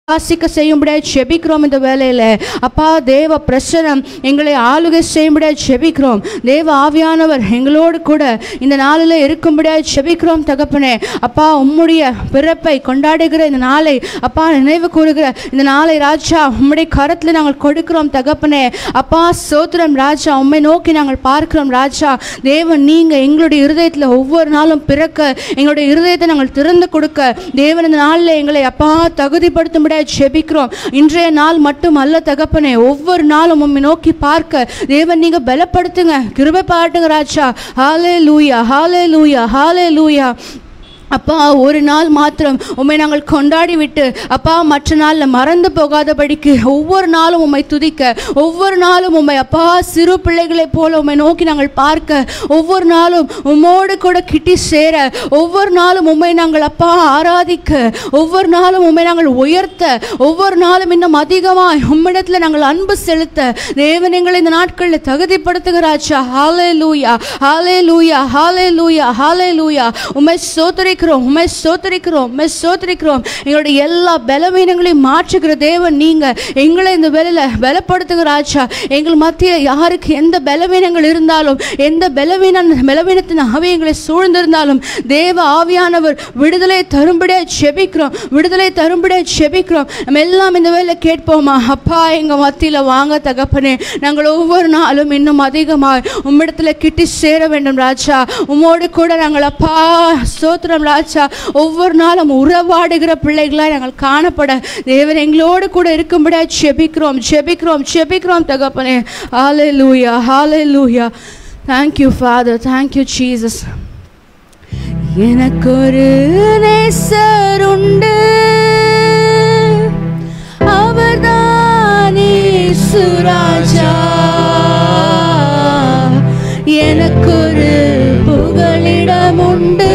வாசிக்க செய்யும்படியாக செபிக்கிறோம் இந்த வேலையில் அப்பா தேவ பிரசனம் எங்களை ஆளுகை செய்யும்படியாக செபிக்கிறோம் தேவ ஆவியானவர் எங்களோடு கூட இந்த நாளில் இருக்கும்படியாக செபிக்கிறோம் தகப்பனே அப்பா உம்முடைய பிறப்பை கொண்டாடுகிற இந்த நாளை அப்பா நினைவு கூறுகிற இந்த நாளை ராஜா உம்முடைய கரத்தில் நாங்கள் கொடுக்கிறோம் தகப்பனே அப்பா சோத்திரம் ராஜா உம்மை நோக்கி நாங்கள் பார்க்கிறோம் ராஜா தேவன் நீங்கள் எங்களுடைய இருதயத்தில் ஒவ்வொரு நாளும் பிறக்க எங்களுடைய இருதயத்தை நாங்கள் திறந்து கொடுக்க தேவன் இந்த நாளில் எங்களை அப்பா தகுதிப்படுத்தும்படியாக செபிக்கிறோம் இன்றைய நாள் மட்டும் அல்ல தகப்பனே ஒவ்வொரு நாளும் உம்மை நோக்கி பார்க்க தேவன் நீங்க பலப்படுத்துங்க கிருபை பாட்டுங்க ராஜா ஹாலே லூயா ஹாலே லூயா ஹாலே லூயா அப்பா ஒரு நாள் மாத்திரம் உம்மை நாங்கள் கொண்டாடி விட்டு அப்பா மற்ற நாளில் மறந்து போகாதபடிக்கு ஒவ்வொரு நாளும் உம்மை துதிக்க ஒவ்வொரு நாளும் உம்மை அப்பா சிறு பிள்ளைகளைப் போல உம்மை நோக்கி நாங்கள் பார்க்க ஒவ்வொரு நாளும் உம்மோடு கூட கிட்டி சேர ஒவ்வொரு நாளும் உம்மை நாங்கள் அப்பா ஆராதிக்க ஒவ்வொரு நாளும் உம்மை நாங்கள் உயர்த்த ஒவ்வொரு நாளும் இன்னும் அதிகமாய் உம்மிடத்தில் நாங்கள் அன்பு செலுத்த தேவன் எங்களை இந்த நாட்களில் தகுதிப்படுத்துகிறாச்சா ஹாலே லூயா ஹாலே லூயா ஹாலே லூயா ஹாலே லூயா உம்மை சோதரிக்கிறோம் உம்மை சோதரிக்கிறோம் உம்மை சோதரிக்கிறோம் எங்களுடைய எல்லா பலவீனங்களையும் மாற்றுகிற தேவன் நீங்க எங்களை இந்த வேலையில பலப்படுத்துகிறாச்சா எங்கள் மத்தியில் யாருக்கு எந்த பலவீனங்கள் இருந்தாலும் எந்த பலவீன பலவீனத்தின் ஆவி எங்களை சூழ்ந்திருந்தாலும் தேவ ஆவியானவர் விடுதலை தரும்படியா செபிக்கிறோம் விடுதலை தரும்படியா செபிக்கிறோம் நம்ம எல்லாம் இந்த வேலை கேட்போமா அப்பா எங்க மத்தியில வாங்க தகப்பனே நாங்கள் ஒவ்வொரு நாளும் இன்னும் அதிகமாக உம்மிடத்துல கிட்டி சேர வேண்டும் ராஜா உம்மோடு கூட நாங்கள் அப்பா ஸ்தோத்திரம் ராஜா ஒவ்வொரு நாளும் உறவாடுகிற பிள்ளைகளாய் நாங்கள் காணப்பட தேவன் எங்களோடு கூட இருக்கும்படியா செபிக்கிறோம் செபிக்கிறோம் செபிக்கிறோம் தகப்பனே ஹாலே லூயா ஹாலே லூயா தேங்க்யூ ஃபாதர் தேங்க்யூ ஜீசஸ் எனக்கொரு நேசர் உண்டு அவர்தானே சுராஜா எனக்கொரு புகலிடம் உண்டு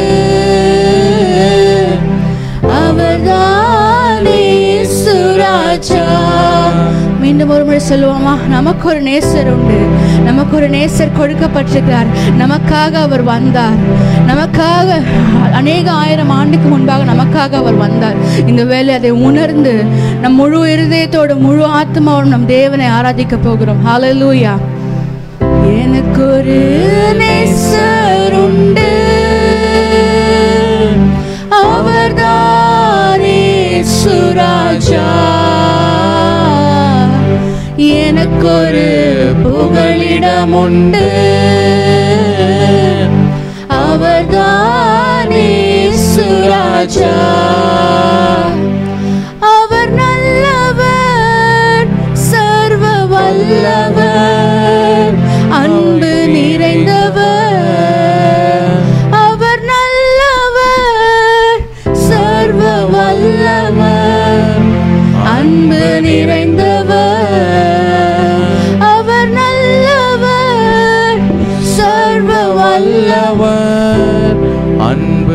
அவர்தானே சுராஜா மீண்டும் ஒரு முறை சொல்லுவோமா நமக்கு ஒரு நேசர் உண்டு நமக்கு ஒரு நேசர் கொடுக்கப்பட்டிருக்கிறார் நமக்காக அவர் வந்தார் நமக்காக அநேக ஆயிரம் ஆண்டுக்கு முன்பாக நமக்காக அவர் வந்தார் இந்த வேலை அதை உணர்ந்து நம் முழு இருதயத்தோடு முழு ஆத்மாவோடு நம் தேவனை ஆராதிக்க போகிறோம் ஹalleluya எனக்கு ஒரு நேசர் உண்டு அவர்தானே சுராஜா எனக்கொரு புகலிடம் உண்டு அவர்தானே சுராஜா அவர் நல்லவர் சர்வ வல்லவர் அன்பு நிறைந்தவர் அவர் நல்லவர் சர்வ வல்லவர் அன்பு நிறைந்தவர் அவர் நல்லவர் சர்வ வல்லவர் வல்லவர் அன்பு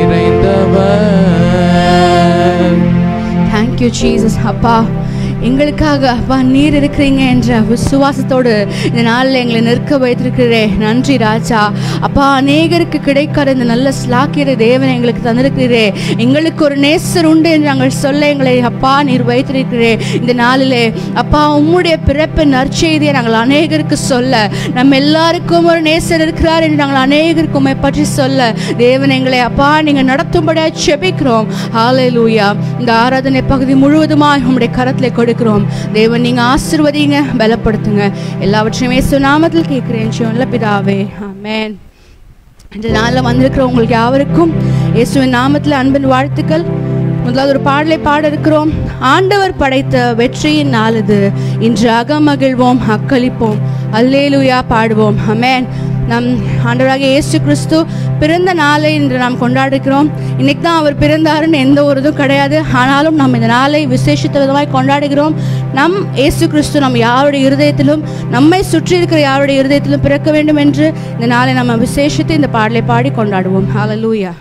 நிறைந்தவர் தேங்க்யூ ஜீசஸ் அப்பா எங்களுக்காக அப்பா நீர் இருக்கிறீங்க என்ற விசுவாசத்தோடு இந்த நாளில் எங்களை நிற்க வைத்திருக்கிறே நன்றி ராஜா அப்பா அநேகருக்கு கிடைக்காத இந்த நல்ல ஸ்லாக்கியரை தேவன் எங்களுக்கு தந்திருக்கிறீரே எங்களுக்கு ஒரு நேசர் உண்டு என்று நாங்கள் சொல்ல எங்களை அப்பா நீர் வைத்திருக்கிறே இந்த நாளிலே அப்பா உம்முடைய பிறப்பின் நற்செய்தியை நாங்கள் அநேகருக்கு சொல்ல நம்ம எல்லாருக்கும் ஒரு நேசர் இருக்கிறார் என்று நாங்கள் அநேகருக்கு உம்மை பற்றி சொல்ல தேவன் எங்களை அப்பா நீங்கள் நடத்தும்படியாக செபிக்கிறோம் ஹalleluya இந்த ஆராதனை பகுதி முழுவதுமாய் உம்முடைய கரத்தில் கொடுக்கிறோம் தேவன் நீங்கள் ஆசிர்வதிங்க பலப்படுத்துங்க எல்லாவற்றையும் இயேசு நாமத்தில் கேட்கிறேன் ஜீவனில் பிதாவே ஆமென் இந்த நாளில் வந்திருக்கிற உங்களுக்கு யாவருக்கும் இயேசுவின் நாமத்தில் அன்பின் வாழ்த்துக்கள் முதலாவது ஒரு பாடலை பாட இருக்கிறோம் ஆண்டவர் படைத்த வெற்றியின் நாள் இது இன்று அகமகிழ்வோம் அக்களிப்போம் அல்லேலுயா பாடுவோம் அமேன் நம் ஆண்டவராகிய இயேசு கிறிஸ்து பிறந்த நாளை இன்று நாம் கொண்டாடுகிறோம் இன்னைக்கு தான் அவர் பிறந்தாருன்னு எந்த ஒரு இதுவும் கிடையாது ஆனாலும் நாம் இந்த நாளை விசேஷித்த விதமாய் கொண்டாடுகிறோம் நம் இயேசு கிறிஸ்து நம் யாருடைய இருதயத்திலும் நம்மை சுற்றி இருக்கிற யாருடைய இருதயத்திலும் பிறக்க வேண்டும் என்று இந்த நாளை நம்ம விசேஷித்து இந்த பாடலை பாடி கொண்டாடுவோம் ஹalleluya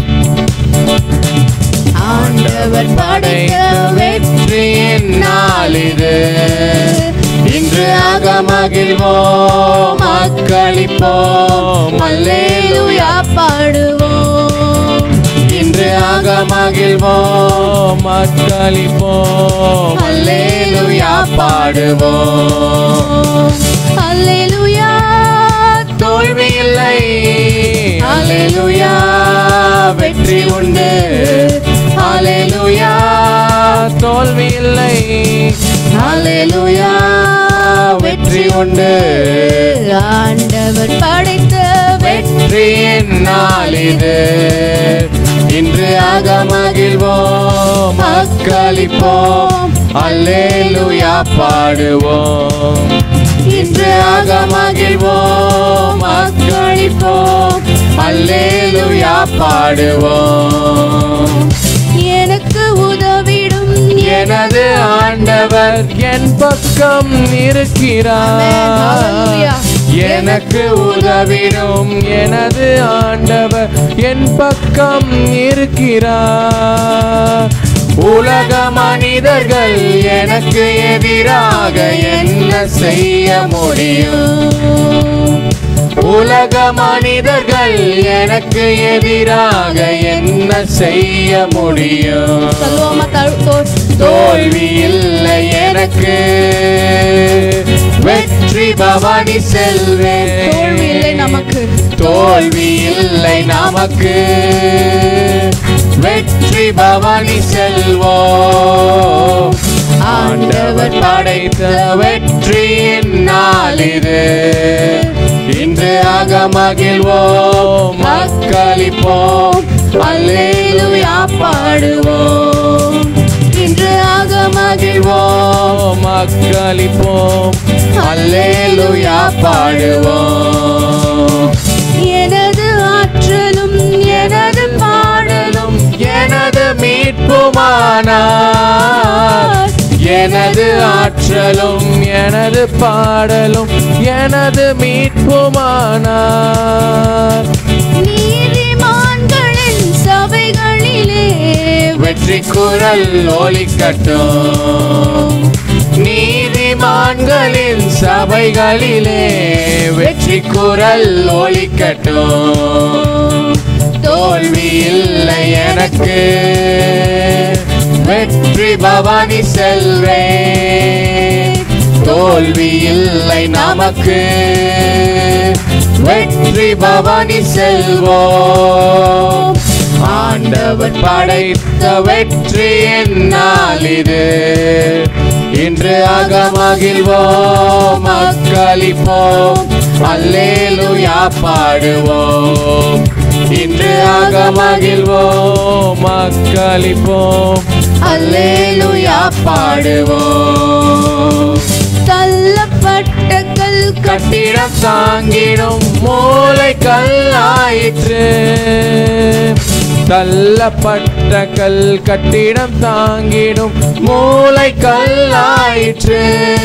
ஆண்டவர் படைத்த வெற்றியின் நாள் நாளிது இன்று ஆக மகிழ்வோம் மக்களிப்போம் அல்லேலூயா பாடுவோம் இன்று ஆக மகிழ்வோம் மக்களிப்போம் அல்லேலூயா பாடுவோம் அல்லேலூயா தோல்வி இல்லை அல்லேலூயா வெற்றி உண்டு அல்லேலூயா தோல்வி இல்லை அல்லேலூயா வெற்றி உண்டு ஆண்டவர் படைத்த வெற்றி வெற்றியின் நாள் இது இன்று ஆக மகிழ்வோம் மக்களிப்போம் அல்லேலூயா பாடுவோம் இன்று ஆக மகிழ்வோம் மக்களிப்போம் அல்லேலூயா பாடுவோம் எனக்கு உதவிடும் எனது ஆண்டவர் என் பக்கம் இருக்கிறார் எனக்கு உதவிடும் எனது ஆண்டவர் என் பக்கம் இருக்கிறார் உலக மனிதர்கள் எனக்கு எதிராக என்ன செய்ய முடியும் உலக மனிதர்கள் எனக்கு எதிராக என்ன செய்ய முடியும் சொல்லுவோமா தழு- தோ- தோல்வி இல்லை எனக்கு வெற்றி பவானி செல்வேன் தோல்வி இல்லை நமக்கு தோல்வி இல்லை நமக்கு வெற்றி பவானி செல்வோம் ஆண்டவர் படைத்த வெற்றியின் நாள் இது இன்று ஆக மகிழ்வோம் மக்களிப்போம் அல்லேலூயா பாடுவோம் இன்று ஆக மகிழ்வோம் மக்களிப்போம் அல்லேலூயா பாடுவோம் எனது ஆற்றலும் எனது பாடலும் எனது மீட்புமானார் எனது ஆற்றலும் எனது பாடலும் எனது மீட்புமானார் நீதிமான்களின் சபைகளிலே வெற்றி குரல் ஒலிக்கட்டும் நீதிமான்களின் சபைகளிலே வெற்றி குரல் ஒலிக்கட்டும் தோல்வி இல்லை எனக்கு வெற்றி பவானி செல்வேன் தோல்வி இல்லை நமக்கு வெற்றி பவானி செல்வோம் ஆண்டவர் படைத்த வெற்றியின் நாள் இது இன்று ஆக மகிழ்வோம் மக்களிப்போம் அல்லேலூயா பாடுவோம் இன்று ஆக மகிழ்வோம் மக்களிப்போம் அல்லேலூயா பாடுவோம் தள்ளப்பட்ட கல் கட்டிடம் தாங்கிடும் மூளை கல்லாயிற்று தள்ளப்பட்ட கல் கட்டிடம் தாங்கிடும் மூளை கல்லாயிற்று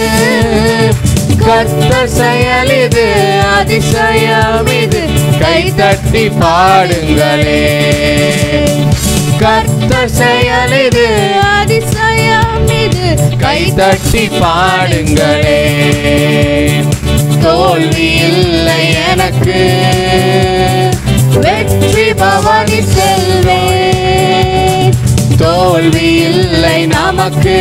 கத்த செயல் இது அதிசயம் இது கை தட்டி பாடுங்களே கர்த்த செயல் இது அதிசயம் இது கை தட்டி பாடுங்களே தோல்வி இல்லை எனக்கு வெற்றி பவானி செல்வேன் தோல்வி இல்லை நமக்கு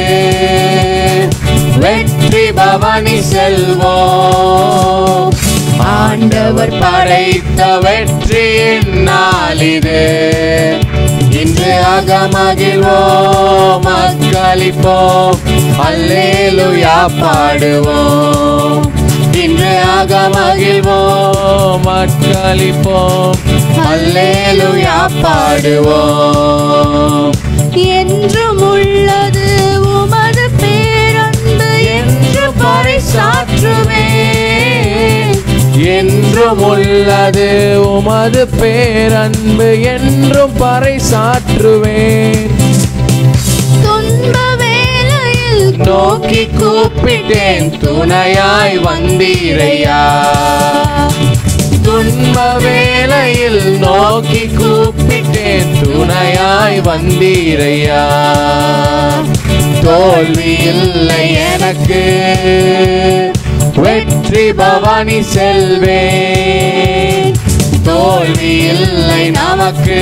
வெற்றி பவானி செல்வோம் ஆண்டவர் படைத்த வெற்றியின் நாள் இது இன்று ஆக மகிழ்வோம் மக்களிப்போம் அல்லேலூயா பாடுவோம் இன்று ஆக மகிழ்வோம் மக்களிப்போம் அல்லேலூயா பாடுவோம் என்றும் உள்ளது உமது பேரன்பு என்று பறைசாற்றுவேன் என்றும் உள்ளது உமது பேரன்பு என்றும் பறைசாற்றுவேன் துன்ப வேளையில் நோக்கி கூப்பிட்டேன் துணையாய் வந்தீரையா துன்ப வேளையில் நோக்கி கூப்பிட்டேன் துணையாய் வந்தீரையா தோல்வி இல்லை எனக்கு வெற்றி பவானி செல்வேன் தோல்வி இல்லை நமக்கு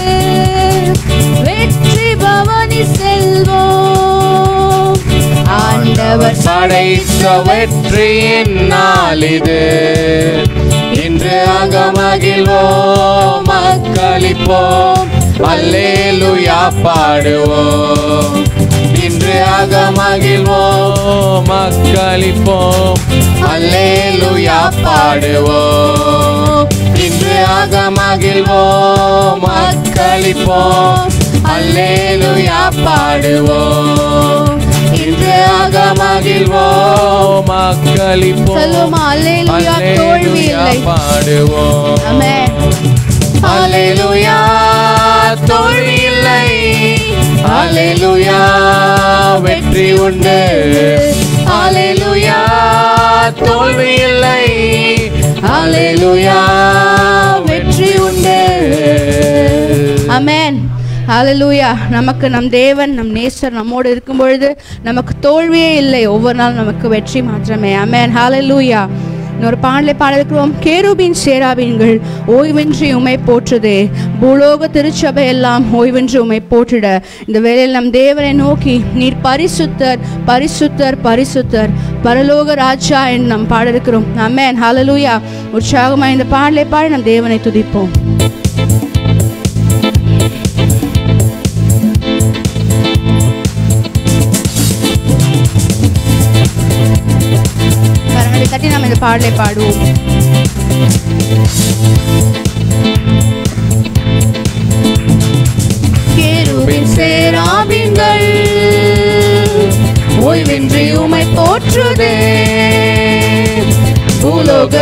வெற்றி பவனி செல்வோம் ஆண்டவர் படைத்த வெற்றியின் நாள் இது இன்று அகமகிழ்வோம் மக்களிப்போம் அல்லேலுயா பாடுவோம் இன்று அகமகிழ்வோம் மக்களிப்போம் அல்லேலுயா பாடுவோம் இன்று அகமகிழ்வோம் மக்களிப்போம் அல்லேலுயா பாடுவோம் இன்று அகமகிழ்வோம் மக்களிப்போம் சொல்லுமா அல்லேலூயா தோல்வி இல்லை பாடுவோம் ஆமென் அல்லேலூயா தோல்வி இல்லை அல்லேலூயா வெற்றி உண்டு அல்லேலூயா தோல்வி இல்லை அல்லேலூயா வெற்றி உண்டு அமேன் ஹalleluya நமக்கு நம் தேவன் நம் நேசர் நம்மோடு இருக்கும் பொழுது நமக்கு தோல்வியே இல்லை ஒவ்வொரு நாள் நமக்கு வெற்றி மாத்திரமே அமேன் ஹalleluya இன்னொரு பாடலை பாடிருக்கிறோம் கேருபின் சேராபீன்கள் ஓய்வின்றி உமை போற்றுதே பூலோக திருச்சபை எல்லாம் ஓய்வின்றி உமை போற்றிட இந்த வேளையில் நம் தேவனை நோக்கி நீர் பரிசுத்தர் பரிசுத்தர் பரிசுத்தர் பரலோக ராஜா என்று நாம் பாடிருக்கிறோம் அமேன் ஹalleluya உற்சாகமாக இந்த பாடலை பாடி நம் தேவனை துதிப்போம் கரங்களை தட்டி நாம் இந்த பாடலை பாடுவோம் கேருபின் சேராபின்கள் ஓய்வின்றி உமை போற்றுதே பூலோக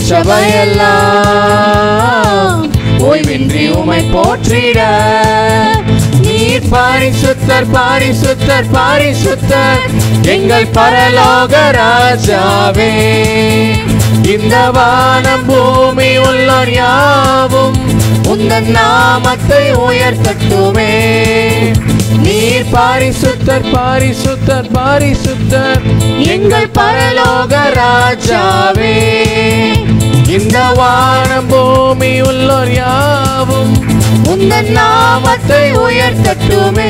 சிறுச்சபையெல்லாம் ஓய்வின்றி உமை போற்றிட நீர் பாரிசுத்தர் பாரிசுத்தர் பாரிசுத்தர் எங்கள் பரலோக ராஜாவே இந்த வானம் பூமி உள்ளோர் யாவும் உந்தன் நாமத்தை உயர்த்தட்டுமே நீர் பாரிசுத்தர் பாரிசுத்தர் பாரிசுத்தர் எங்கள் பரலோக ராஜாவே இந்த வானம் பூமி உள்ளோர் யாவும் உந்தன் நாமத்தை உயர்த்தட்டுமே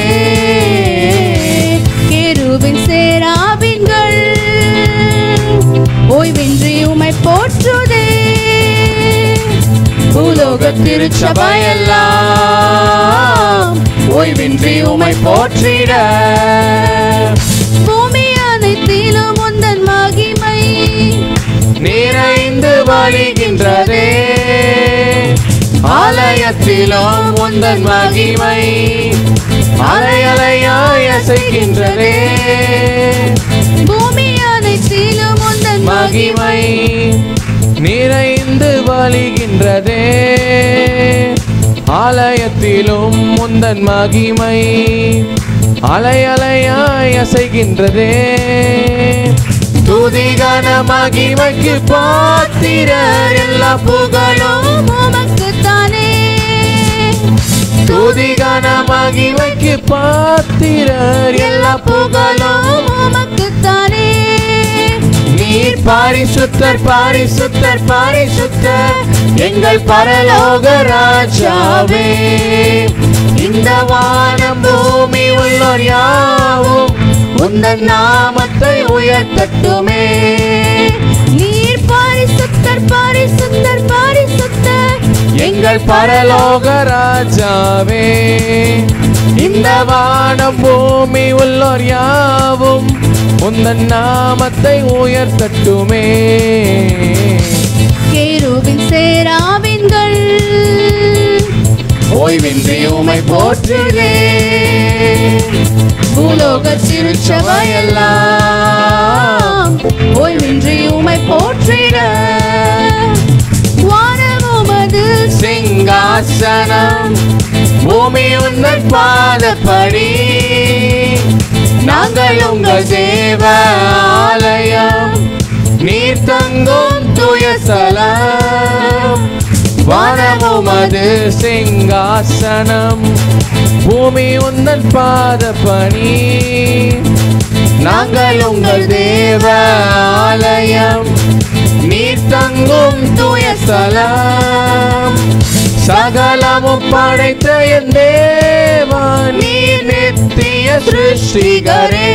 கேருபின் சேராபின்கள் ஓய்வின்றி உமை போற்றுதே பூலோக திருச்சபையெல்லாம் ஓய்வின்றி உமை போற்றிட பூமி அனைத்திலும் உந்தன் மகிமை நிறைந்து வழிகின்றதே ஆலயத்திலும் உந்தன் மகிமை அலையலையாய் அசைக்கின்றதே பூமி அனைத்திலும் உந்தன் மகிமை நிறைந்து வழிகின்றதே ஆலயத்திலும் முந்தன் மகிமை அலையலையாய் அசைகின்றதே துதிகன மகிமைக்கு பாத்திரர் எல்லா புகழும் உமக்குத்தானே துதிகன மகிமைக்கு பாத்திரர் எல்லா புகழும் உமக்குத்தானே நீர் பாரிசுத்தர் பாரிசுத்தர் பாரிசுத்தர் எங்கள் பரலோக ராஜாவே இந்த வானம் பூமி உள்ளோர் யாவும் உந்தன் நாமத்தை உயர்த்தட்டுமே நீர் பாரிசுத்தர் பாரிசுத்தர் பாரிசுத்தர் எங்கள் பரலோக ராஜாவே இந்த வானம் பூமி உள்ளோர் யாவும் உந்தன் நாமத்தை உயர்த்தட்டுமே கேருபின் சேராவின்கள் ஓய்வின்றி உமை போற்றுதே பூலோக திருச்சபையெல்லாம் ஓய்வின்றி உமை போற்றிட வானமுமது சிங்காசனம் பூமி உந்தன் பாதப்படி நாங்கள் உங்கள் தேவ ஆலயம் நீர் தங்கும் துயசலம் வானமுமது சிங்காசனம் பூமி உந்தன் பாதப்பணி நாங்கள் உங்கள் தேவ ஆலயம் நீர் தங்கும் தூய ஸ்தலம் சகலமும் படைத்த என் தேவா நீர் நித்திய சிருஷ்டிகரே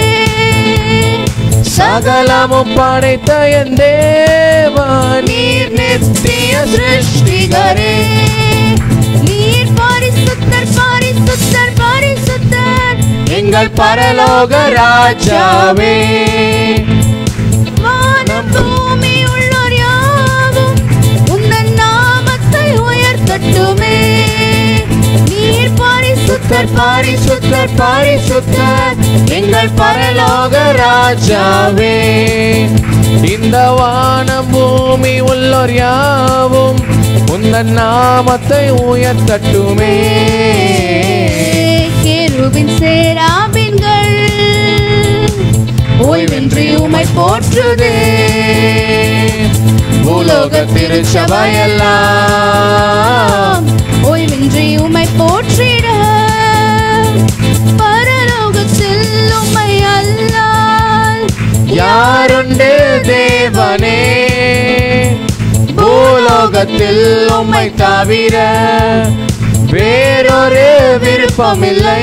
சகலமும் படைத்த என் தேவா நீர் நித்திய சிருஷ்டிகரே நீர் பரிசுத்தர் பரிசுத்தர் பரிசுத்தர் எங்கள் பரலோக ராஜாவே வானம் பூமி உள்ளோர் யாவும் உந்தன் நாமத்தை உயர்த்தட்டுமே நீர் பரிசுத்தர் பரிசுத்தர் பரிசுத்தர் எங்கள் பரலோக ராஜாவே இந்த வானம் பூமி உள்ளோர் யாவும் உந்தன் நாமத்தை உயர்த்தட்டுமே கேருவின் சேராபின்கள் ஓய்வின்றி உமை போற்றுதே பூலோக திருச்சபையெல்லாம் ஓய்வின்றி உமை போற்றிட பரலோகத்தில் உம்மை அல்லால் யாருண்டு தேவனே பூலோகத்தில் உம்மை தவிர வேறொரு விருப்பமில்லை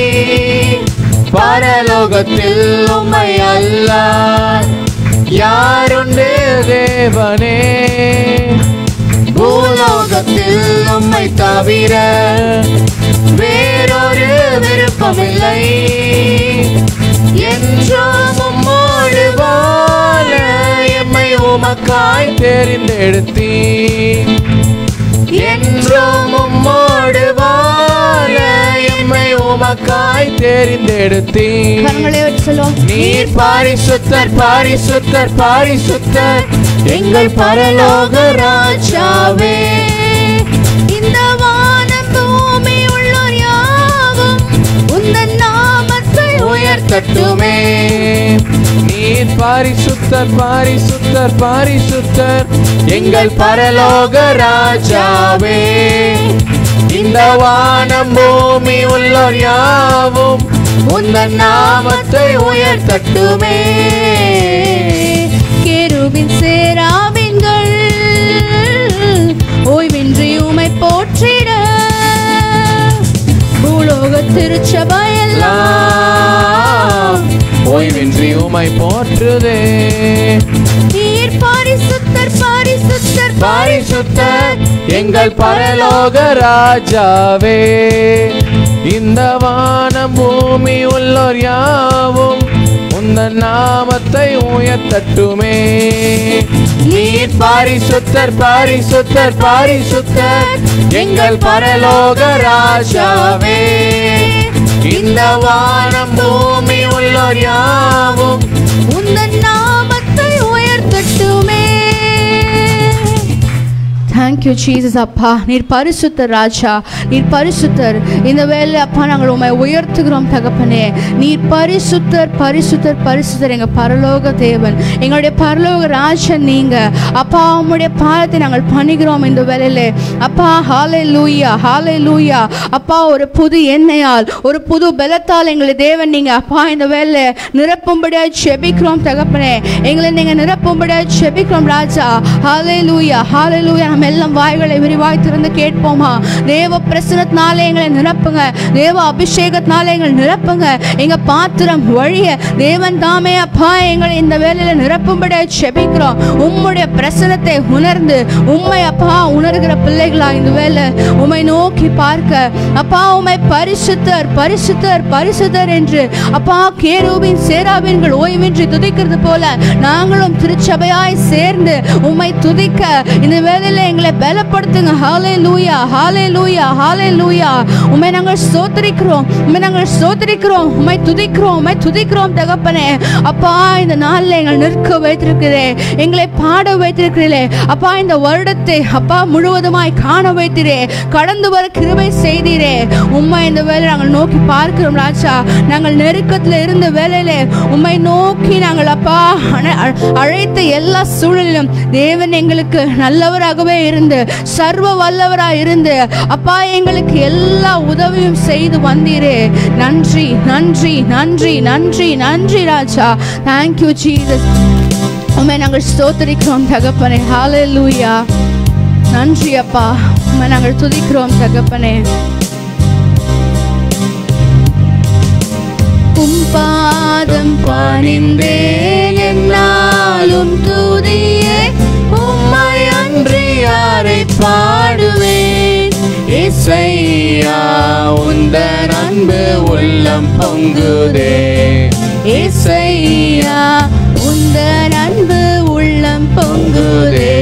பரலோகத்தில் உம்மை அல்ல யாருண்டு தேவனே பூலோகத்தில் உம்மை தவிர வேறொரு விருப்பமில்லை என்றும் உம்மோடு வாழ எம்மை உமக்காய் தெரிந்தெடுத்தீ என்றும் உம்மோடு வாழ எம்மை உமக்காய் தெரிந்தெடுத்தீ கரங்களை வச்சு சொல்லுவோம் நீர் பாரிசுத்தர் பாரிசுத்தர் பாரிசுத்தர் எங்கள் பரலோக ராஜாவே இந்த வானம் பூமி உள்ளோர் யாவும் உந்தன் நாமத்தை உயர்த்தட்டுமே நீர் பாரிசுத்தர் பாரிசுத்தர் பாரிசுத்தர் எங்கள் பரலோக ராஜாவே இந்த வானம் பூமி உள்ளோர் யாவும் உந்தன் நாமத்தை உயர்த்தட்டுமே கேருவின் சேராவின்கள் ஓய்வின்றி உமை போற்றிட பூலோக திருச்சபையெல்லாம் எல்லாம் ஓய்வின்றி உமை போற்றுதே நீர் பரிசுத்தர் பரிசுத்தர் பாரிசுத்தர் எங்கள் பரலோக ராஜாவே இந்த வானம் பூமி உள்ளோர் யாவும் உந்தன் நாமத்தை உயர்த்தட்டுமே நீர் பாரிசுத்தர் பாரிசுத்தர் பாரிசுத்தர் எங்கள் பரலோக ராஜாவே இந்த வானம் பூமி உள்ளோர் யாவும் உந்தன் நாமத்தை உயர்த்தட்டுமே தேங்க்யூ ஜீசஸ் அப்பா நீர் பரிசுத்தர் ராஜா நீர் பரிசுத்தர் இந்த வேலை அப்பா நாங்கள் உண்மை உயர்த்துகிறோம் தகப்பனே நீர் பரிசுத்தர் பரிசுத்தர் பரிசுத்தர் எங்கள் பரலோக தேவன் எங்களுடைய பரலோக ராஜன் நீங்க அப்பா உம்முடைய பாதத்தை நாங்கள் பணிகிறோம் இந்த வேலையில அப்பா ஹாலே லூயா ஹாலே லூயா அப்பா ஒரு புது எண்ணெயால் ஒரு புது பலத்தால் எங்களை தேவன் நீங்க அப்பா இந்த வேலை நிரப்பும்படியாக செபிக்கிறோம் தகப்பனே எங்களை நீங்க நிரப்பும்படியாக செபிக்கிறோம் ராஜா ஹாலே லூயா ஹாலே லூயா நம்ம எல்லாம் வாய்களை விரிவாய் திறந்து கேட்போமா தேவ பிரசனத்தினாலே எங்களை நிரப்புங்க தேவ அபிஷேகத்தினாலே எங்களை நிரப்புங்க எங்க பாத்திரம் வழிய தேவன் தாமே அப்பா எங்களை இந்த வேலையில நிரப்பும்படியாக செபிக்கிறோம் உம்முடைய பிரசனத்தை உணர்ந்து உம்மை அப்பா உணர்கிற பிள்ளைகளா இந்த வேலை உம்மை நோக்கி பார்க்க அப்பா உம்மை பரிசுத்தர் பரிசுத்தர் பரிசுத்தர் என்று அப்பா கேரூபின் சேராபின்கள் ஓய்வின்றி துதிக்கிறது போல நாங்களும் திருச்சபையாய் சேர்ந்து உம்மை துதிக்க இந்த வேலையில எங்களை பலப்படுத்துங்க ஹாலே லூயா ஹாலே லூயா ஹாலே லூயா உம்மை நாங்கள் சோத்தரிக்கிறோம் உம்மை நாங்கள் சோத்தரிக்கிறோம் உம்மை துதிக்கிறோம் உம்மை துதிக்கிறோம் தகப்பனே அப்பா இந்த நாளில் எங்களை நிற்க வைத்திருக்கிறே எங்களை பாட வைத்திருக்கிறீர்களே அப்பா இந்த வருடத்தை அப்பா முழுவதுமாய் காண வைத்தீரே கடந்து வர கிருபை செய்தீரே உம்மை இந்த வேலை நாங்கள் நோக்கி பார்க்கிறோம் ராஜா நாங்கள் நெருக்கத்தில் இருந்த வேலையிலே உம்மை நோக்கி நாங்கள் அப்பா அழ- அழ- அழைத்த எல்லா சூழலிலும் தேவன் எங்களுக்கு நல்லவராகவே இருந்து இருந்து சர்வ வல்லவராய் இருந்து அப்பா எங்களுக்கு எல்லா உதவியும் செய்து வந்தீரே நன்றி நன்றி நன்றி நன்றி நன்றி ராஜா தேங்க்யூ ஜீசஸ் உண்மை நாங்கள் ஸ்தோத்தரிக்கிறோம் தகப்பனே ஹalleluya நன்றி அப்பா உண்மை நாங்கள் துதிக்கிறோம் தகப்பனே உம் பாதம் பணிந்தேன் என்னாலும் துதியே உம்மை அன்றி யாரை பாடுவேன் இசையா உந்தன் அன்பு உள்ளம் பொங்குதே ஏசையா உந்தன் அன்பு உள்ளம் பொங்குதே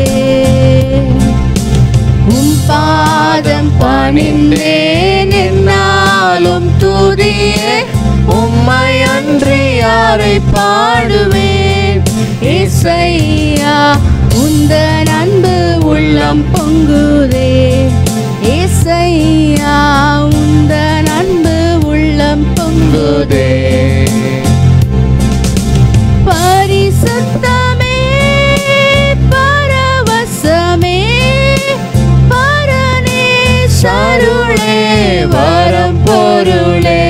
உம் பாதம் பணிந்தேன் என்னாலும் துதியே உம்மை அன்றி யாரை பாடுவேன் ஏசையா உந்தன் அன்பு உள்ளம் பொங்குதே ஏசையா உந்தன் அன்பு உள்ளம் பொங்குதே பரிசுத்தமே பரவசமே பரனே சருளே வரம் பொருளே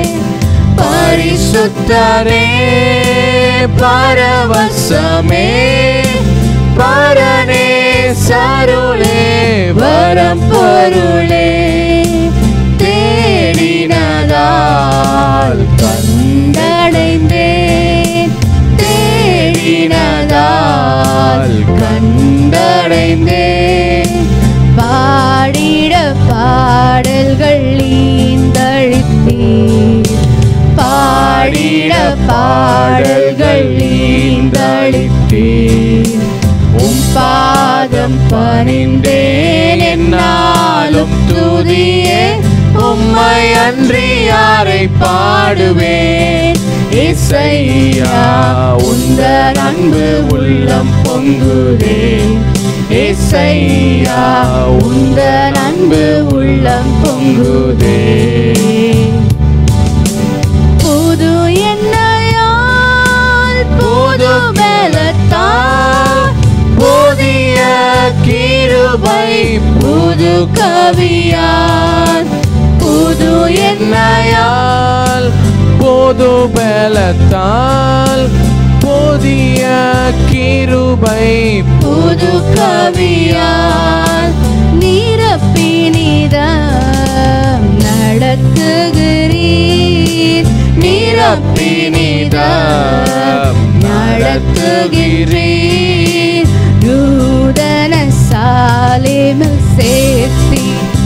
பரிசுத்தரே பரவசமே பரனே சருளே வரம் பொருளே தேடினதால் கண்டடைந்தேன் தேடினதால் கண்டடைந்தேன் பாடிட பாடல்கள் ஈந்தழித்தீர் பாடிட பாடல்கள் ஈந்தழித்தீர் உம் பாதம் பணிந்தேன் என்னாலும் துதியே உம்மை அன்றி யாரை பாடுவேன் இசையா உந்தன் அன்பு உள்ளம் பொங்குதே இசையா உந்தன் அன்பு உள்ளம் பொங்குதே புது எண்ணெயால் புது பலத்தால் புதிய கிருபை புது கவியால் புது எண்ணெயால் புது பலத்தால் புதிய கிருபை புது கவியால் நிரப்பினிதம் நடத்துகிறீர் நிரப்பினிதம் நடத்துகிறீர் நூதன சாலிமில் சேர்த்தி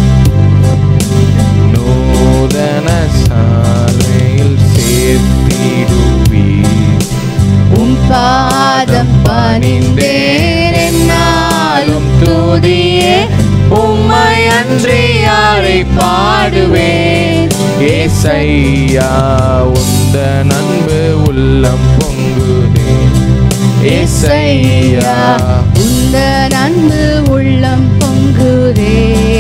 நூதன சாலையில் சேர்த்திடுவீர் உம் பாதம் பணிந்தேன் என்னாலும் துதியே உம்மை அன்றி யாரை பாடுவேன் ஏசையா உந்த நண்பு உள்ளம் பொங்குதே ஏசையா உந்த அன்பு உள்ளம் பொங்குதே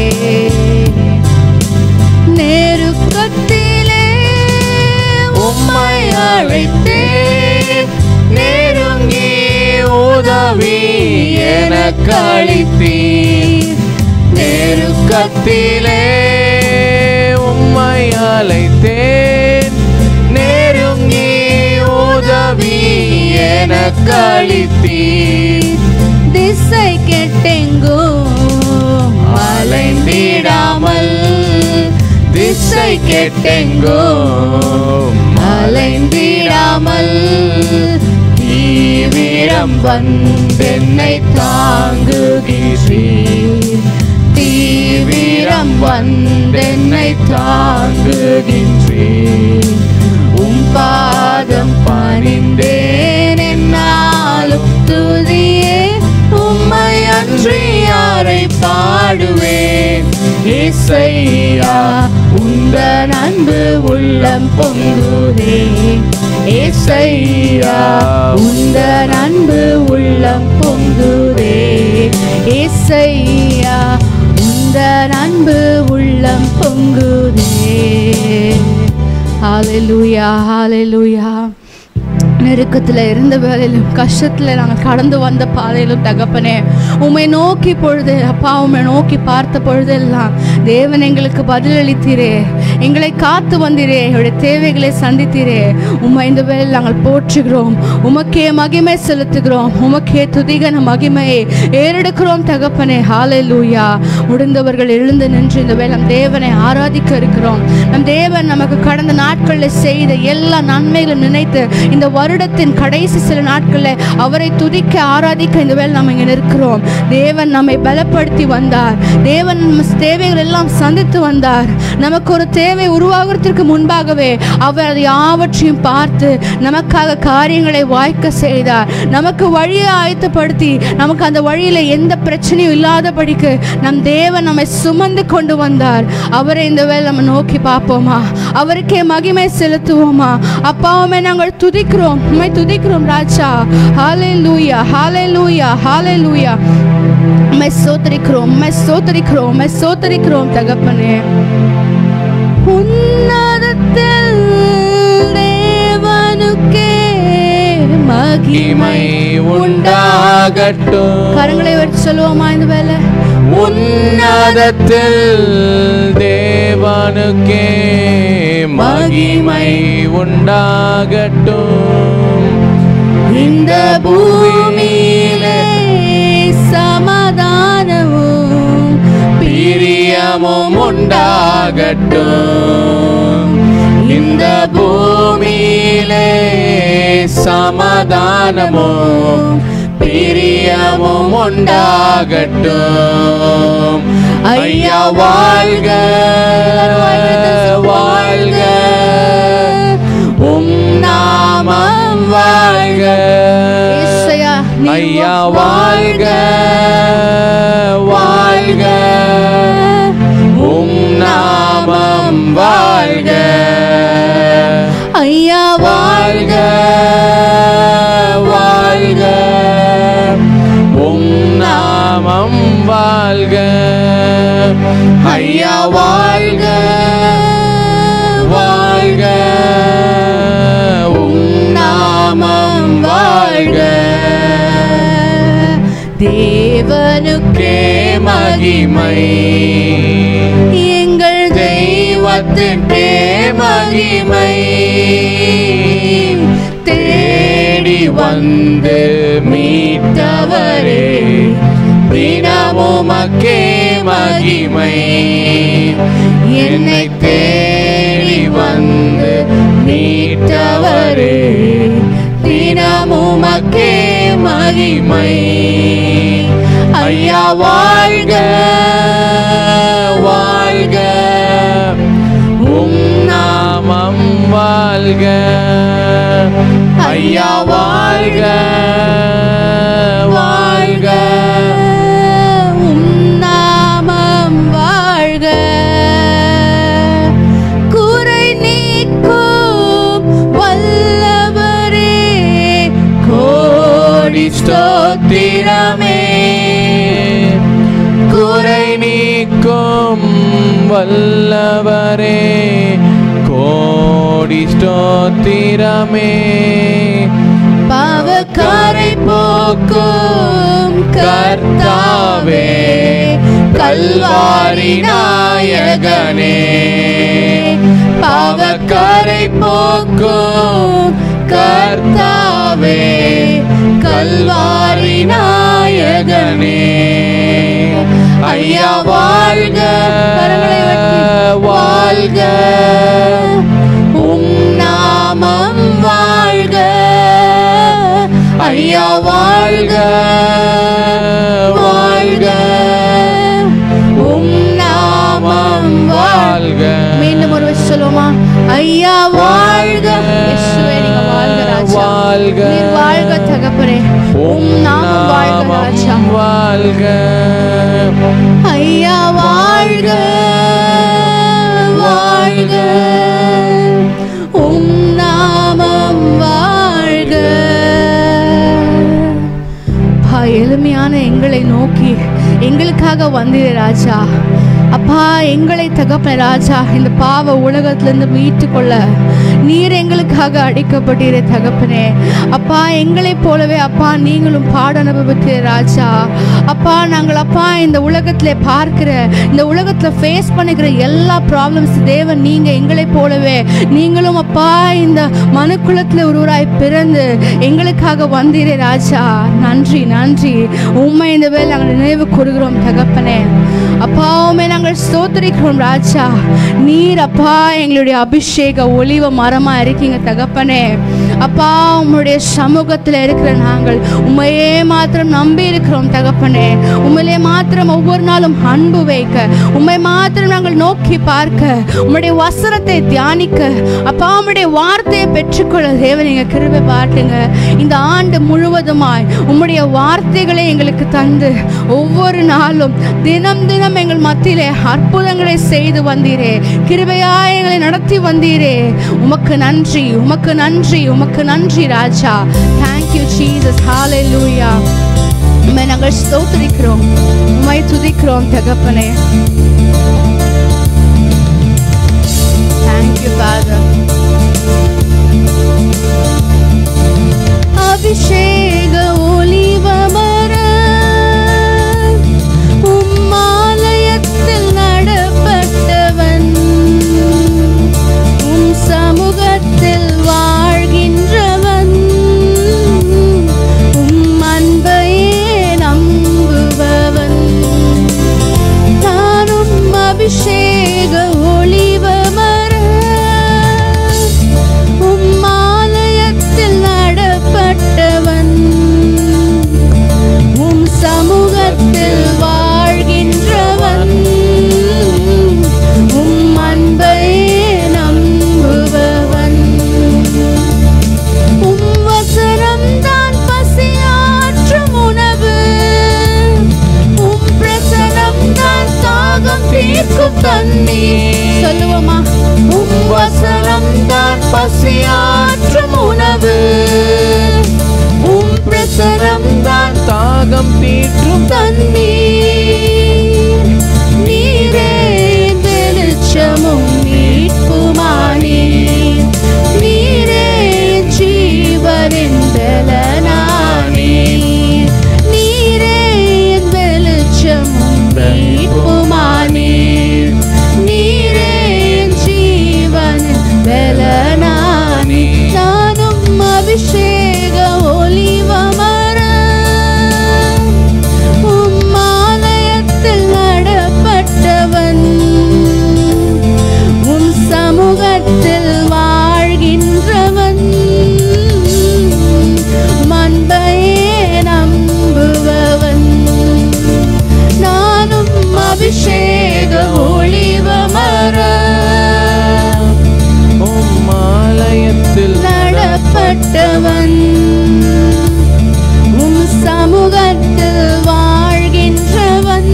நேருக்கத்திலே உம்மை அழைத்தேன் நெருங்கி உதவி எனக்கு அளித்தீர் நெருக்கத்திலே உம்மை அழைத்தேன் நெருங்கி உதவி எனக்கு அளித்தீர் திசை கெட்டெங்கும் அலைந்திடாமல் திசை கெட்டெங்கும் அலைந்திடாமல் தீவிரம் வந்தென்னை தாங்குகிறீர் தீவிரம் வந்தென்னை தாங்குகின்றீர் உம் பாதம் பணிந்தேன் என்னாலும் துதியே உம்மை அன்றி யாரை பாடுவேன் இசையா உந்தன் அன்பு உள்ளம் பொங்குதே இசையா உந்தன் அன்பு உள்ளம் பொங்குதே ஏசையா உந்தன் அன்பு உள்ளம் பொங்குதே ஹalleluya ஹalleluya நெருக்கத்தில் இருந்த வேலையிலும் கஷ்டத்தில் நாங்கள் கடந்து வந்த பாதையிலும் தகப்பனே உம்மை நோக்கி பொழுது அப்பா உம்மை நோக்கி பார்த்த பொழுதெல்லாம் தேவன் எங்களுக்கு பதிலளித்தீரே எங்களை காத்து வந்தீரே எங்களுடைய தேவைகளை சந்தித்தீரே உம்மை இந்த வேலையில் நாங்கள் போற்றுகிறோம் உமக்கே மகிமை செலுத்துகிறோம் உமக்கே துதிகன மகிமையை ஏறெடுக்கிறோம் தகப்பனே ஹாலே லூயா முடிந்தவர்கள் எழுந்து நின்று இந்த வேலை நம் தேவனை ஆராதிக்க இருக்கிறோம் நம் தேவன் நமக்கு கடந்த நாட்களில் செய்த எல்லா நன்மைகளும் நினைத்து இந்த வருடத்தின் கடைசி சில நாட்களில் அவரை துதிக்க ஆராதிக்க இந்த வேலை நம்ம இங்கே நிற்கிறோம் தேவன் நம்மை பலப்படுத்தி வந்தார் தேவன் நம்ம தேவைகள் எல்லாம் சந்தித்து வந்தார் நமக்கு ஒரு தேவை உருவாகிறதுக்கு முன்பாகவே அவர் அதை யாவற்றையும் பார்த்து நமக்காக காரியங்களை வாய்க்க செய்தார் நமக்கு வழியை ஆயத்தப்படுத்தி நமக்கு அந்த வழியில் எந்த பிரச்சனையும் இல்லாதபடிக்கு நம் தேவன் நம்மை சுமந்து கொண்டு வந்தார் அவரை இந்த வேலை நம்ம நோக்கி பார்ப்போமா அவருக்கே மகிமை செலுத்துவோமா அப்பாவுமே நாங்கள் துதிக்கிறோம் உண்மை துதிக்கிறோம் ராஜா ஹாலே லூயா ஹாலே லூயா ஹாலே லூயா உம்மை சோத்தரிக்கிறோம் உம்மை சோத்தரிக்கிறோம் உம்மை சோத்தரிக்கிறோம் தகப்பனே உன்னதத்தில் தேவனுக்கே மகிமை மகிமை உண்டாகட்டும் கரங்களை வச்சு சொல்லுவோமா இந்த வேலை உன்னதத்தில் தேவனுக்கே மகிமை உண்டாகட்டும் இந்த பூமியிலே சமாதானமும் பிரியமும் உண்டாகட்டும் இந்த பூமியிலே சமாதானமும் பிரியமும் உண்டாகட்டும் ஐயா வாழ்க வாழ்க உம் நாமம் வாழ்க இயேசுயா, நீர் ஐயா வாழ்க வாழ்க உம் நாமம் வாழ்க ஐயா வாழ்க வாழ்க உம் நாமம் வாழ்க ஐயா வாழ்க வாழ்க உம் நாமம் வாழ்க தேவனுக்கே கே மகிமை எங்கள் தெய்வத்திற்கே மகிமை தேடி வந்து மீட்டவரே தினமுமக்கே மகிமை என்னை தேடி வந்து மீட்டவரே தினமுமக்கே மகிமை ஐயா வாழ்க வாழ்க உம் நாமம் வாழ்க ஐயா வாழ்க வாழ்க உம் நாமம் வாழ்க குறை நீக்கும் வல்லவரே கோடி ஸ்தோத்திரமே குறை நீக்கும் வல்லவரே கோடி ஸ்தோத்திரமே பாவக்காரை போக்கும் கர்த்தாவே கல்வாரி நாயகனே பாவக்கரை போக்கும் கர்த்தாவே கல்வாரி நாயகனே ஐயா வாழ்க கரங்களை உயர்த்தி. வாழ்க உம் நாமம் வாழ்க ஐயா வாழ்க வாழ்க உம் நாமம் வாழ்க மீண்டும் ஒரு விஷயம் சொல்லுவோமா ஐயா வாழ்க இயேசுவே நீங்க வாழ்க ராஜா வாழ்க. நீர் வாழ்க தகப்பனே உம் நாமம் வாழ்க ராஜா வாழ்க ஐயா வாழ்க வாழ்க உம் நாமம் வாழ்க அப்பா, எளிமையான எங்களை நோக்கி எங்களுக்காக வந்தீரே ராஜா அப்பா எங்களை தகப்பன ராஜா இந்த பாவ உலகத்திலிருந்து மீட்டு கொள்ள நீர் எங்களுக்காக அடிக்கப்பட்டீரே தகப்பனே அப்பா எங்களைப் போலவே அப்பா நீங்களும் பாட அனுபவித்தீரே ராஜா அப்பா நாங்கள் அப்பா இந்த உலகத்துல பார்க்கிற இந்த உலகத்துல ஃபேஸ் பண்ணுகிற எல்லா ப்ராப்ளம்ஸ் தேவன் நீங்க எங்களைப் போலவே நீங்களும் அப்பா இந்த மனுக்குலத்துல ஒருவராய் பிறந்து எங்களுக்காக வந்தீரே ராஜா நன்றி நன்றி உண்மை இந்த வேலை நாங்கள் நினைவு கூறுகிறோம் தகப்பனே அப்பா உண்மை நாங்கள் ஸ்தோத்திரிக்கிறோம் ராஜா நீர் அப்பா எங்களுடைய அபிஷேக ஒளிவ மரமா இருக்கீங்க தகப்பனே அப்பா உம்முடைய சமூகத்தில் இருக்கிற நாங்கள் உண்மையே மாத்திரம் நம்பி இருக்கிறோம் தகப்பனே உண்மையிலே மாத்திரம் ஒவ்வொரு நாளும் அன்பு வைக்க உண்மை மாத்திரம் நாங்கள் நோக்கி பார்க்க உம்முடைய வசனத்தை தியானிக்க அப்பா உம்முடைய வார்த்தையை பெற்றுக்கொள்ள தேவன் நீங்க கிருபை பாட்டுங்க இந்த ஆண்டு முழுவதுமாய் உம்முடைய வார்த்தைகளை எங்களுக்கு தந்து ஒவ்வொரு நாளும் தினம் தினம் எங்கள் மத்தியிலே அற்புதங்களை செய்து வந்தீரே கிருபையா எங்களை நடத்தி வந்தீரே உமக்கு நன்றி உமக்கு நன்றி உமக்கு நன்றி ராஜா தேங்க்யூ ஜீசஸ் ஹalleluya உம்மை நாங்கள் ஸ்தோத்திரிக்கிறோம் உம்மை துதிக்கிறோம் தகப்பனே தேங்க்யூ ஃபாதர் அபிஷேக ஒளிவமர உம்மாலயத்தில் நடப்பட்டவன் உம் சமூகத்தில் வாழ்கின்றவன் உம் அன்பையே நம்புபவன் நானும் அபிஷேக ஒளிவமர உம்மாலயத்தில் நடப்பட்டவன் உம் சமூகத்தில் வாழ்கின்றவன் உம் அன்பை நம்புபவன் உம் வசனம் தான் பசியாற்றும் உணவு உம் பிரசனம் தான் தாகம் தீர்க்கும் தண்ணீர் சொல்லுவோமா உம் வசனம் தான் பசியாற்றும் உணவு உம் பிரசனம் தான் தாகம் தீற்றும் தண்ணீர் நீரே வெளிச்சமும் மீட்புமானீர் நீரே ஜீவனின் பலனானீர் நீரே வெளிச்சமும் மீட்புமானீர் நீரே ஜீவனின் பலனானீர் நானும் அபிஷேக ஒளிவமரம் உம்மாலயத்தில் நடப்பட்டவன் உம் சமூகத்தில் வாழ்கின்றவன் மண்பையே நம்புபவன் நானும் அபிஷேக ஒளிவமரம் உம் ஆலயத்தில் நடப்பட்டவன் உம் சமூகத்தில் வாழ்கின்றவன்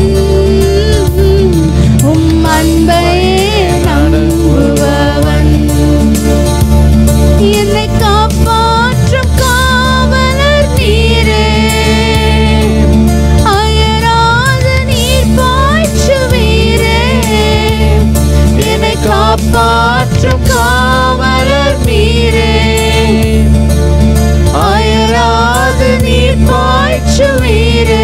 உம் அன்பையே நம்புபவன் என்னை காப்பாற்றும் காவலர் நீரே அயராது நீர் பாய்ச்சுவீரே என்னை காப்பாற்றும் காவலர் நீரே அயராது நீர் பாய்ச்சுவீரே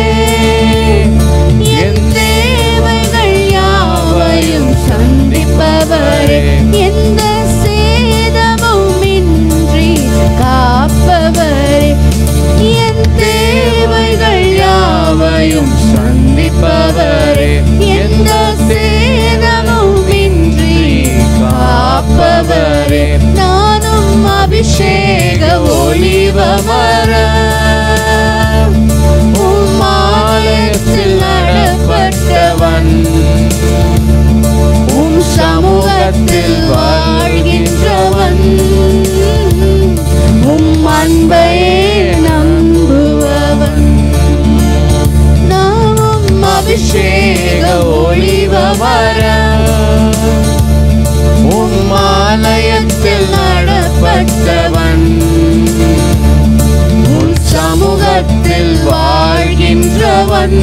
என் தேவைகள் யாவையும் சந்திப்பவரே எந்த சேதமும் இன்றி காப்பவரே என் தேவைகள் யாவையும் சந்திப்பவரே எந்த சேதமும் இன்றி காப்பவரே நானும் அபிஷேக ஒளிவமரம் உம்மாலயத்தில் நடப்பட்டவன் உம் சமூகத்தில் வாழ்கின்றவன் உம் அன்பையே நம்புபவன் நாமும் அபிஷேக ஒளிவமரம் உம் ஆலயத்தில் நடப்பட்டவன் உன் சமூகத்தில் வாழ்கின்றவன்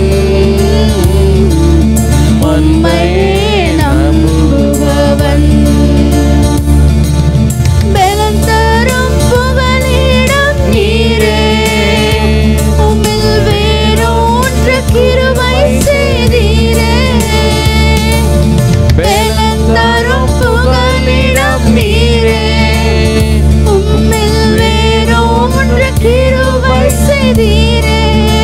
உண்மையே நம்புபவன் செய்தீரே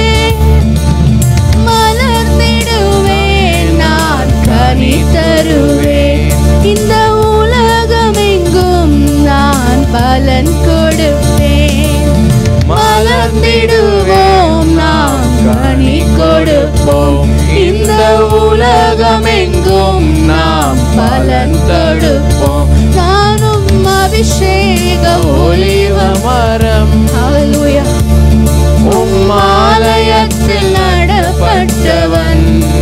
மலர்ந்திடுவேன் நான் கனி தருவேன் இந்த உலகமெங்கும் நான் பலன் கொடுப்பேன் மலர்ந்திடுவோம் நாம் கனி கொடுப்போம் இந்த உலகமெங்கும் நாம் பலன் கொடுப்போம் நானும் அபிஷேக ஒளிவ மரம் Hallelujah. உம்மாலயத்தில் நடப்பட்டவன்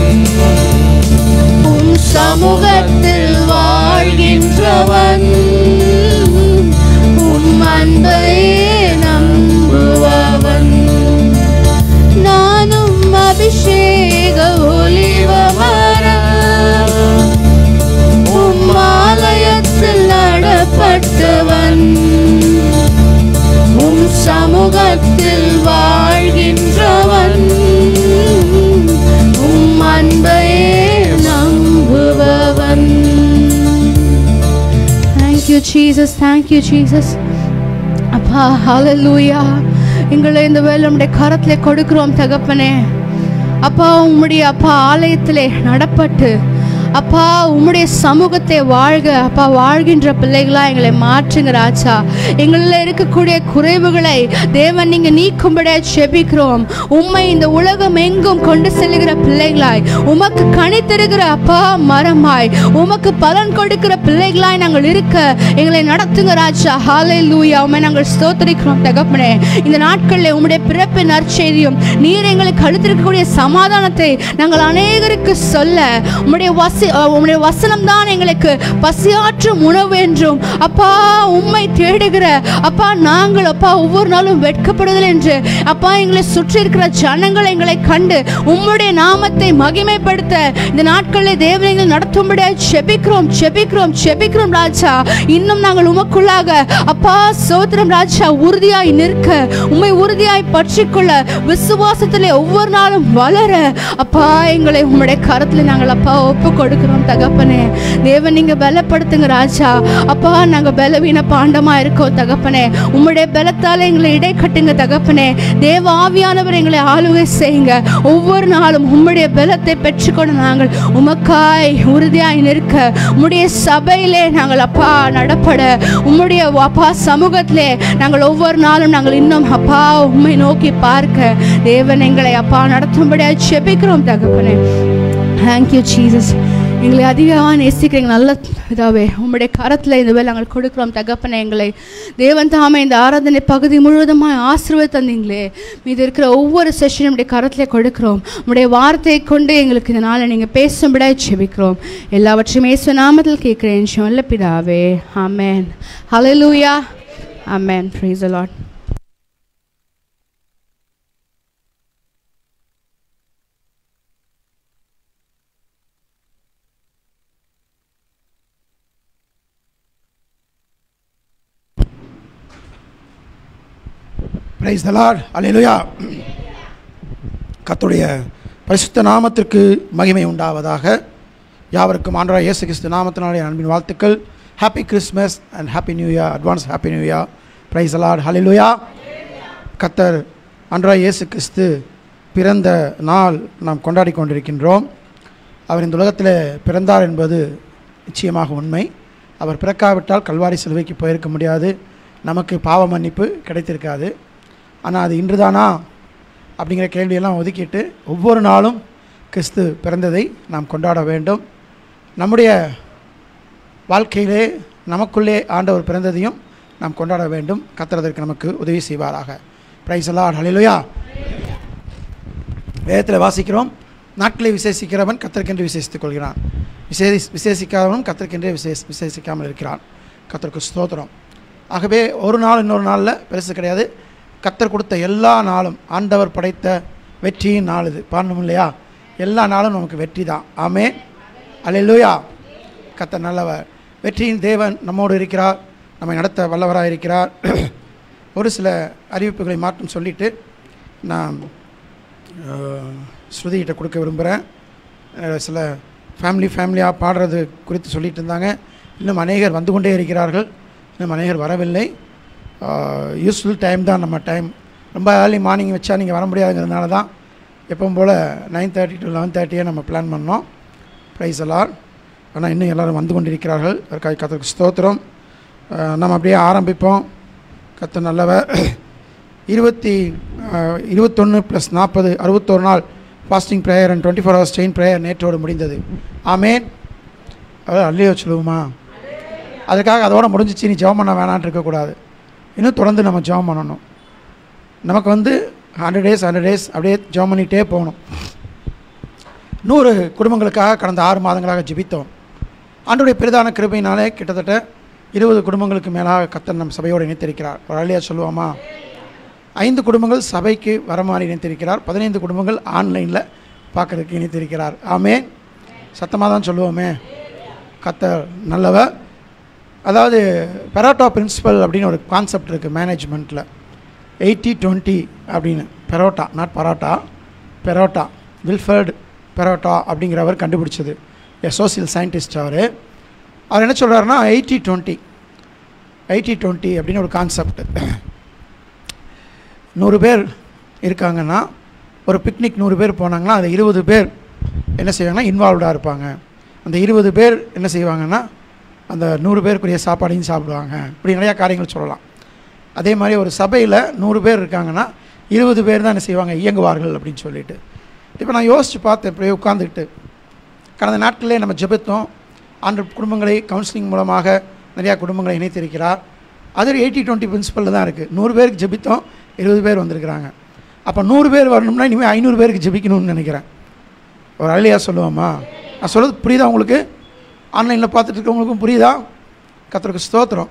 உம் சமூகத்தில் வாழ்கின்றவன் உம் அன்பை நம்புபவன் நானும் அபிஷேக ஒளிவ மரம் உம்மாலயத்தில் நடப்பட்டவன் உம் சமூகத்தில் வாழ்கின்றவன் உம் அன்பையே நம்புபவன் தேங்க்யூ ஜீசஸ் தேங்க்யூ ஜீசஸ் அப்பா ஹalleluya எங்களை இந்த வேலை நம்முடைய கரத்திலே கொடுக்கிறோம் தகப்பனே அப்பா உம்முடைய அப்பா ஆலயத்திலே நடப்பட்டு அப்பா உம்முடைய சமூகத்தை வாழ்க அப்பா வாழ்கின்ற பிள்ளைகளா எங்களை மாற்றுங்க ராஜா எங்களில் இருக்கக்கூடிய குறைவுகளை தேவன் நீங்க நீக்கும்படியா செபிக்கிறோம் உம்மை இந்த உலகம் எங்கும் கொண்டு செல்லுகிற பிள்ளைகளாய் உமக்கு கனி தருகிற அப்பா மரமாய் உமக்கு பலன் கொடுக்கிற பிள்ளைகளாய் நாங்கள் இருக்க எங்களை நடத்துங்க ராஜா ஹாலே லூயா உண்மை நாங்கள் ஸ்தோத்தரிக்கிறோம் தகப்பனே இந்த நாட்களில் உம்முடைய பிறப்பின் நற்செய்தியும் நீர் எங்களுக்கு அளித்திருக்கக்கூடிய சமாதானத்தை நாங்கள் அநேகருக்கு சொல்ல உம்முடைய வசி அஹ், உம்முடைய வசனம் தான் எங்களுக்கு பசியாற்றும் உணவு என்றும் அப்பா உம்மை தேடுகிற அப்பா நாங்கள் அப்பா ஒவ்வொரு நாளும் வெட்கப்படுதல் என்று அப்பா எங்களை சுற்றி இருக்கிற ஜனங்கள் எங்களை கண்டு உம்முடைய நாமத்தை மகிமைப்படுத்த இந்த நாட்களில் தேவனைகள் நடத்தும்படியாக செபிக்கிறோம் செபிக்கிறோம் செபிக்கிறோம் ராஜா இன்னும் நாங்கள் உமக்குள்ளாக அப்பா சோத்திரம் ராஜா உறுதியாய் நிற்க உம்மை உறுதியாய் பற்றிக்கொள்ள விசுவாசத்திலே ஒவ்வொரு நாளும் வளர அப்பா எங்களை உம்முடைய கரத்தில் நாங்கள் அப்பா ஒப்பு கொடுக்கிறோம் தகப்பனே தேவன் நீங்க பலப்படுத்துங்க ராஜா அப்பா நாங்க பலவீன பாண்டமா இருக்கோம் தகப்பனே உம்முடைய பலத்தால எங்களை இடை கட்டுங்க தகப்பனே தேவ ஆவியானவர் எங்களை ஆளுகை செய்யுங்க ஒவ்வொரு நாளும் உம்முடைய பலத்தை பெற்றுக்கொண்டு நாங்கள் உமக்காய் உறுதியாய் நிற்க உம்முடைய சபையிலே நாங்கள் அப்பா நடப்பட உம்முடைய அப்பா சமூகத்திலே நாங்கள் ஒவ்வொரு நாளும் நாங்கள் இன்னும் அப்பா உம்மை நோக்கி பார்க்க தேவன் எங்களை அப்பா நடத்தும்படியாக செபிக்கிறோம் தகப்பனே தேங்க்யூ ஜீசஸ் எங்களை அதிகமாக நேசிக்கிறீங்க நல்ல இதாவே உம்முடைய கரத்தில் இந்த வேலை நாங்கள் கொடுக்குறோம் தகப்பனே எங்களை தேவன் தாமே இந்த ஆராதனை பகுதி முழுவதுமாக ஆசீர்வாத தந்தீங்களே மீது இருக்கிற ஒவ்வொரு செஷனும் உடைய கரத்தில் கொடுக்குறோம் உம்முடைய வார்த்தையை கொண்டு எங்களுக்கு இந்த நாளை நீங்கள் பேசும்படியாக செபிக்கிறோம் எல்லாவற்றையும் இயேசு நாமத்தில் கேட்குறேன் சொல்ல பிதாவே ஆமென் ஹalleluya ஆமென் praise the lord praise the lord அலையிலுயா கர்த்தருடைய பரிசுத்த நாமத்திற்கு மகிமை உண்டாவதாக யாவருக்கும் ஆண்டவராய் இயேசு கிறிஸ்து நாமத்தினாலே என் அன்பின் வாழ்த்துக்கள் happy Christmas and happy new year advance happy new year praise the lord ஹalleluya கத்தர் ஆண்டவராய் இயேசு கிறிஸ்து பிறந்த நாள் நாம் கொண்டாடி கொண்டிருக்கின்றோம் அவர் இந்த உலகத்தில் பிறந்தார் என்பது நிச்சயமாக உண்மை அவர் பிறக்காவிட்டால் கல்வாரி சிலுவைக்கு போயிருக்க முடியாது நமக்கு பாவ மன்னிப்பு கிடைத்திருக்காது ஆனால் அது இன்றுதானா அப்படிங்கிற கேள்வியெல்லாம் ஒதுக்கிட்டு ஒவ்வொரு நாளும் கிறிஸ்து பிறந்ததை நாம் கொண்டாட வேண்டும் நம்முடைய வாழ்க்கையிலே நமக்குள்ளே ஆண்டவர் பிறந்ததையும் நாம் கொண்டாட வேண்டும் கத்துறதற்கு நமக்கு உதவி செய்வாராக பிரைஸ் எல்லாம் ஹalleluya வேதத்தில் வாசிக்கிறோம் நாட்களை விசேஷிக்கிறவன் கத்தற்கென்று விசேஷித்துக் கொள்கிறான் விசேஷி விசேஷிக்காதவனும் கத்தற்கென்றே விசேஷ விசேஷிக்காமல் இருக்கிறான் கத்தருக்கு ஸ்தோத்திரம் ஆகவே ஒரு நாள் இன்னொரு நாளில் பெருசு கிடையாது கத்தர் கொடுத்த எல்லா நாளும் ஆண்டவர் படைத்த வெற்றியின் நாள் இது பாடணும் இல்லையா எல்லா நாளும் நமக்கு வெற்றி தான் ஆமே அல்லேலூயா கத்தர் நல்லவர் வெற்றியின் தேவன் நம்மோடு இருக்கிறார் நம்மை நடத்த வல்லவராக இருக்கிறார் ஒரு சில அறிவிப்புகளை மாற்றம் சொல்லிட்டு நான் அஹ், ஸ்ருதிகிட்ட கொடுக்க விரும்புகிறேன் அஹ், சில ஃபேமிலி ஃபேமிலியாக பாடுறது குறித்து சொல்லிட்டு இருந்தாங்க இன்னும் அநேகர் வந்து கொண்டே இருக்கிறார்கள் இன்னும் அநேகர் வரவில்லை யூஸ்ஃபுல் டைம் தான் நம்ம டைம் ரொம்ப ஏர்லி மார்னிங் வச்சா நீங்கள் வர முடியாதுங்கிறதுனால தான் எப்பவும் போல் நைன் தேர்ட்டி டு லெவன் தேர்ட்டியே நம்ம பிளான் பண்ணோம் ப்ரைஸ் எல்லாம் ஆனால் இன்னும் எல்லோரும் வந்து கொண்டிருக்கிறார்கள் அதற்காக கத்தருக்கு ஸ்தோத்திரம் அஹ் நம்ம அப்படியே ஆரம்பிப்போம் கத்த நல்லவ இருபத்தி இருபத்தொன்று ப்ளஸ் நாற்பது அறுபத்தோரு நாள் fasting prayer and twenty four hours chain prayer நேற்றோடு முடிந்தது ஆமேன் அதாவது அள்ளியோ சொல்லுவோமா அதுக்காக அதோட முடிஞ்சிச்சு நீ ஜெபம் பண்ண வேணான்ட்டு இருக்கக்கூடாது இன்னும் தொடர்ந்து நம்ம ஜெபம் பண்ணணும் நமக்கு வந்து ஹண்ட்ரட் டேஸ் ஹண்ட்ரட் டேஸ் அப்படியே ஜெபம் பண்ணிகிட்டே போகணும் நூறு குடும்பங்களுக்காக கடந்த ஆறு மாதங்களாக ஜெபித்தோம் ஆண்டுடைய பெரிதான கிருபையினாலே கிட்டத்தட்ட இருபது குடும்பங்களுக்கு மேலாக கத்தர் நம் சபையோடு இணைத்திருக்கிறார் ஒரு அழியா சொல்லுவோமா ஐந்து குடும்பங்கள் சபைக்கு வரமாறி இணைத்திருக்கிறார் பதினைந்து குடும்பங்கள் ஆன்லைனில் பார்க்கறதுக்கு இணைத்திருக்கிறார் ஆமே சத்தமாக தான் சொல்லுவோமே கத்தர் நல்லவர் அதாவது பெரோட்டா பிரின்சிபல் அப்படின்னு ஒரு கான்செப்ட் இருக்குது மேனேஜ்மெண்ட்டில் எயிட்டி டுவெண்ட்டி அப்படின்னு பெரோட்டா நாட் பரோட்டா பெரோட்டா வில்ஃபர்டு பெரோட்டா அப்படிங்கிறவர் கண்டுபிடிச்சது எ சோசியல் சயின்டிஸ்ட் அவர் அவர் என்ன சொல்கிறாருன்னா எயிட்டி டுவெண்ட்டி எயிட்டி டுவெண்ட்டி அப்படின்னு ஒரு கான்செப்ட் நூறு பேர் இருக்காங்கன்னா ஒரு பிக்னிக் நூறு பேர் போனாங்கன்னா அது இருபது பேர் என்ன செய்வாங்கன்னா இன்வால்வ்டாக இருப்பாங்க அந்த இருபது பேர் என்ன செய்வாங்கன்னா அந்த நூறு பேருக்குரிய சாப்பாடையும் சாப்பிடுவாங்க இப்படி நிறையா காரியங்கள் சொல்லலாம் அதே மாதிரி ஒரு சபையில் நூறு பேர் இருக்காங்கன்னா இருபது பேர் தான் என்ன செய்வாங்க இயங்குவார்கள் அப்படின்னு சொல்லிட்டு இப்போ நான் யோசித்து பார்த்தேன் இப்படியே உட்காந்துக்கிட்டு கடந்த நாட்களிலே நம்ம ஜெபித்தோம் ஆண்டு குடும்பங்களை கவுன்சிலிங் மூலமாக நிறையா குடும்பங்களை இணைத்திருக்கிறார் அது எயிட்டி டுவெண்ட்டி பிரின்சிபலில் தான் இருக்குது நூறு பேருக்கு ஜெபித்தோம் இருபது பேர் வந்திருக்கிறாங்க அப்போ நூறு பேர் வரணும்னா இனிமேல் ஐநூறு பேருக்கு ஜெபிக்கணும்னு நினைக்கிறேன் ஒரு அழியா சொல்லுவோமா நான் சொல்கிறது புரியுதா உங்களுக்கு ஆன்லைனில் பார்த்துட்டு இருக்கவங்களுக்கும் புரியுதா கத்தருக்கு ஸ்தோத்திரம்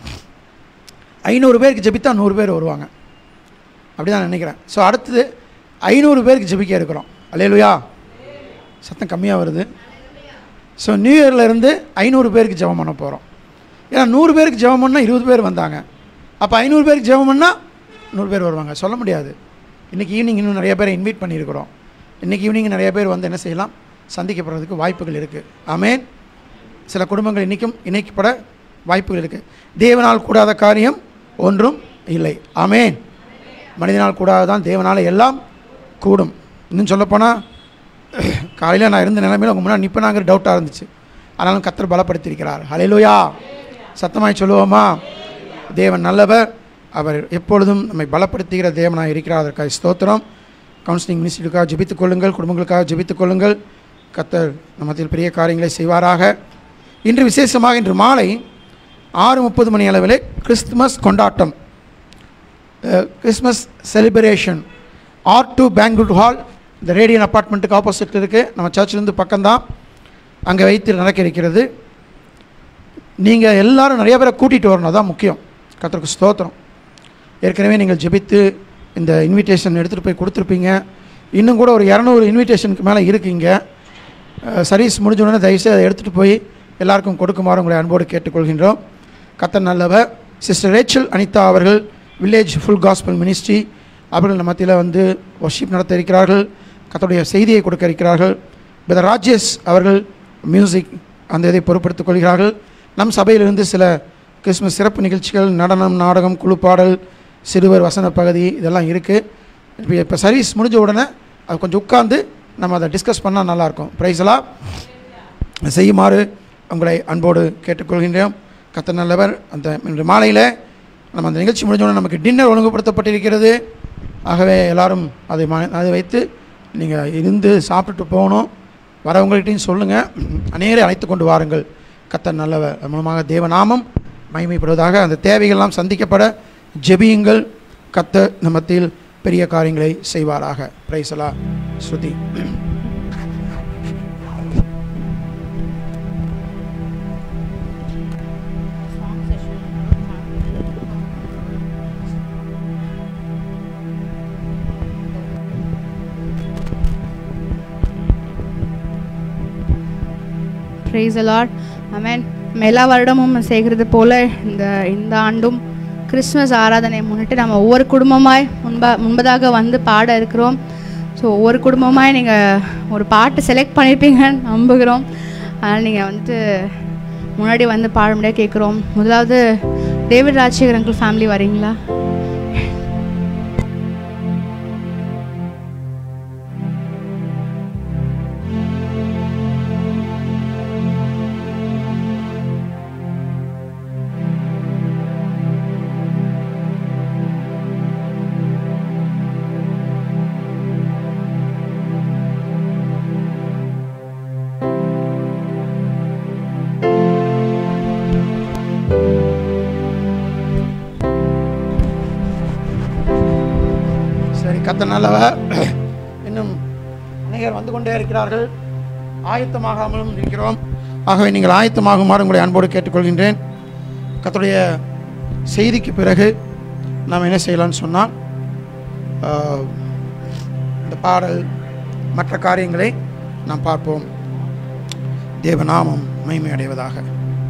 ஐநூறு பேருக்கு ஜெபித்தா நூறு பேர் வருவாங்க அப்படி தான் நினைக்கிறேன் ஸோ அடுத்தது ஐநூறு பேருக்கு ஜெபிக்க இருக்கிறோம் அல்லேலுயா சத்தம் கம்மியாக வருது ஸோ நியூ இயர்ல இருந்து ஐநூறு பேருக்கு ஜெபம் பண்ண போகிறோம் ஏன்னா நூறு பேருக்கு ஜெபம் பண்ணால் இருபது பேர் வந்தாங்க அப்போ ஐநூறு பேருக்கு ஜெபம் பண்ணால் நூறு பேர் வருவாங்க சொல்ல முடியாது இன்றைக்கி ஈவினிங் இன்னும் நிறைய பேரை இன்வைட் பண்ணியிருக்கிறோம் இன்றைக்கி ஈவினிங் நிறைய பேர் வந்து என்ன செய்யலாம் சந்திக்கப்படுறதுக்கு வாய்ப்புகள் இருக்குது ஆமேன் சில குடும்பங்கள் இன்றைக்கும் இணைக்கப்பட வாய்ப்புகள் இருக்குது தேவனால் கூடாத காரியம் ஒன்றும் இல்லை ஆமேன் மனிதனால் கூடாதான் தேவனால் எல்லாம் கூடும் இன்னும் சொல்லப்போனால் காலையில் நான் இருந்த நிலைமையில் உங்கள் முன்னாடி நிற்பனாங்கிற டவுட்டாக இருந்துச்சு ஆனாலும் கத்தர் பலப்படுத்தியிருக்கிறார் ஹalleluya சத்தமாய் சொல்லுவோமா தேவன் நல்லவர் அவர் எப்பொழுதும் நம்மை பலப்படுத்துகிற தேவனாக இருக்கிறார் அதற்காக ஸ்தோத்திரம் கவுன்சிலிங் மினிஸ்ட்ரிக்காக ஜெபித்துக் கொள்ளுங்கள் குடும்பங்களுக்காக ஜெபித்துக் கொள்ளுங்கள் கத்தர் நம்மத்தில் பெரிய காரியங்களை செய்வாராக இன்று விசேஷமாக இன்று மாலை ஆறு முப்பது மணி அளவில் கிறிஸ்துமஸ் கொண்டாட்டம் Christmas celebration are to banquet hall இந்த ரேடியன் அப்பார்ட்மெண்ட்டுக்கு ஆப்போசிட் இருக்குது நம்ம சர்ச்சிலேருந்து பக்கம்தான் அங்கே வைத்து நடக்க இருக்கிறது நீங்கள் எல்லாரும் நிறைய பேரை கூட்டிகிட்டு வரணும் அதான் முக்கியம் கத்தருக்கு ஸ்தோத்திரம் ஏற்கனவே நீங்கள் ஜெபித்து இந்த இன்விடேஷன் எடுத்துகிட்டு போய் கொடுத்துருப்பீங்க இன்னும் கூட ஒரு இரநூறு இன்விடேஷனுக்கு மேலே இருக்குங்க சர்வீஸ் முடிஞ்ச உடனே தயவுசெய்து அதை எடுத்துகிட்டு போய் எல்லாருக்கும் கொடுக்குமாறு உங்களை அன்போடு கேட்டுக்கொள்கின்றோம் கத்தர் நல்லவர் சிஸ்டர் ரேச்சல் அனிதா அவர்கள் வில்லேஜ் ஃபுல் காஸ்பல் மினிஸ்ட்ரி அவர்கள் நம்ம மத்தியில் வந்து ஒர்ஷிப் நடத்த இருக்கிறார்கள் கத்தருடைய செய்தியை கொடுக்க இருக்கிறார்கள் பிரதர் ராஜேஷ் அவர்கள் மியூசிக் அந்த இதை பொறுப்படுத்திக் கொள்கிறார்கள் நம் சபையிலிருந்து சில கிறிஸ்மஸ் சிறப்பு நிகழ்ச்சிகள் நடனம் நாடகம் குழுப்பாடல் சிறுவர் வசன பகுதி இதெல்லாம் இருக்குது இப்போ இப்போ சர்வீஸ் முடிஞ்ச உடனே அது கொஞ்சம் உட்காந்து நம்ம அதை டிஸ்கஸ் பண்ணால் நல்லாயிருக்கும் ப்ரைஸெல்லாம் செய்யுமாறு உங்களை அன்போடு கேட்டுக்கொள்கின்றோம் கத்த நல்லவர் அந்த இன்று மாலையில் நம்ம அந்த நிகழ்ச்சி முடிஞ்ச உடனே நமக்கு டின்னர் ஒழுங்குபடுத்தப்பட்டிருக்கிறது ஆகவே எல்லாரும் அதை ம- அதை வைத்து நீங்கள் இருந்து சாப்பிட்டுட்டு போகணும் வரவங்கள்ட்டையும் சொல்லுங்கள் அநேரை அழைத்து கொண்டு வாருங்கள் கத்தர் நல்லவர் அது மூலமாக தேவநாமம் மகிமைப்படுவதாக அந்த தேவைகள்லாம் சந்திக்கப்பட ஜெபியுங்கள் கத்த மத்தியில் பெரிய காரியங்களை செய்வாராக பிரைசலா ஸ்ருதி ப்ரைஸ் அலாட் அமேன் நம்ம எல்லா வருடமும் செய்கிறது போல இந்த இந்த ஆண்டும் கிறிஸ்மஸ் ஆராதனை முன்னிட்டு நம்ம ஒவ்வொரு குடும்பமாய் முன்பா முன்பதாக வந்து பாட இருக்கிறோம் ஸோ ஒவ்வொரு குடும்பமாய் நீங்கள் ஒரு பாட்டு செலக்ட் பண்ணியிருப்பீங்கன்னு நம்புகிறோம் அதனால் நீங்கள் வந்துட்டு முன்னாடி வந்து பாட முடியாது கேட்குறோம் முதலாவது டேவிட் ராஜசேகர் அங்கிள் ஃபேமிலி வரீங்களா சரி கத்த நல்லவர் இன்னும் அநேகர் வந்து கொண்டே இருக்கிறார்கள் ஆயத்தமாகாமலும் இருக்கிறோம் ஆகவே நீங்கள் ஆயத்தமாகுமாறு உங்களை அன்போடு கேட்டுக்கொள்கின்றேன் கர்த்தருடைய செய்திக்கு பிறகு நாம் என்ன செய்யலாம்னு சொன்னால் ஆஹ், இந்த பாடல் மற்ற காரியங்களை நாம் பார்ப்போம் தேவநாமம் மகிமை அடைவதாக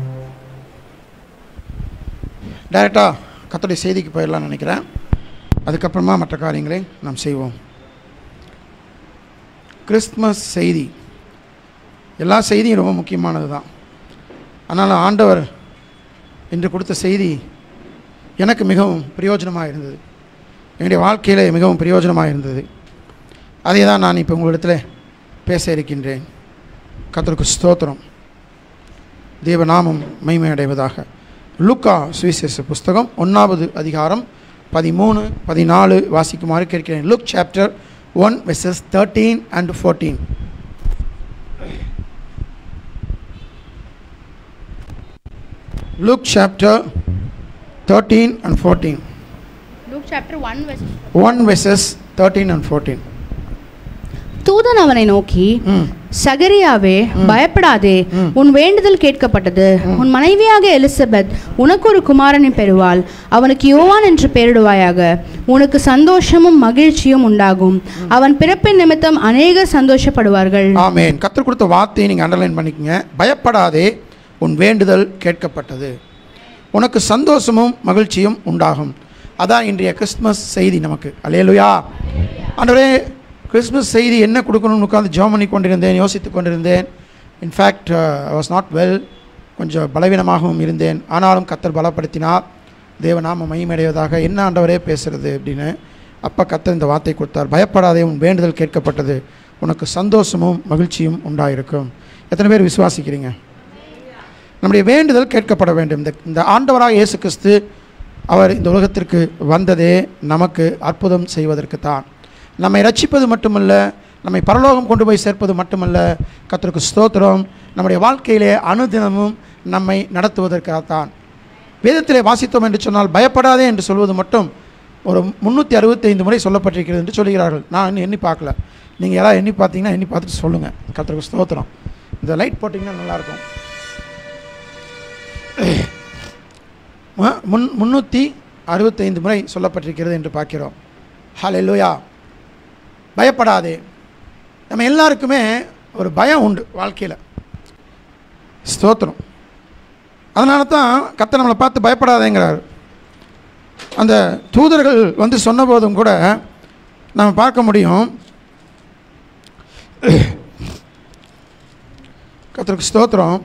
டைரெக்டாக கர்த்தருடைய செய்திக்கு போயிடலாம்னு நினைக்கிறேன் அதுக்கப்புறமா மற்ற காரியங்களை நாம் செய்வோம் கிறிஸ்துமஸ் செய்தி எல்லா செய்தியும் ரொம்ப முக்கியமானது தான் அதனால் ஆண்டவர் இன்று கொடுத்த செய்தி எனக்கு மிகவும் பிரயோஜனமாக இருந்தது என்னுடைய வாழ்க்கையில் மிகவும் பிரயோஜனமாக இருந்தது அதை தான் நான் இப்போ உங்களிடத்தில் பேச இருக்கின்றேன் கர்த்தருக்கு ஸ்தோத்திரம் தேவநாமம் மகிமை அடைவதாக லூக்கா சுவிசேஷ புஸ்தகம் ஒன்றாவது அதிகாரம் பதிமூணு பதினாலு வாசிக்குமாறு கேட்கிறேன் Luke chapter one verses thirteen and fourteen Luke chapter thirteen and fourteen Luke chapter one one verses thirteen and fourteen தூதன் அவனை நோக்கி ம் சகரியாவே பயப்படாதே உன் வேண்டுதல் கேட்கப்பட்டது உன் மனைவியாக எலிசபெத் உனக்கு ஒரு குமாரனை பெறுவாள் அவனுக்கு யோவான் என்று பெயரிடுவாயாக உனக்கு சந்தோஷமும் மகிழ்ச்சியும் உண்டாகும் அவன் பிறப்பின் நிமித்தம் அநேகர் சந்தோஷப்படுவார்கள் ஆமென் கற்றுக் கொடுத்த வார்த்தையை நீங்கள் அண்டர்லைன் பண்ணிக்கங்க பயப்படாதே உன் வேண்டுதல் கேட்கப்பட்டது உனக்கு சந்தோஷமும் மகிழ்ச்சியும் உண்டாகும் அதான் இன்றைய கிறிஸ்மஸ் செய்தி நமக்கு அல்லேலுயா ஆண்டவரே கிறிஸ்மஸ் செய்தி என்ன கொடுக்கணும்னு உட்காந்து ஜெபம் பண்ணி கொண்டிருந்தேன் யோசித்து கொண்டிருந்தேன் in fact I was not well கொஞ்சம் பலவீனமாகவும் இருந்தேன் ஆனாலும் கத்தர் பலப்படுத்தினார் தேவநாம மகிமடைவதாக என்ன ஆண்டவரே பேசுறது அப்படின்னு அப்போ கத்தர் இந்த வார்த்தை கொடுத்தார் பயப்படாதே உன் வேண்டுதல் கேட்கப்பட்டது உனக்கு சந்தோஷமும் மகிழ்ச்சியும் உண்டாயிருக்கும் எத்தனை பேர் விசுவாசிக்கிறீங்க நம்முடைய வேண்டுதல் கேட்கப்பட வேண்டும் இந்த இந்த ஆண்டவராக இயேசு கிறிஸ்து அவர் இந்த உலகத்திற்கு வந்ததே நமக்கு அற்புதம் செய்வதற்கு தான் நம்மை ரட்சிப்பது மட்டுமல்ல நம்மை பரலோகம் கொண்டு போய் சேர்ப்பது மட்டுமல்ல கர்த்தருக்கு ஸ்தோத்திரம் நம்முடைய வாழ்க்கையிலே அனுதினமும் நம்மை நடத்துவதற்காகத்தான் வேதத்திலே வாசித்தோம் என்று சொன்னால் பயப்படாதே என்று சொல்வது மட்டும் ஒரு முந்நூற்றி அறுபத்தைந்து முறை சொல்லப்பட்டிருக்கிறது என்று சொல்கிறார்கள் நான் இன்னும் எண்ணி பார்க்கல நீங்கள் யாராவது எண்ணி பார்த்தீங்கன்னா எண்ணி பார்த்துட்டு சொல்லுங்கள் கர்த்தருக்கு ஸ்தோத்திரம் இந்த லைட் போட்டிங்கன்னா நல்லாயிருக்கும் மு- முன் முந்நூற்றி அறுபத்தைந்து முறை சொல்லப்பட்டிருக்கிறது என்று பார்க்கிறோம் ஹalleluya பயப்படாதே நம்ம எல்லாருக்குமே ஒரு பயம் உண்டு வாழ்க்கையில் ஸ்தோத்திரம் அதனால தான் கத்த நம்மளை பார்த்து பயப்படாதேங்கிறார் அந்த தூதர்கள் வந்து சொன்னபோதும் கூட நம்ம பார்க்க முடியும் கத்தருக்கு ஸ்தோத்திரம்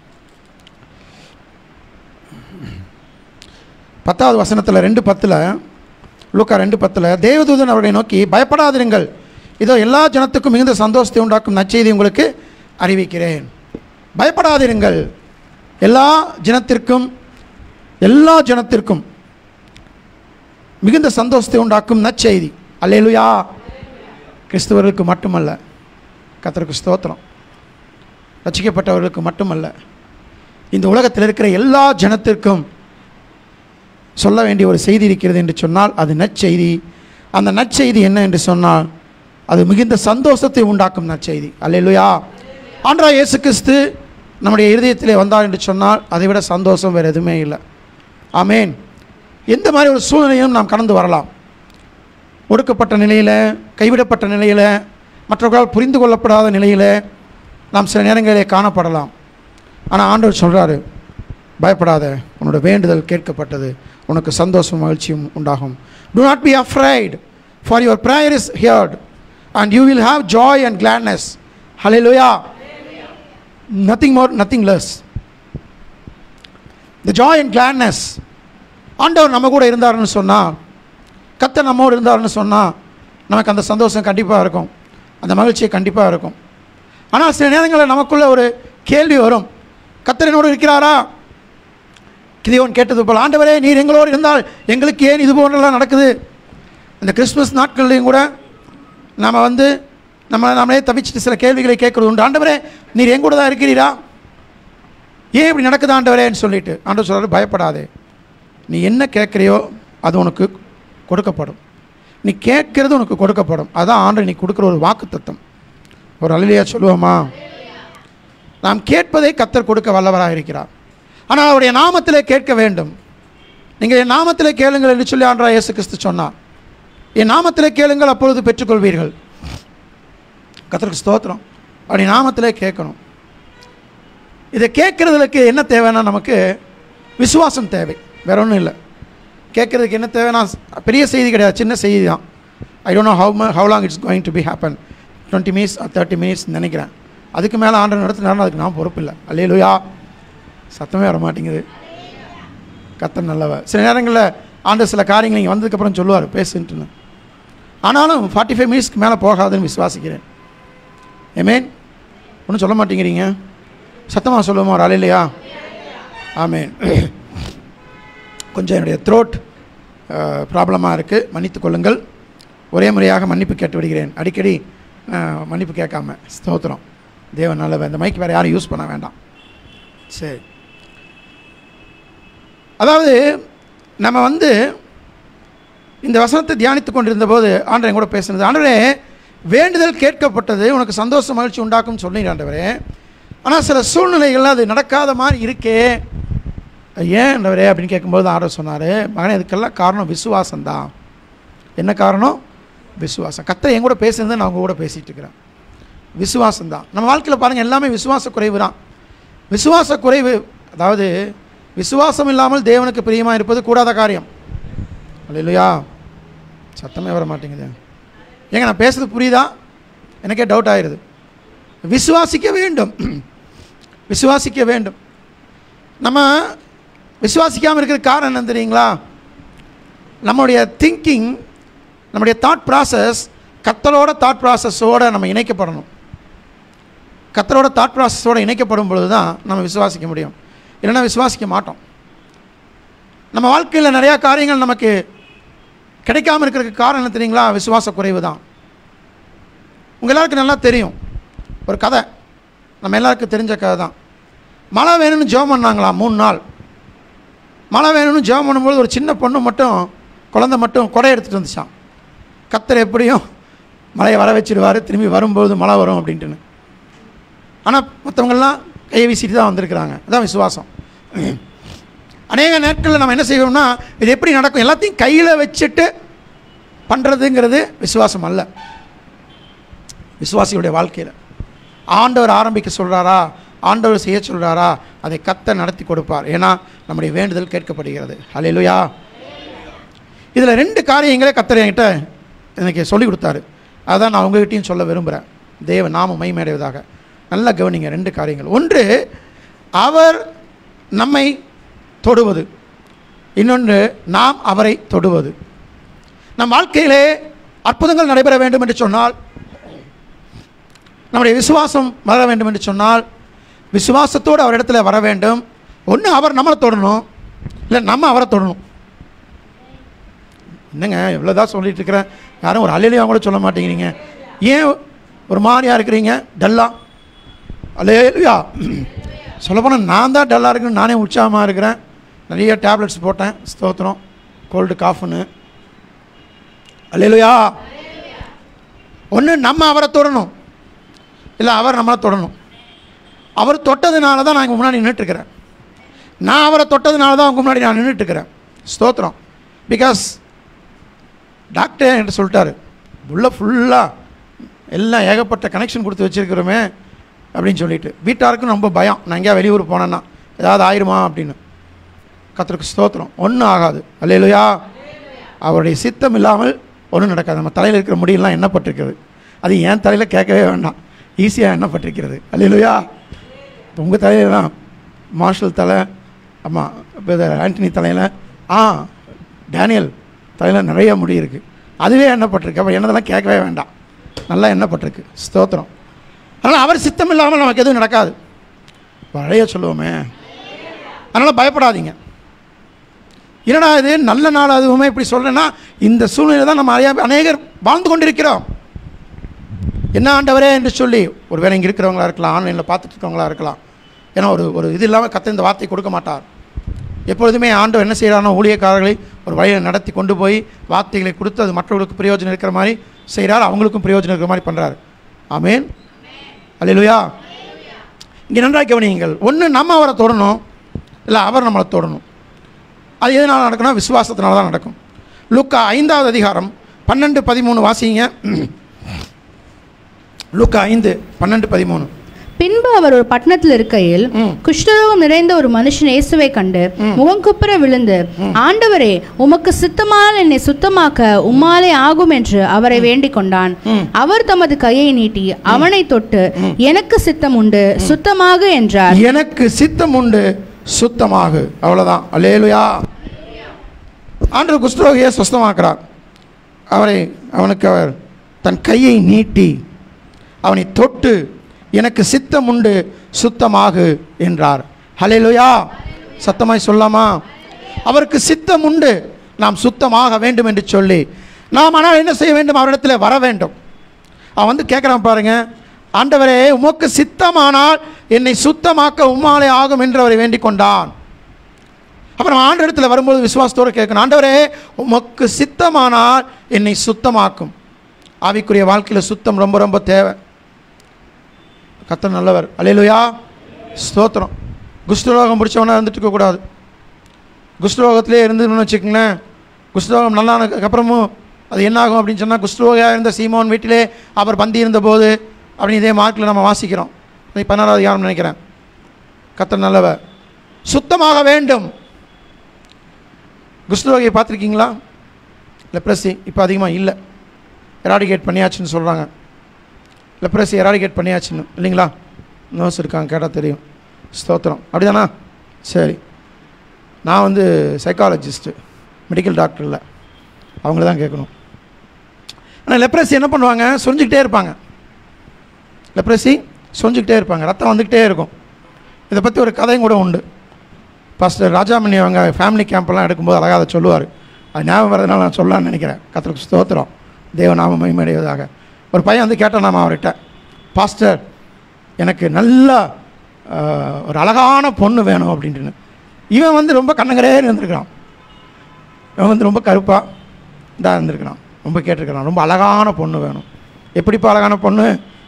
பத்தாவது வசனத்தில் ரெண்டு பத்தில் லூக்கா ரெண்டு பத்தில் தேவதூதன் அவர்களை நோக்கி பயப்படாதிருங்கள் இதோ எல்லா ஜனத்துக்கும் மிகுந்த சந்தோஷத்தை உண்டாக்கும் நற்செய்தி உங்களுக்கு அறிவிக்கிறேன் பயப்படாதிருங்கள் எல்லா ஜனத்திற்கும் எல்லா ஜனத்திற்கும் மிகுந்த சந்தோஷத்தை உண்டாக்கும் நற்செய்தி அல்லேலுயா கிறிஸ்துவர்களுக்கு மட்டுமல்ல கர்த்தருக்கு ஸ்தோத்திரம் ரட்சிக்கப்பட்டவர்களுக்கு மட்டுமல்ல இந்த உலகத்தில் இருக்கிற எல்லா ஜனத்திற்கும் சொல்ல வேண்டிய ஒரு செய்தி இருக்கிறது என்று சொன்னால் அது நற்செய்தி அந்த நற்செய்தி என்ன என்று சொன்னால் அது மிகுந்த சந்தோஷத்தை உண்டாக்கும் நற்செய்தி அல்லேலுயா ஆண்டா இயேசு கிறிஸ்து நம்முடைய இருதயத்திலே வந்தார் என்று சொன்னால் அதை விட சந்தோஷம் வேறு எதுவுமே இல்லை ஆமேன் எந்த மாதிரி ஒரு சூழ்நிலையும் நாம் கடந்து வரலாம் ஒடுக்கப்பட்ட நிலையில் கைவிடப்பட்ட நிலையில் மற்றவர்களால் புரிந்து கொள்ளப்படாத நிலையில் நாம் சில நேரங்களிலே காணப்படலாம் ஆனால் ஆண்டவர் சொல்கிறாரு பயப்படாத உன்னோட வேண்டுதல் கேட்கப்பட்டது உனக்கு சந்தோஷம் மகிழ்ச்சியும் உண்டாகும் do not be afraid for your prayer is heard and you will have joy and gladness hallelujah nothing more nothing less the joy and gladness ஆண்டவர் நம்ம கூட இருந்தாருன்னு சொன்னால் கத்த நம்மோடு இருந்தாருன்னு சொன்னால் நமக்கு அந்த சந்தோஷம் கண்டிப்பாக இருக்கும் அந்த மகிழ்ச்சி கண்டிப்பாக இருக்கும் ஆனால் சில நேரங்களில் நமக்குள்ள ஒரு கேள்வி வரும் கத்தர் என்னோடு இருக்கிறாரா கிதியோன் கேட்டது போல் ஆண்டவரே நீர் எங்களோடு இருந்தால் எங்களுக்கு ஏன் இது போன்றெல்லாம் நடக்குது இந்த கிறிஸ்மஸ் நாட்கள்லையும் கூட நாம் வந்து நம்ம நம்மளே தவிச்சிட்டு சில கேள்விகளை கேட்குறது உண்டு ஆண்டவரே நீர் என் கூட தான் இருக்கிறீரா ஏன் இப்படி நடக்குது ஆண்டவரேன்னு சொல்லிட்டு ஆண்டவர் சொல்கிறார் பயப்படாதே நீ என்ன கேட்குறியோ அது உனக்கு கொடுக்கப்படும் நீ கேட்கறது உனக்கு கொடுக்கப்படும் அதான் ஆண்டு நீ கொடுக்குற ஒரு வாக்கு ஒரு அலையிலையா சொல்லுவோமா நாம் கேட்பதை கத்தர் கொடுக்க வல்லவராக இருக்கிறார் ஆனால் அவருடைய நாமத்திலே கேட்க வேண்டும் நீங்கள் என் நாமத்திலே கேளுங்கள் என்று சொல்லி ஆண்டா இயேசு கிறிஸ்து சொன்னார் என் நாமத்திலே கேளுங்கள் அப்பொழுது பெற்றுக்கொள்வீர்கள் கத்தருக்கு ஸ்தோத்திரம் அப்படி நாமத்திலே கேட்கணும் இதை கேட்குறதுக்கு என்ன தேவைன்னா நமக்கு விசுவாசம் தேவை வேற ஒன்றும் இல்லை கேட்குறதுக்கு என்ன தேவைன்னா பெரிய செய்தி கிடையாது சின்ன செய்தி தான் I don't know how how long it's going to be happen twenty minutes thirty minutes நினைக்கிறேன் அதுக்கு மேலே ஆண்டு நடத்தினாருன்னு அதுக்கு நான் பொறுப்பு இல்லை அல்லையிலுயா சத்தமே வர மாட்டேங்குது கத்தன் நல்லவ சில நேரங்களில் ஆண்டு சில காரியங்கள் நீங்கள் வந்ததுக்கப்புறம் சொல்லுவார் பேசுன்ட்டுன்னு ஆனாலும் ஃபார்ட்டி ஃபைவ் மினிட்ஸ்க்கு மேலே போகாதுன்னு விசுவாசிக்கிறேன் ஏமேன் ஒன்றும் சொல்ல மாட்டேங்கிறீங்க சத்தமாக சொல்லுவோமா ஒரு அலையிலையா ஆமேன் கொஞ்சம் என்னுடைய த்ரோட் ப்ராப்ளமாக இருக்குது மன்னித்துக் கொள்ளுங்கள் ஒரே முறையாக மன்னிப்பு கேட்டு விடுகிறேன் அடிக்கடி அஹ், மன்னிப்பு கேட்காம ஸ்தோத்திரம் தேவன் நல்லவன் இந்த மைக் வேறு யாரும் யூஸ் பண்ண வேண்டாம் சரி அதாவது நம்ம வந்து இந்த வசனத்தை தியானித்து கொண்டிருந்த போது ஆண்டவன் கூட பேசுனது ஆண்டவரே வேண்டுதல் கேட்கப்பட்டது உனக்கு சந்தோஷ மகிழ்ச்சி உண்டாக்கும் சொன்னீங்க ஆண்டவரே ஆனால் சில சூழ்நிலைகள் அது நடக்காத மாதிரி இருக்கே ஏன் ஆண்டவரே அப்படின்னு கேட்கும்போது ஆண்டவர் சொன்னார் மகனே இதுக்கெல்லாம் காரணம் விசுவாசம்தான் என்ன காரணம் விசுவாசம் கத்தை என் கூட பேசுனது நான் உங்க கூட பேசிகிட்டு இருக்கிறேன் விசுவாசம் தான் நம்ம வாழ்க்கையில் பாருங்கள் எல்லாமே விசுவாச குறைவு தான் விசுவாச குறைவு அதாவது விசுவாசம் இல்லாமல் தேவனுக்கு பிரியமாக இருப்பது கூடாத காரியம் இல்லையா சத்தமே வர மாட்டேங்குது ஏங்க நான் பேசுறது புரியுதா எனக்கே டவுட் ஆயிடுது விசுவாசிக்க வேண்டும் விசுவாசிக்க வேண்டும் நம்ம விசுவாசிக்காமல் இருக்கிற காரணம் என்ன தெரியுங்களா நம்முடைய திங்கிங் நம்முடைய தாட் ப்ராசஸ் கத்தரோட தாட் ப்ராசஸோடு நம்ம இணைக்கப்படணும் கத்தரோட தாட் ப்ராசஸோடு இணைக்கப்படும் பொழுது தான் நம்ம விசுவாசிக்க முடியும் இல்லைன்னா விசுவாசிக்க மாட்டோம் நம்ம வாழ்க்கையில் நிறையா காரியங்கள் நமக்கு கிடைக்காம இருக்கிறதுக்கு காரணம் என்ன தெரியுங்களா விசுவாச குறைவு தான் உங்கள் எல்லாருக்கும் நல்லா தெரியும் ஒரு கதை நம்ம எல்லாருக்கும் தெரிஞ்ச கதை தான் மழை வேணும்னு ஜெபம் பண்ணாங்களாம் மூணு நாள் மழை வேணும்னு ஜெபம் பண்ணும்போது ஒரு சின்ன பொண்ணு மட்டும் குழந்தை மட்டும் கொடை எடுத்துகிட்டு வந்துச்சான் கத்தர் எப்படியும் மழையை வர வச்சிருவார் திரும்பி வரும்போது மழை வரும் அப்படின்ட்டுன்னு ஆனால் மற்றவங்கெல்லாம் கையை வீசிட்டு தான் வந்திருக்கிறாங்க அதான் விசுவாசம் அநேக நாட்களில் நம்ம என்ன செய்வோம்னா இது எப்படி நடக்கும் எல்லாத்தையும் கையில் வச்சுட்டு பண்ணுறதுங்கிறது விசுவாசம் அல்ல விசுவாசியுடைய வாழ்க்கையில் ஆண்டவர் ஆரம்பிக்க சொல்கிறாரா ஆண்டவர் செய்ய சொல்கிறாரா அதை கத்த நடத்தி கொடுப்பார் ஏன்னா நம்முடைய வேண்டுதல் கேட்கப்படுகிறது ஹalleluya இதில் ரெண்டு காரியங்களே கத்தர் என்கிட்ட எனக்கு சொல்லி கொடுத்தாரு அதான் நான் உங்ககிட்டயும் சொல்ல விரும்புகிறேன் தேவ நாம மைமடைவதாக நல்லா கவனிங்க ரெண்டு காரியங்கள் ஒன்று அவர் நம்மை தொடுவது இன்னொன்று நாம் அவரை தொடுவது நம் வாழ்க்கையிலே அற்புதங்கள் நடைபெற வேண்டும் என்று சொன்னால் நம்முடைய விசுவாசம் வர வேண்டும் என்று சொன்னால் விசுவாசத்தோடு அவரிடத்துல வர வேண்டும் ஒன்று அவர் நம்மளை தொடணும் இல்லை நம்ம அவரை தொடணும் என்னங்க இவ்வளோதான் சொல்லிட்டு இருக்கிறேன் யாரும் ஒரு அலையிலையும் கூட சொல்ல மாட்டேங்கிறீங்க ஏன் ஒரு மாதிரியா இருக்கிறீங்க டல்லா அலையா சொல்லப்போனால் நான் தான் டல்லாக இருக்குன்னு நானே உற்சாகமாக இருக்கிறேன் நிறைய டேப்லெட்ஸ் போட்டேன் ஸ்தோத்திரம் கோல்டு காஃப்னு அல்லையா ஒன்று நம்ம அவரை தொடணும் இல்லை அவர் நம்மளை தொடணும் அவர் தொட்டதுனால தான் நான் இங்கே முன்னாடி நின்றுட்டுருக்கிறேன் நான் அவரை தொட்டதுனால தான் அவங்க முன்னாடி நான் நின்றுட்டுருக்கிறேன் ஸ்தோத்திரம் பிகாஸ் டாக்டர் என்கிட்ட சொல்லிட்டாரு உள்ள ஃபுல்லாக எல்லாம் ஏகப்பட்ட கனெக்ஷன் கொடுத்து வச்சுருக்கிறோமே அப்படின்னு சொல்லிட்டு வீட்டாருக்கும் ரொம்ப பயம் நான் எங்கேயா வெளியூர் போனேன்னா ஏதாவது ஆயிருமா அப்படின்னு கத்தருக்கு ஸ்தோத்திரம் ஒன்றும் ஆகாது அல்லையிலையா அவருடைய சித்தம் இல்லாமல் ஒன்றும் நடக்காது நம்ம தலையில் இருக்கிற முடியெல்லாம் எண்ணப்பட்டிருக்கிறது அது என் தலையில் கேட்கவே வேண்டாம் ஈஸியாக எண்ணப்பட்டிருக்கிறது அல்லையிலையா உங்கள் தலையில் தான் மார்ஷல் தலை ஆமாம் இப்போ ஆண்டனி தலையில் ஆ டேனியல் தலையில் நிறைய முடி இருக்குது அதுவே எண்ணப்பட்டிருக்கு அப்போ என்னதெல்லாம் கேட்கவே வேண்டாம் நல்லா எண்ணப்பட்டிருக்கு ஸ்தோத்திரம் அதனால் அவர் சித்தம் இல்லாமல் நமக்கு எதுவும் நடக்காது பழைய சொல்லுவோமே அதனால் பயப்படாதீங்க என்னடா இது நல்ல நாள் அதுவுமே இப்படி சொல்கிறேன்னா இந்த சூழ்நிலை தான் நம்ம அனையா- அநேகர் வாழ்ந்து கொண்டிருக்கிறோம் என்ன ஆண்டவரே என்று சொல்லி ஒரு வேலை இங்கே இருக்கிறவங்களா இருக்கலாம் ஆன்லைனில் பார்த்துட்டு இருக்கவங்களா இருக்கலாம் ஏன்னா ஒரு ஒரு இது இல்லாமல் கத்த இந்த வார்த்தை கொடுக்க மாட்டார் எப்பொழுதுமே ஆண்டவர் என்ன செய்கிறாரோ ஊழியக்காரர்களை ஒரு வழியில் நடத்தி கொண்டு போய் வார்த்தைகளை கொடுத்து அது மற்றவர்களுக்கு பிரயோஜனம் இருக்கிற மாதிரி செய்கிறார் அவங்களுக்கும் பிரயோஜனம் இருக்கிற மாதிரி பண்ணுறாரு ஆமேன் அல்லேலூயா இங்கே நன்றாக கவனியுங்கள் ஒன்று நம்ம அவரை தொடணும் இல்லை அவர் நம்மளை தொடணும் அது எதனால் நடக்கும்னா விசுவாசத்தினால தான் நடக்கும் லூக்கா ஐந்தாவது அதிகாரம் பன்னெண்டு பதிமூணு வாசிங்க லூக்கா ஐந்து பன்னெண்டு பதிமூணு பின்பு அவர் ஒரு பட்டணத்தில் இருக்கையில் ம். குஷ்டரோகம் நிறைந்த ஒரு மனுஷன் இயேசுவை கண்டு முகங்குப்புற விழுந்து ஆண்டவரே உமக்கு சித்தமானால் என்னை சுத்தமாக்க உம்மாலே ஆகும் என்று அவரை வேண்டிக் கொண்டான் ம். அவர் தமது கையை நீட்டி அவனை தொட்டு எனக்கு சித்தம் உண்டு சுத்தமாக என்றார் எனக்கு சித்தம் உண்டு சுத்தமாகு அவ்வளோதான் அல்லேலுயா ஆண்டு குஷ்டரோகியை சுத்தமாக்குறார் அவரை அவனுக்கு அவர் தன் கையை நீட்டி அவனை தொட்டு எனக்கு சித்தம் உண்டு சுத்தமாகு என்றார் ஹலேலுயா சத்தமாய் சொல்லாமா அவருக்கு சித்தம் உண்டு நாம் சுத்தமாக வேண்டும் என்று சொல்லி நாம் ஆனால் என்ன செய்ய வேண்டும் அவரிடத்தில் வர வேண்டும் அவன் வந்து கேட்குறான் பாருங்க ஆண்டவரே உமக்கு சித்தமானால் என்னை சுத்தமாக்க உம்மாலே ஆகும் என்று அவரை வேண்டிக் கொண்டான் அப்புறம் ஆண்டு இடத்துல வரும்போது விசுவாசத்தோடு கேட்கணும் ஆண்டவரே உமக்கு சித்தமானால் என்னை சுத்தமாக்கும் ஆவிக்குரிய வாழ்க்கையில் சுத்தம் ரொம்ப ரொம்ப தேவை கத்தர் நல்லவர் அலையிலுயா ஸ்தோத்திரம் குஷ்டரோகம் பிடிச்சவனா இருந்துட்டு இருக்கக்கூடாது குஷ்டரோகத்திலே இருந்துன்னு வச்சுக்கோங்களேன் குஷ்டரோகம் நல்லானதுக்கு அப்புறமும் அது என்ன ஆகும் அப்படின்னு சொன்னால் குஷ்டரோகியாக இருந்த சீமோன் வீட்டிலே அவர் பந்தி இருந்தபோது அப்படின்னு இதே மார்க்கில் நம்ம வாசிக்கிறோம் அது பதினாறாவது அதிகாரம் நினைக்கிறேன் கத்தர் நல்லவர் சுத்தமாக வேண்டும் குஷ்டரோகியை பார்த்துருக்கீங்களா லெப்ரசி இப்போ அதிகமாக இல்லை எராடிகேட் பண்ணியாச்சுன்னு சொல்கிறாங்க லெப்ரசி எராடிகேட் பண்ணியாச்சுன்னு இல்லைங்களா நோஸ் இருக்காங்க கேட்டால் தெரியும் ஸ்தோத்திரம் அப்படிதானா சரி நான் வந்து சைக்காலஜிஸ்ட்டு மெடிக்கல் டாக்டர் இல்லை அவங்கள தான் கேட்கணும் ஆனால் லெப்ரசி என்ன பண்ணுவாங்க சொரிஞ்சுக்கிட்டே இருப்பாங்க லெப்ரசி சொரிஞ்சுக்கிட்டே இருப்பாங்க ரத்தம் வந்துக்கிட்டே இருக்கும் இதை பற்றி ஒரு கதையும் கூட உண்டு பாஸ்டர் ராஜாமணி அவங்க ஃபேமிலி கேம்ப்லாம் எடுக்கும்போது அழகாக அதை சொல்லுவார் அது ஞாபகம் வரதுனால நான் சொல்லலாம்னு நினைக்கிறேன் கத்தருக்கு ஸ்தோத்திரம் தேவநாம மகிமடைவதாக ஒரு பையன் வந்து கேட்டான் நாம அவர்கிட்ட பாஸ்டர் எனக்கு நல்ல ஆஹ், ஒரு அழகான பொண்ணு வேணும் அப்படின்ட்டு இவன் வந்து ரொம்ப கண்ணங்கரே இருந்திருக்கிறான் இவன் வந்து ரொம்ப கருப்பாக இதாக இருந்திருக்கிறான் ரொம்ப கேட்டிருக்கிறான் ரொம்ப அழகான பொண்ணு வேணும் எப்படிப்பா அழகான பொண்ணு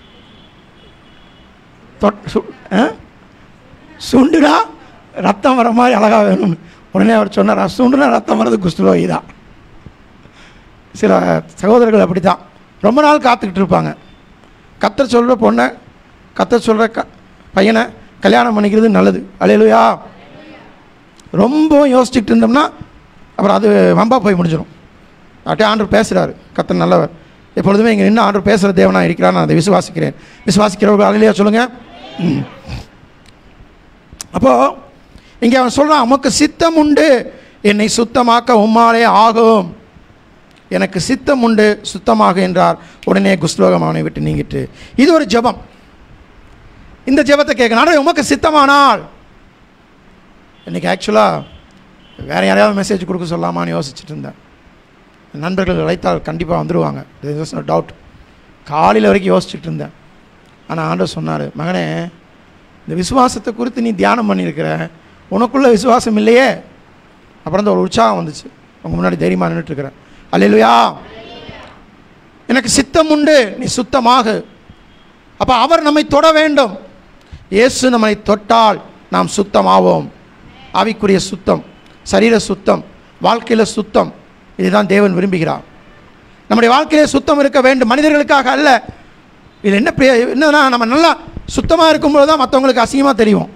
தொட் சு ஆ? சுண்டுனா ரத்தம் வர மாதிரி அழகாக வேணும்னு உடனே அவர் சொன்னார் சுண்டுனா ரத்தம் வர்றது குஷ்டரோகி தான் சில சகோதரர்கள் அப்படி தான் ரொம்ப நாள் காத்துக்கிட்டு இருப்பாங்க கத்தர் சொல்கிற பொண்ணை கத்தர் சொல்கிற க பையனை கல்யாணம் பண்ணிக்கிறது நல்லது அலையலுயா ரொம்ப யோசிச்சுக்கிட்டு இருந்தோம்னா அப்புறம் அது வம்பா போய் முடிஞ்சிடும் அப்படியே ஆண்டவர் பேசுகிறாரு கத்தர் நல்லவர் எப்பொழுதுமே இங்கே நின்று ஆண்டவர் பேசுகிற தேவனாக இருக்கிறார் நான் அதை விசுவாசிக்கிறேன் விசுவாசிக்கிறவர்கள் அலையிலையா சொல்லுங்கள் அப்போது இங்கே அவன் சொல்கிறான் உமக்கு சித்தம் உண்டு என்னை சுத்தமாக்க உம்மாலே ஆகும் எனக்கு சித்தம் உண்டு சுத்தமாக என்றார் உடனே குஸ்லோகம் அவனை விட்டு நீங்கிட்டு இது ஒரு ஜெபம் இந்த ஜெபத்தை கேட்கணும் ஆனால் உமக்கு சித்தமானால் இன்னைக்கு ஆக்சுவலாக வேறு யாரையாவது மெசேஜ் கொடுக்க சொல்லாமான்னு யோசிச்சுட்டு இருந்தேன் நண்பர்கள் அழைத்தால் கண்டிப்பாக வந்துடுவாங்க நோ டவுட் காலையில் வரைக்கும் யோசிச்சுட்டு இருந்தேன் ஆனால் ஆண்டவர் சொன்னார் மகனே இந்த விசுவாசத்தை குறித்து நீ தியானம் பண்ணியிருக்கிற உனக்குள்ள விசுவாசம் இல்லையே அப்புறம் தான் ஒரு உற்சாகம் வந்துச்சு உங்கள் முன்னாடி தைரியமாக நின்றுட்டுருக்கிறேன் அல்லையா எனக்கு சித்தம் உண்டு நீ சுத்தமாக அப்போ அவர் நம்மை தொட வேண்டும் இயேசு நம்மை தொட்டால் நாம் சுத்தமாவோம் ஆவிக்குரிய சுத்தம் சரீர சுத்தம் வாழ்க்கையில் சுத்தம் இதுதான் தேவன் விரும்புகிறார் நம்முடைய வாழ்க்கையிலே சுத்தம் இருக்க வேண்டும் மனிதர்களுக்காக அல்ல இதில் என்ன பிரிய என்னன்னா நம்ம நல்லா சுத்தமாக இருக்கும்போது தான் மற்றவங்களுக்கு அசிங்கமாக தெரியும்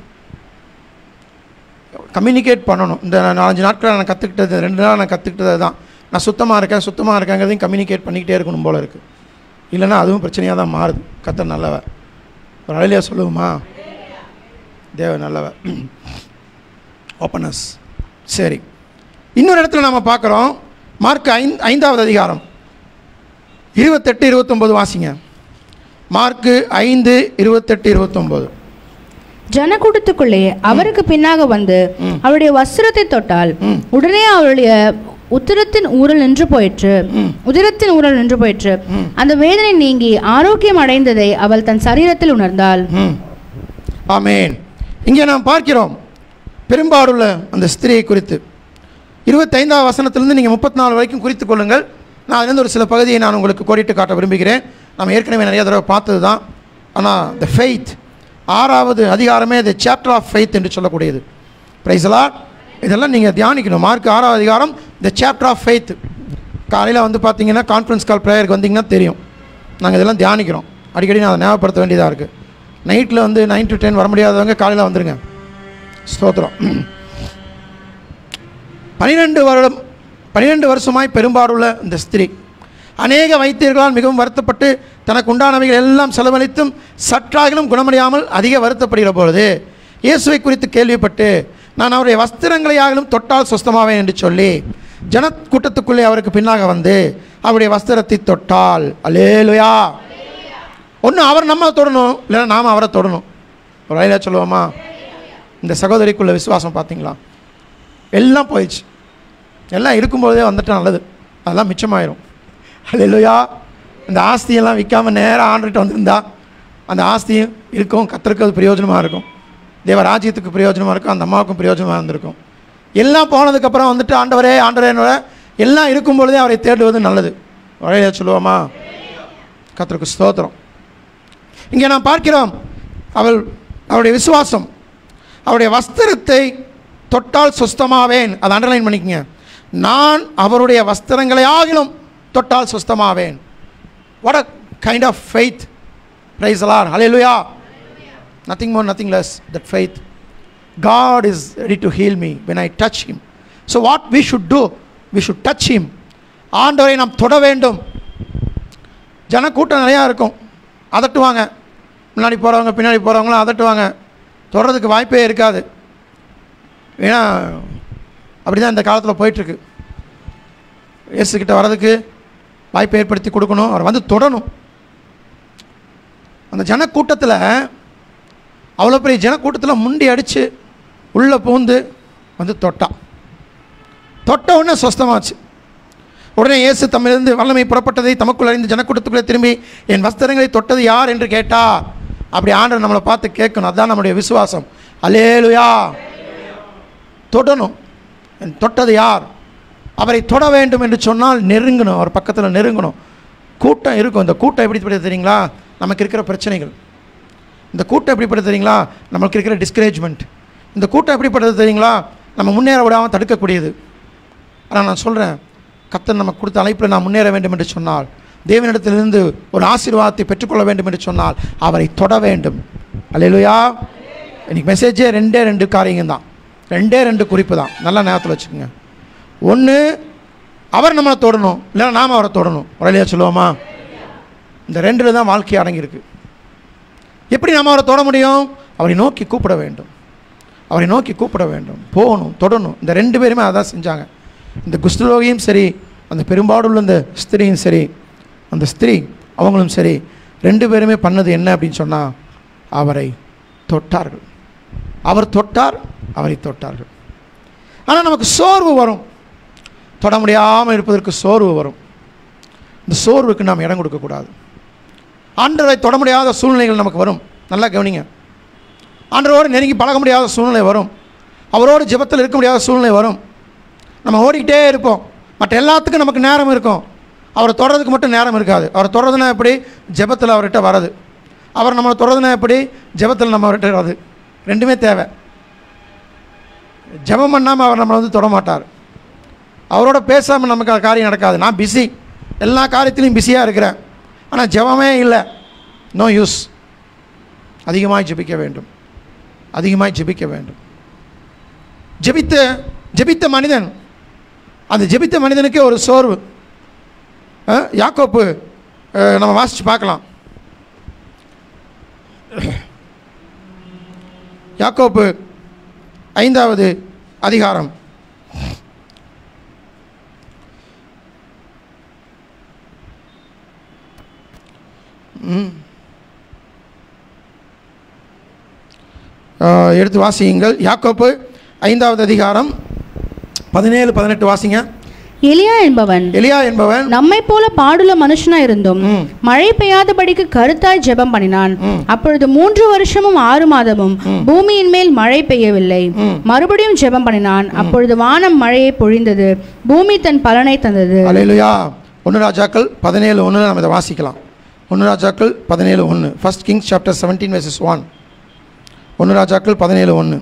கம்யூனிகேட் பண்ணணும் இந்த நாலஞ்சு நாட்கள் நான் கற்றுக்கிட்டது ரெண்டு நாள் நான் கற்றுக்கிட்டது தான் நான் சுத்தமாக இருக்கேன் சுத்தமாக இருக்கேங்கிறதையும் கம்யூனிகேட் பண்ணிக்கிட்டே இருக்கணும் போல இருக்குது இல்லைன்னா அதுவும் பிரச்சனையாக தான் மாறுது கத்தர் நல்லவ ஒரு அழலியாக சொல்லுவோமா தேவ நல்லவ ஓப்பனஸ் சரி இன்னொரு இடத்துல நம்ம பார்க்குறோம் மார்க் ஐந்து ஐந்தாவது அதிகாரம் இருபத்தெட்டு இருபத்தொம்போது வாசிங்க மார்க்கு ஐந்து இருபத்தெட்டு இருபத்தொம்போது ஜனக்கூட்டத்துக்குள்ளே அவருக்கு பின்னாக வந்து அவருடைய வஸ்திரத்தை தொட்டால் ம். உடனே அவருடைய உத்திரத்தின் ஊரல் நின்று போயிற்று உதிரத்தின் ஊரல் நின்று போயிற்று அந்த வேதனை நீங்கி ஆரோக்கியம் அடைந்ததை அவள் தன் சரீரத்தில் உணர்ந்தாள் ம் ஆமேன் இங்கே நாம் பார்க்கிறோம் பெரும்பாடுள்ள அந்த ஸ்திரியை குறித்து இருபத்தைந்தாவது வசனத்திலிருந்து நீங்கள் முப்பத்தி நாலு வரைக்கும் குறித்து கொள்ளுங்கள் நான் அதுலேருந்து ஒரு சில பகுதியை நான் உங்களுக்கு கோடிட்டு காட்ட விரும்புகிறேன் நம்ம ஏற்கனவே நிறைய தடவை பார்த்தது தான் ஆனால் த ஃபெய்த் ஆறாவது அதிகாரமே த சாப்டர் ஆஃப் ஃபெய்த் என்று சொல்லக்கூடியது பிரைஸ்லா இதெல்லாம் நீங்கள் தியானிக்கணும் மார்க் ஆறாவது அதிகாரம் த சாப்டர் ஆஃப் ஃபெய்த் காலையில் வந்து பார்த்தீங்கன்னா கான்ஃபரன்ஸ் கால் ப்ரேயருக்கு வந்தீங்கன்னா தெரியும் நாங்கள் இதெல்லாம் தியானிக்கிறோம் அடிக்கடி நான் அதை ஞாபகப்படுத்த வேண்டியதாக இருக்குது நைட்டில் வந்து நைன் டு டென் வர முடியாதவங்க காலையில் வந்துருங்க ஸ்தோத்திரம் பனிரெண்டு வருடம் பனிரெண்டு வருஷமாய் பெரும்பாடுள்ள இந்த ஸ்திரீ அநேக வைத்தியர்களால் மிகவும் வருத்தப்பட்டு தனக்கு உண்டானவைகள் எல்லாம் செலவழித்தும் சற்றாகிலும் குணமடையாமல் அதிக வருத்தப்படுகிற பொழுது இயேசுவை குறித்து கேள்விப்பட்டு நான் அவருடைய வஸ்திரங்களையாகிலும் தொட்டால் சுஸ்தமாவேன் என்று சொல்லி ஜன கூட்டத்துக்குள்ளே அவருக்கு பின்னாக வந்து அவருடைய வஸ்திரத்தை தொட்டால் அலேலுயா ஒன்று அவர் நம்ம தொடணும் இல்லைன்னா நாம் அவரை தொடணும் ஒரு வழியில் சொல்லுவோமா இந்த சகோதரிக்குள்ள விசுவாசம் பார்த்தீங்களா எல்லாம் போயிடுச்சு எல்லாம் இருக்கும்போதே வந்துட்டு நல்லது அதெல்லாம் மிச்சமாயிரும் அல்லையா இந்த ஆஸ்தியெல்லாம் விற்காம நேராக ஆண்டுகிட்ட வந்திருந்தா அந்த ஆஸ்தியும் இருக்கும் கத்தருக்கு அது பிரயோஜனமாக இருக்கும் தேவ ராஜ்யத்துக்கு பிரயோஜனமாக இருக்கும் அந்த அம்மாவுக்கும் பிரயோஜனமாக இருந்திருக்கும் எல்லாம் போனதுக்கப்புறம் வந்துட்டு ஆண்டவரே ஆண்டவரேனோட எல்லாம் இருக்கும் பொழுதே அவரை தேடுவது நல்லது வழியாக சொல்லுவோமா கத்தருக்கு ஸ்தோத்திரம் இங்கே நாம் பார்க்கிறோம் அவள் அவருடைய விசுவாசம் அவருடைய வஸ்திரத்தை தொட்டால் சுஸ்தமாவேன் அதை அண்டர்லைன் பண்ணிக்கங்க நான் அவருடைய வஸ்திரங்களை ஆகிலும் தொட்டால் சுஸ்தமாவேன் what a kind of faith praise அலார் ஹalleluya nothing more nothing less that faith god is ready to heal me when i touch him so what we should do we should touch him ஆண்டவரை நாம் தொட வேண்டும் ஜனக்கூட்டம் நிறையா இருக்கும் அதட்டுவாங்க முன்னாடி போகிறவங்க பின்னாடி போகிறவங்களாம் அதட்டுவாங்க தொடறதுக்கு வாய்ப்பே இருக்காது ஏன்னா அப்படி தான் இந்த காலத்தில் போயிட்டுருக்கு இயேசுக்கிட்ட வர்றதுக்கு வாய்ப்பை ஏற்படுத்தி கொடுக்கணும் அவர் வந்து தொடணும் அந்த ஜனக்கூட்டத்தில் அவ்வளோ பெரிய ஜனக்கூட்டத்தில் முண்டி அடித்து உள்ளே பூந்து வந்து தொட்டா தொட்ட உடனே சொஸ்தமாச்சு உடனே இயேசு தம்மிலிருந்து வல்லமை புறப்பட்டதை தமக்குள் அறிந்து ஜனக்கூட்டத்துக்குள்ளே திரும்பி என் வஸ்திரங்களை தொட்டது யார் என்று கேட்டா அப்படி ஆண்டவர் நம்மளை பார்த்து கேட்கணும் அதுதான் நம்முடைய விசுவாசம் அலேலுயா தொடணும் என் தொட்டது யார் அவரை தொட வேண்டும் என்று சொன்னால் நெருங்கணும் அவர் பக்கத்தில் நெருங்கணும் கூட்டம் இருக்கும் இந்த கூட்டம் எப்படிப்பட்டது தெரியுங்களா நமக்கு இருக்கிற பிரச்சனைகள் இந்த கூட்டம் எப்படிப்பட்டது தெரியுங்களா நமக்கு இருக்கிற டிஸ்கரேஜ்மெண்ட் இந்த கூட்டம் எப்படிப்பட்டது தெரியுங்களா நம்ம முன்னேற விடாமல் தடுக்கக்கூடியது ஆனால் நான் சொல்கிறேன் கத்தர் நமக்கு கொடுத்த அழைப்பில் நான் முன்னேற வேண்டும் என்று சொன்னால் தேவனிடத்திலிருந்து ஒரு ஆசீர்வாதத்தை பெற்றுக்கொள்ள வேண்டும் என்று சொன்னால் அவரை தொட வேண்டும் அல்லையா இன்னைக்கு மெசேஜே ரெண்டே ரெண்டு காரியங்கள் தான் ரெண்டே ரெண்டு குறிப்பு தான் நல்லா ஞாபகத்தில் வச்சுக்கோங்க ஒன்று அவர் நம்மளை தொடணும் இல்லைன்னா நாம் அவரை தொடணும் உடலையா சொல்லுவோமா இந்த ரெண்டில் தான் வாழ்க்கை அடங்கியிருக்கு எப்படி நம்ம அவரை தொட முடியும் அவரை நோக்கி கூப்பிட வேண்டும் அவரை நோக்கி கூப்பிட வேண்டும் போகணும் தொடணும் இந்த ரெண்டு பேருமே அதான் செஞ்சாங்க இந்த குஷ்டரோகியும் சரி அந்த பெரும்பாடுள்ள இந்த ஸ்திரியும் சரி அந்த ஸ்திரீ அவங்களும் சரி ரெண்டு பேருமே பண்ணது என்ன அப்படின்னு சொன்னால் அவரை தொட்டார்கள் அவர் தொட்டார் அவரை தொட்டார்கள் ஆனால் நமக்கு சோர்வு வரும் தொட முடியாமல் இருப்பதற்கு சோர்வு வரும் இந்த சோர்வுக்கு நாம் இடம் கொடுக்கக்கூடாது ஆண்டவரை தொட முடியாத சூழ்நிலைகள் நமக்கு வரும் நல்லா கவனிங்க ஆண்டவரோடு நெருங்கி பழக முடியாத சூழ்நிலை வரும் அவரோடு ஜெபத்தில் இருக்க முடியாத சூழ்நிலை வரும் நம்ம ஓடிக்கிட்டே இருப்போம் மற்ற எல்லாத்துக்கும் நமக்கு நேரம் இருக்கும் அவரை தொடறதுக்கு மட்டும் நேரம் இருக்காது அவரை தொடறதுனா எப்படி ஜெபத்தில் அவர்கிட்ட வரது அவர் நம்மளை தொடறதுனா எப்படி ஜெபத்தில் நம்ம அவர்கிட்ட வர்றது ரெண்டுமே தேவை ஜெபம் பண்ணாமல் அவர் நம்மளை வந்து தொட மாட்டார் அவரோட பேசாமல் நமக்கு அந்த காரியம் நடக்காது நான் பிஸி எல்லா காரியத்திலையும் பிஸியாக இருக்கிறேன் ஆனால் ஜெபமே இல்லை நோ யூஸ் அதிகமாய் ஜெபிக்க வேண்டும் அதிகமாய் ஜெபிக்க வேண்டும் ஜெபித்த ஜெபித்த மனிதன் அந்த ஜெபித்த மனிதனுக்கே ஒரு சோர்வு அஹ், யாக்கோப்பு அஹ், நம்ம வாசித்து பார்க்கலாம் யாக்கோப்பு ஐந்தாவது அதிகாரம் ம். அஹ், எடுத்து வாசியுங்கள் யாக்கோப்பு ஐந்தாவது அதிகாரம் பதினேழு பதினெட்டு வாசிங்க எலியா என்பவன் எலியா என்பவன் நம்மை போல பாடுள்ள மனுஷனா இருந்தும் ம். மழை பெய்யாதபடிக்கு கருத்தாய் ஜெபம் பண்ணினான் அப்பொழுது மூன்று வருஷமும் ஆறு மாதமும் பூமியின் மேல் மழை பெய்யவில்லை மறுபடியும் ஜெபம் பண்ணினான் அப்பொழுது வானம் மழையை பொழிந்தது பூமி தன் பலனை தந்தது அலையிலுயா ஒன்று ராஜாக்கள் பதினேழு ஒன்று நம்ம இதை வாசிக்கலாம் ஒன்று ராஜாக்கள் பதினேழு ஒன்று first Kings chapter seventeen verses one ஒன்று ராஜாக்கள் பதினேழு ஒன்று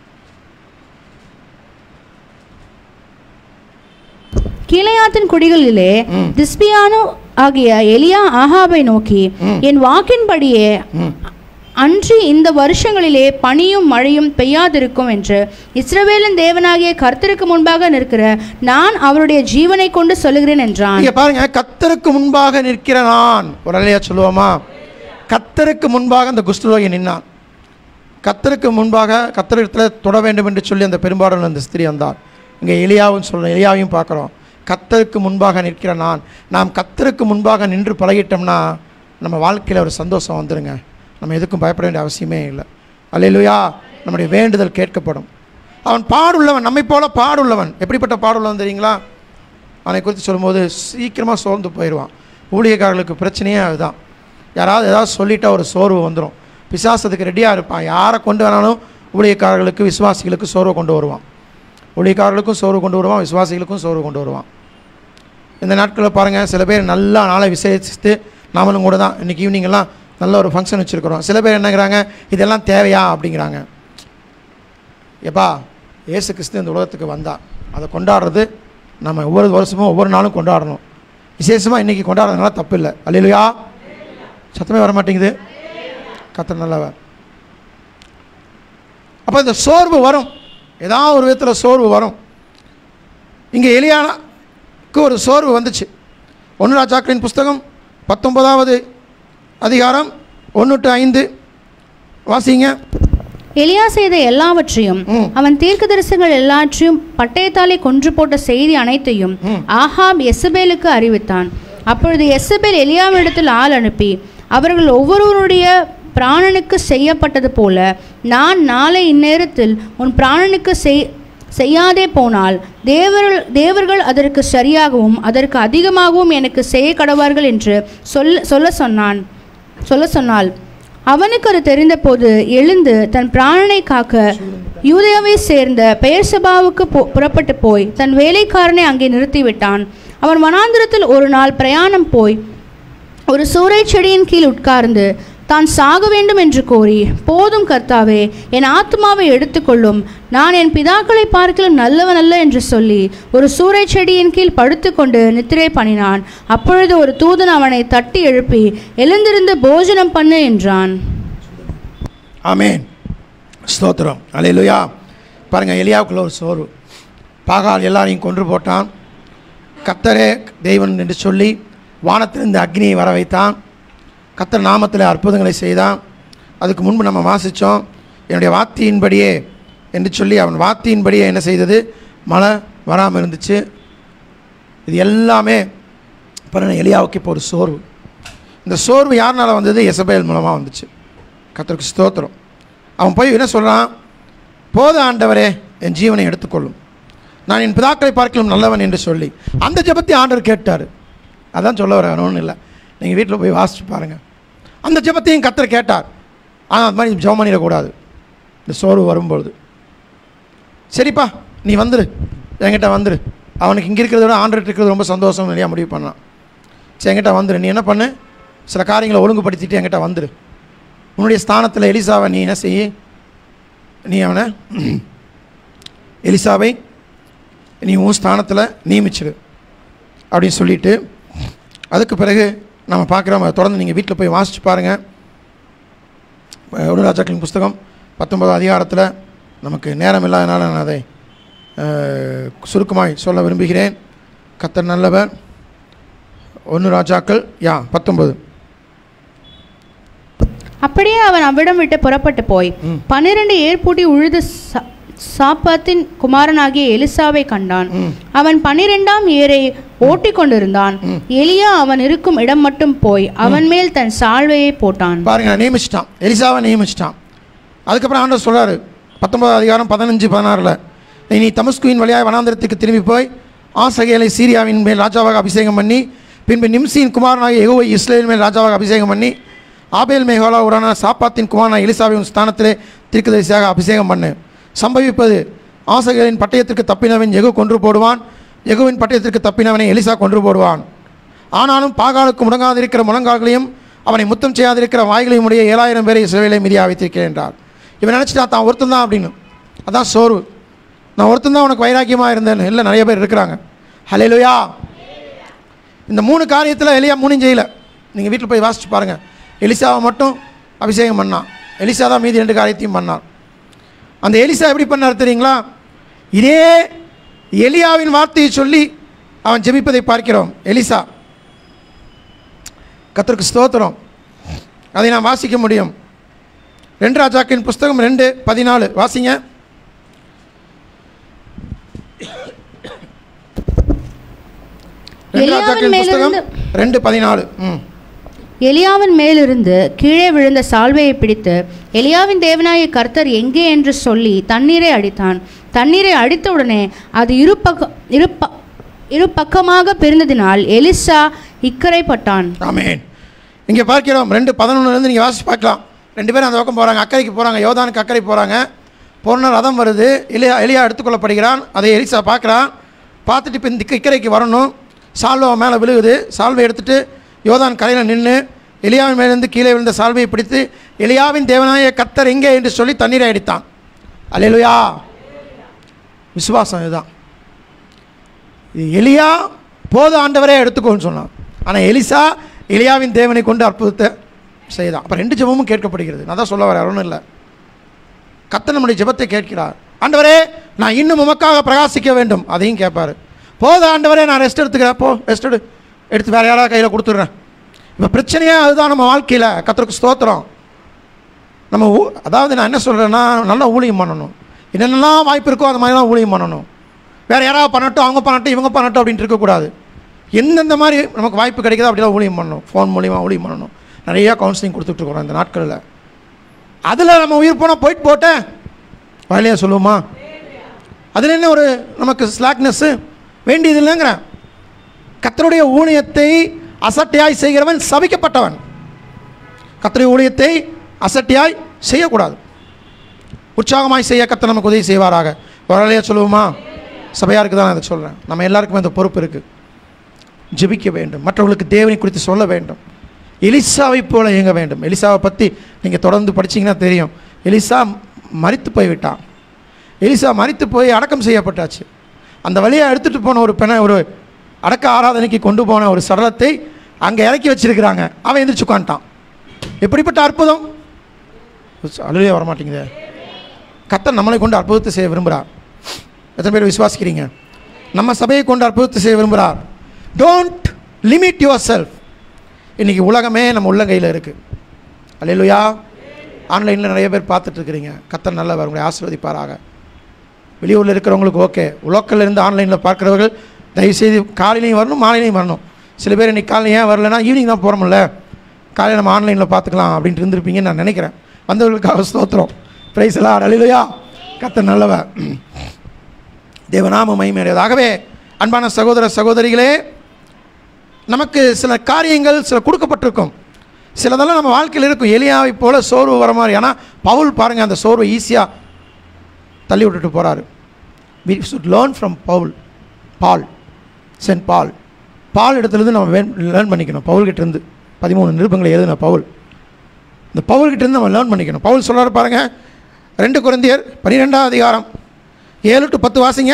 கீழையாத்தின் குடிகளிலே திஸ்பியானு ஆகிய எலியா ஆகாபை நோக்கி என் வாக்கின்படியே அன்றி இந்த வருஷங்களிலே பனியும் மழையும் பெய்யாதிருக்கும் என்று இஸ்ரவேலின் தேவனாகிய கர்த்தருக்கு முன்பாக நிற்கிற நான் அவருடைய ஜீவனை கொண்டு சொல்லுகிறேன் என்றான் இங்க பாருங்க கத்தருக்கு முன்பாக நிற்கிற நான் ஒரு அலையா சொல்லுவோமா கத்தருக்கு முன்பாக அந்த குஷ்டரோகி நின்னான் கத்தருக்கு முன்பாக கத்தரிடத்தில் தொட வேண்டும் என்று சொல்லி அந்த பெரும்பாலான அந்த ஸ்திரீ வந்தார் இங்கே எலியாவும் சொல்கிறோம் எலியாவையும் பார்க்குறோம் கத்தருக்கு முன்பாக நிற்கிற நான் நாம் கத்தருக்கு முன்பாக நின்று பழகிட்டோம்னா நம்ம வாழ்க்கையில் ஒரு சந்தோஷம் வந்துருங்க நம்ம எதுக்கும் பயப்பட வேண்டிய அவசியமே இல்லை அல்லேலூயா நம்முடைய வேண்டுதல் கேட்கப்படும் அவன் பாடுள்ளவன் நம்மை போல பாடுள்ளவன் எப்படிப்பட்ட பாடுள்ளவன் தெரியுங்களா அவனை குறித்து சொல்லும்போது சீக்கிரமாக சோர்ந்து போயிடுவான் ஊழியக்காரர்களுக்கு பிரச்சனையே அதுதான் யாராவது ஏதாவது சொல்லிட்டா ஒரு சோர்வு வந்துடும் பிசாசத்துக்கு ரெடியாக இருப்பான் யாரை கொண்டு வேணாலும் ஊழியக்காரர்களுக்கு விசுவாசிகளுக்கு சோர்வு கொண்டு வருவான் ஊழியக்காரர்களுக்கும் சோர்வு கொண்டு வருவான் விசுவாசிகளுக்கும் சோர்வு கொண்டு வருவான் இந்த நாட்களில் பாருங்கள் சில பேர் நல்லா நாளை விசேஷித்து நாமளும் கூட தான் இன்றைக்கி ஈவினிங்கெல்லாம் நல்ல ஒரு ஃபங்க்ஷன் வச்சுருக்கிறோம் சில பேர் என்னங்கிறாங்க இதெல்லாம் தேவையா அப்படிங்கிறாங்க எப்பா இயேசு கிறிஸ்து இந்த உலகத்துக்கு வந்தா அதை கொண்டாடுறது நம்ம ஒவ்வொரு வருஷமும் ஒவ்வொரு நாளும் கொண்டாடணும் விசேஷமாக இன்றைக்கி கொண்டாடுறதுனால தப்பு இல்லை அல்லையா சத்தமே வர மாட்டேங்குது கத்தர் நல்லவர் அப்போ இந்த சோர்வு வரும் ஏதாவது ஒரு விதத்தில் சோர்வு வரும் இங்கே எலியானாக்கு ஒரு சோர்வு வந்துச்சு ஒன்று ராஜாக்களின் புஸ்தகம் பத்தொன்பதாவது அதிகாரம் ஒன்று டு ஐந்து வாசிங்க எலியா செய்த எல்லாவற்றையும் ம். அவன் தீர்க்கதரிசிகள் எல்லாற்றையும் பட்டயத்தாலே கொன்று போட்ட செய்தி அனைத்தையும் ஆகாப் எசபேலுக்கு அறிவித்தான் அப்பொழுது எசபேல் எலியாவிடத்தில் ஆள் அனுப்பி அவர்கள் ஒவ்வொருவருடைய பிராணனுக்கு செய்யப்பட்டது போல நான் நாளை இந்நேரத்தில் உன் பிராணனுக்கு செய் செய்யாதே போனால் தேவர்கள் தேவர்கள் அதற்கு சரியாகவும் அதற்கு அதிகமாகவும் எனக்கு செய்ய கடவார்கள் என்று சொல்ல சொல்ல சொன்னான் சொல்ல சொன்னாள் அவனுக்கு அது தெரிந்தபோது எழுந்து தன் பிராணனை காக்க யூதேயாவை சேர்ந்த பெயர் சபாவுக்கு போ- புறப்பட்டு போய் தன் வேலைக்காரனை அங்கே நிறுத்திவிட்டான் அவன் வனாந்திரத்தில் ஒரு நாள் பிரயாணம் போய் ஒரு சூறைச் செடியின் கீழ் உட்கார்ந்து தான் சாக வேண்டும் என்று கோரி போதும் கர்த்தாவே என் ஆத்மாவை எடுத்துக்கொள்ளும் நான் என் பிதாக்களை பார்க்கலும் நல்லவன் அல்ல என்று சொல்லி ஒரு சூறைச் செடியின் கீழ் படுத்துக்கொண்டு நித்திரை பண்ணினான் அப்பொழுது ஒரு தூதன் அவனை தட்டி எழுப்பி எழுந்திருந்து போஜனம் பண்ணு என்றான் ஆமேன் ஸ்தோத்திரம் அலையிலுயா பாருங்கள் எலியாவுக்குள்ள ஒரு சோர்வு பாகால் எல்லாரையும் கொன்று போட்டான் கத்தரே தெய்வன் என்று சொல்லி வானத்திலிருந்து அக்னியை வர வைத்தான் கத்தர் நாமத்தில் அற்புதங்களை செய்தான் அதுக்கு முன்பு நம்ம வாசித்தோம் என்னுடைய வாத்தியின்படியே என்று சொல்லி அவன் வாத்தியின்படியே என்ன செய்தது மழை வராமல் இருந்துச்சு இது எல்லாமே பாருங்க எலியாவுக்கு இப்போ ஒரு சோர்வு இந்த சோர்வு யாருனால வந்தது எசபேல் மூலமாக வந்துச்சு கத்தருக்கு ஸ்தோத்திரம் அவன் போய் என்ன சொல்கிறான் போத ஆண்டவரே என் ஜீவனை எடுத்துக்கொள்ளும் நான் என் பிதாக்களை பார்க்கலாம் நல்லவன் என்று சொல்லி அந்த ஜெபத்தை ஆண்டவர் கேட்டார் அதான் சொல்ல வர ஒன்றும் இல்லை நீங்கள் வீட்டில் போய் வாசிச்சு பாருங்கள் அந்த ஜெபத்தையும் கத்தர் கேட்டார் ஆனால் அது மாதிரி ஜெபம் பண்ணிடக்கூடாது இந்த சோர்வு வரும்பொழுது சரிப்பா நீ வந்துரு என்கிட்ட வந்துரு அவனுக்கு இங்கே இருக்கிறத விட ஆண்டர்கிட்ட இருக்கிறது ரொம்ப சந்தோஷம் நிறையா முடிவு பண்ணான் சரி என்கிட்ட வந்துரு நீ என்ன பண்ணு சில காரியங்களை ஒழுங்குபடுத்திட்டு என்கிட்ட வந்துரு உன்னுடைய ஸ்தானத்தில் எலிசாவை நீ என்ன செய்ய நீ அவனை எலிசாவை நீ உன் ஸ்தானத்தில் நியமிச்சிடு அப்படின்னு சொல்லிட்டு அதுக்கு பிறகு நம்ம பார்க்குறோம் அதை தொடர்ந்து நீங்கள் வீட்டில் போய் வாசித்து பாருங்கள் ராஜாக்களின் புஸ்தகம் பத்தொன்பதாம் அதிகாரத்தில் நமக்கு நேரம் இல்லாதனால நான் அதை அஹ், சுருக்கமாய் சொல்ல விரும்புகிறேன் கத்தர் நல்லவர் ஒன்று ராஜாக்கள் யா பத்தொன்பது அப்படியே அவன் அவ்விடம் விட்டு புறப்பட்டு போய் பன்னிரண்டு ஏர்பூட்டி உழுது சா- சாப்பாத்தின் குமாரனாகிய எலிசாவை கண்டான் அவன் பன்னிரெண்டாம் ஏரை ஓட்டிக் கொண்டிருந்தான் எலியா அவன் இருக்கும் இடம் மட்டும் போய் அவன் மேல் தன் சால்வையை போட்டான் பாருங்க நியமிச்சிட்டான் எலிசாவை நியமிச்சிட்டான் அதுக்கப்புறம் ஆண்டவர் சொல்றாரு பத்தொன்பது அதிகாரம் பதினஞ்சு பதினாறில் நீ தமஸ்குவின் வழியாக வனாந்திரத்துக்கு திரும்பி போய் ஆசகேலை சீரியாவின் மேல் ராஜாவாக அபிஷேகம் பண்ணி பின்பு நிம்சியின் குமாரனாகிய யெகோவை இஸ்ரேல் மேல் ராஜாவாக அபிஷேகம் பண்ணி ஆபேல் மேகோலா உடனான சாப்பாத்தின் குமாரனாக எலிசாவின் ஸ்தானத்திலே தீர்க்கதரிசியாக அபிஷேகம் பண்ணு சம்பவிப்பது ஆசகேலின் பட்டயத்திற்கு தப்பினவன் எகு கொன்று போடுவான் எகுவின் பட்டயத்திற்கு தப்பினவனை எலிசா கொன்று போடுவான் ஆனாலும் பாகாலுக்கு முடங்காதிருக்கிற முழங்கால்களையும் அவனை முத்தம் செய்யாதிருக்கிற வாய்களையும் உடைய ஏழாயிரம் பேரை சிறையிலே மீதியா வைத்திருக்கிறேன் என்றார் இவன் நினச்சிட்டா தான் ஒருத்தன் தான் அப்படின்னு அதான் சோர்வு நான் ஒருத்தன் தான் உனக்கு வைராக்கியமாக இருந்தேன் இல்லை நிறைய பேர் இருக்கிறாங்க ஹலேலுயா இந்த மூணு காரியத்தில் எலியா மூணும் செய்யல நீங்கள் வீட்டில் போய் வாசிச்சு பாருங்கள் எலிசாவை மட்டும் அபிஷேகம் பண்ணான் எலிசா தான் மீதி ரெண்டு காரியத்தையும் பண்ணான் அந்த எலிசா எப்படி பண்ணார் தெரியுங்களா இதே எலியாவின் வார்த்தையை சொல்லி அவன் ஜெபிப்பதை பார்க்கிறோம் எலிசா கர்த்தருக்கு ஸ்தோத்திரம் அதை நான் வாசிக்க முடியும் ரெண்டு ராஜாக்கின் புஸ்தகம் ரெண்டு பதினாலு வாசிங்க ரெண்டு எலியாவின் ராஜாக்கின் புஸ்தகம் மேலிருந்து- ரெண்டு பதினாலு ம் எலியாவின் மேலிருந்து கீழே விழுந்த சால்வையை பிடித்து எலியாவின் தேவனாய கர்த்தர் எங்கே என்று சொல்லி தண்ணீரை அடித்தான் தண்ணீரை அடித்தவுடனே அது இரு பக்க இரு ப இரு பக்கமாக பிரிந்ததினால் எலிசா இக்கரைப்பட்டான் ஆமென் இங்கே பார்க்கிறோம் ரெண்டு பதினொன்றுலேருந்து நீங்கள் வாசிச்சு பார்க்கலாம் ரெண்டு பேரும் அந்த பக்கம் போகிறாங்க அக்கறைக்கு போகிறாங்க யோதானுக்கு அக்கறை போகிறாங்க போன ரதம் வருது எலியா எலியா எடுத்துக்கொள்ளப்படுகிறான் அதை எலிசா பார்க்குறான் பார்த்துட்டு இப்போ இந்த இக்க- இக்கரைக்கு வரணும் சால்வை அவன் மேலே விழுகுது சால்வை எடுத்துட்டு யோதான் கரையில் நின்று எலியாவின் மேலிருந்து கீழே விழுந்த சால்வையை பிடித்து எலியாவின் தேவனாய கத்தர் எங்கே என்று சொல்லி தண்ணீரை அடித்தான் அல்லேலூயா விசுவாசம் இதுதான் இது எலியா போது ஆண்டவரே எடுத்துக்கோன்னு சொன்னான் ஆனால் எலிசா எலியாவின் தேவனை கொண்டு அற்புதத்தை செய்தான் அப்போ ரெண்டு ஜெபமும் கேட்கப்படுகிறது நான் தான் சொல்ல வரேன் ஒன்றும் இல்லை கத்த நம்முடைய ஜெபத்தை கேட்கிறார் ஆண்டவரே நான் இன்னும் உமக்காக பிரகாசிக்க வேண்டும் அதையும் கேட்பாரு போது ஆண்டவரே நான் ரெஸ்ட் எடுத்துக்கிறேன் போ ரெஸ்ட் எடு எடுத்து வேறு யாராவது கையில் கொடுத்துட்றேன் இப்போ பிரச்சனையே அதுதான் நம்ம வாழ்க்கையில் கத்தருக்கு ஸ்தோத்திரம் நம்ம ஊ- அதாவது நான் என்ன சொல்கிறேன்னா நல்லா ஊழியம் பண்ணணும் என்னென்னலாம் வாய்ப்பு இருக்கோ அந்த மாதிரிலாம் ஊழியம் பண்ணணும் வேறு யாராவது பண்ணட்டும் அவங்க பண்ணட்டும் இவங்க பண்ணட்டும் அப்படின்ட்டு இருக்கக்கூடாது எந்தெந்த மாதிரி நமக்கு வாய்ப்பு கிடைக்குதோ அப்படிலாம் ஊழியம் பண்ணணும் ஃபோன் மூலிமா ஊழியம் பண்ணணும் நிறையா கவுன்சிலிங் கொடுத்துட்ருக்குறோம் இந்த நாட்களில் அதில் நம்ம உயிர் போனால் போயிட்டு போட்டேன் வழியாக சொல்லுவோமா அதில் என்ன ஒரு நமக்கு ஸ்லாக்னஸ்ஸு வேண்டியது இல்லைங்கிறேன் கத்தருடைய ஊழியத்தை அசட்டையாய் செய்கிறவன் சபிக்கப்பட்டவன் கத்தருடைய ஊழியத்தை அசட்டையாய் செய்யக்கூடாது உற்சாகமாய் செய்ய கத்த நமக்கு உதவி செய்வாராக வரலையா சொல்லுவோமா சபையாருக்கு தான் நான் இதை சொல்கிறேன் நம்ம எல்லாருக்குமே அந்த பொறுப்பு இருக்குது ஜெபிக்க வேண்டும் மற்றவர்களுக்கு தேவனை குறித்து சொல்ல வேண்டும் எலிசாவை போல இயங்க வேண்டும் எலிசாவை பற்றி நீங்கள் தொடர்ந்து படிச்சீங்கன்னா தெரியும் எலிசா மரித்து போய்விட்டான் எலிசா மரித்து போய் அடக்கம் செய்யப்பட்டாச்சு அந்த வழியாக எடுத்துகிட்டு போன ஒரு பெண்ணை ஒரு அடக்க ஆராதனைக்கு கொண்டு போன ஒரு சடலத்தை அங்கே இறக்கி வச்சிருக்கிறாங்க அவன் எந்திரிச்சு உட்காந்துட்டான் எப்படிப்பட்ட அற்புதம் அழுவே வரமாட்டேங்குதே கத்தர் நம்மளை கொண்டு அற்புதத்தை செய்ய விரும்புகிறார் எத்தனை பேர் விசுவாசிக்கிறீங்க நம்ம சபையை கொண்டு அற்புதத்தை செய்ய விரும்புகிறார் டோன்ட் லிமிட் யுவர் செல்ஃப் இன்றைக்கி உலகமே நம்ம உள்ளங்கையில் இருக்குது அல்லையா ஆன்லைனில் நிறைய பேர் பார்த்துட்டு இருக்கிறீங்க கத்தர் நல்லவர் உங்களை ஆசீர்வதிப்பாராக வெளியூரில் இருக்கிறவங்களுக்கு ஓகே லோக்கல்ல இருந்து ஆன்லைனில் பார்க்குறவர்கள் தயவுசெய்து காலையிலையும் வரணும் மாலையிலையும் வரணும் சில பேர் இன்னைக்கு காலையில் ஏன் வரலன்னா ஈவினிங் தான் போகிறோம்ல காலையில் நம்ம ஆன்லைனில் பார்த்துக்கலாம் அப்படின்ட்டு இருந்திருப்பீங்கன்னு நான் நினைக்கிறேன் வந்தவர்களுக்காக ஸ்தோத்திரம் ப்ரைஸ் எல்லாம் அழிலையா கத்தர் நல்லவர் தேவநாம மகிமையுடையதாகவே அன்பான சகோதர சகோதரிகளே நமக்கு சில காரியங்கள் சில கொடுக்கப்பட்டிருக்கும் சிலதெல்லாம் நம்ம வாழ்க்கையில் இருக்கும் எலியாவை போல சோர்வு வர மாதிரி ஆனால் பவுல் பாருங்கள் அந்த சோர்வை ஈஸியாக தள்ளி விட்டுட்டு போகிறாரு வி சுட் லேர்ன் ஃப்ரம் பவுல் பால் சென்ட் பால் பால் இடத்துலேருந்து நம்ம லேர்ன் பண்ணிக்கணும் பவுல்கிட்ட இருந்து பதிமூணு நிருபங்களை எழுதின பவுல் இந்த பவுல்கிட்ட இருந்து நம்ம லேர்ன் பண்ணிக்கணும் பவுல் சொல்கிறாரு பாருங்க ரெண்டு குழந்தையர் பன்னிரெண்டாம் அதிகாரம் ஏழு டு பத்து வாசிங்க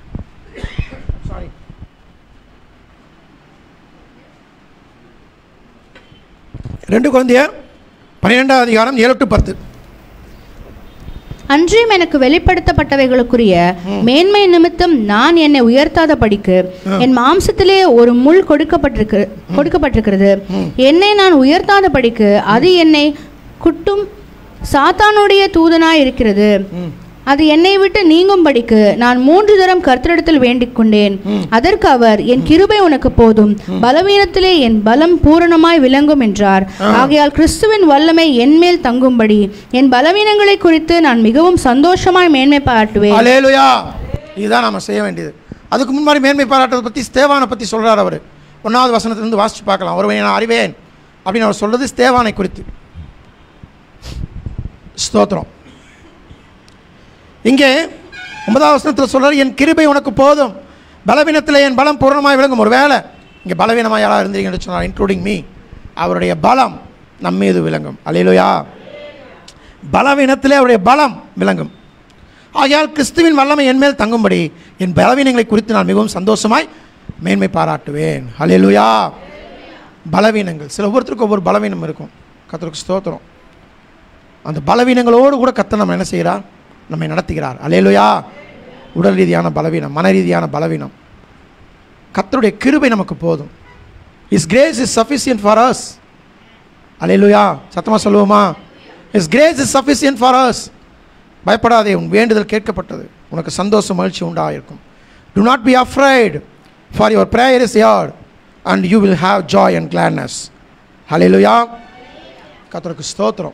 ரெண்டு குழந்தையர் பன்னிரெண்டாம் அதிகாரம் ஏழு டு பத்து அன்றியும் எனக்கு வெளிப்படுத்தப்பட்டவைகளுக்குரிய மேன்மை நிமித்தம் நான் என்னை உயர்த்தாத படிக்கு என் மாம்சத்திலே ஒரு முள் கொடுக்கப்பட்டிருக்கு கொடுக்கப்பட்டிருக்கிறது என்னை நான் உயர்த்தாத படிக்கு அது என்னை குட்டும் சாத்தானுடைய தூதனாய் இருக்கிறது அது என்னை விட்டு நீங்கும்படிக்கு நான் மூன்று தரம் கர்த்தரிடத்தில் வேண்டிக் கொண்டேன் அதற்கு அவர் என் கிருபை உனக்கு போதும் பலவீனத்திலே என் பலம் பூரணமாய் விளங்கும் என்றார் ஆகையால் கிறிஸ்துவின் வல்லமை என்மேல் தங்கும்படி என் பலவீனங்களை குறித்து நான் மிகவும் சந்தோஷமாய் மேன்மை பாட்டுவேன் அலேலுயா இதுதான் நம்ம செய்ய வேண்டியது அதுக்கு முன்னாடி மேன்மை பாராட்டுறதை பற்றி ஸ்தேவானை பற்றி சொல்கிறார் அவர் ஒன்றாவது வசனத்திலிருந்து வாசித்து பார்க்கலாம் ஒருவனை நான் அறிவேன் அப்படின்னு அவர் சொல்றது ஸ்தேவானை குறித்து ஸ்தோத்திரம் இங்கே ஒன்பதாம் வசனத்தில் சொல்றார் என் கிருபை உனக்கு போதும் பலவீனத்தில் என் பலம் பூரணமாய் விளங்கும் ஒரு வேலை இங்கே பலவீனமாக யாராக இருந்தீங்கன்னு சொன்னார் இன்க்ளூடிங் மீ அவருடைய பலம் நம் மீது விளங்கும் அல்லையிலுயா பலவீனத்திலே அவருடைய பலம் விளங்கும் ஆகையால் கிறிஸ்துவின் வல்லமை என் மேல் தங்கும்படி என் பலவீனங்களை குறித்து நான் மிகவும் சந்தோஷமாய் மேன்மை பாராட்டுவேன் ஹalleluya பலவீனங்கள் சில ஒவ்வொருத்தருக்கும் ஒவ்வொரு பலவீனம் இருக்கும் கர்த்தருக்கு ஸ்தோத்திரம் அந்த பலவீனங்களோடு கூட கர்த்தர் நம்ம என்ன செய்கிறார் நம்மை நடத்துகிறார் அல்லேலுயா உடல் ரீதியான பலவீனம் மன ரீதியான பலவீனம் கர்த்தருடைய கிருபை நமக்கு போதும் is grace is sufficient for us அல்லேலுயா சத்தமாக சொல்லுவோமா is grace is sufficient for us பயப்படாதே உன் வேண்டுதல் கேட்கப்பட்டது உனக்கு சந்தோஷம் மகிழ்ச்சி உண்டாயிருக்கும் do not be afraid for your prayer is heard and you will have joy and gladness ஹalleluya கர்த்தருக்கு ஸ்தோத்திரம்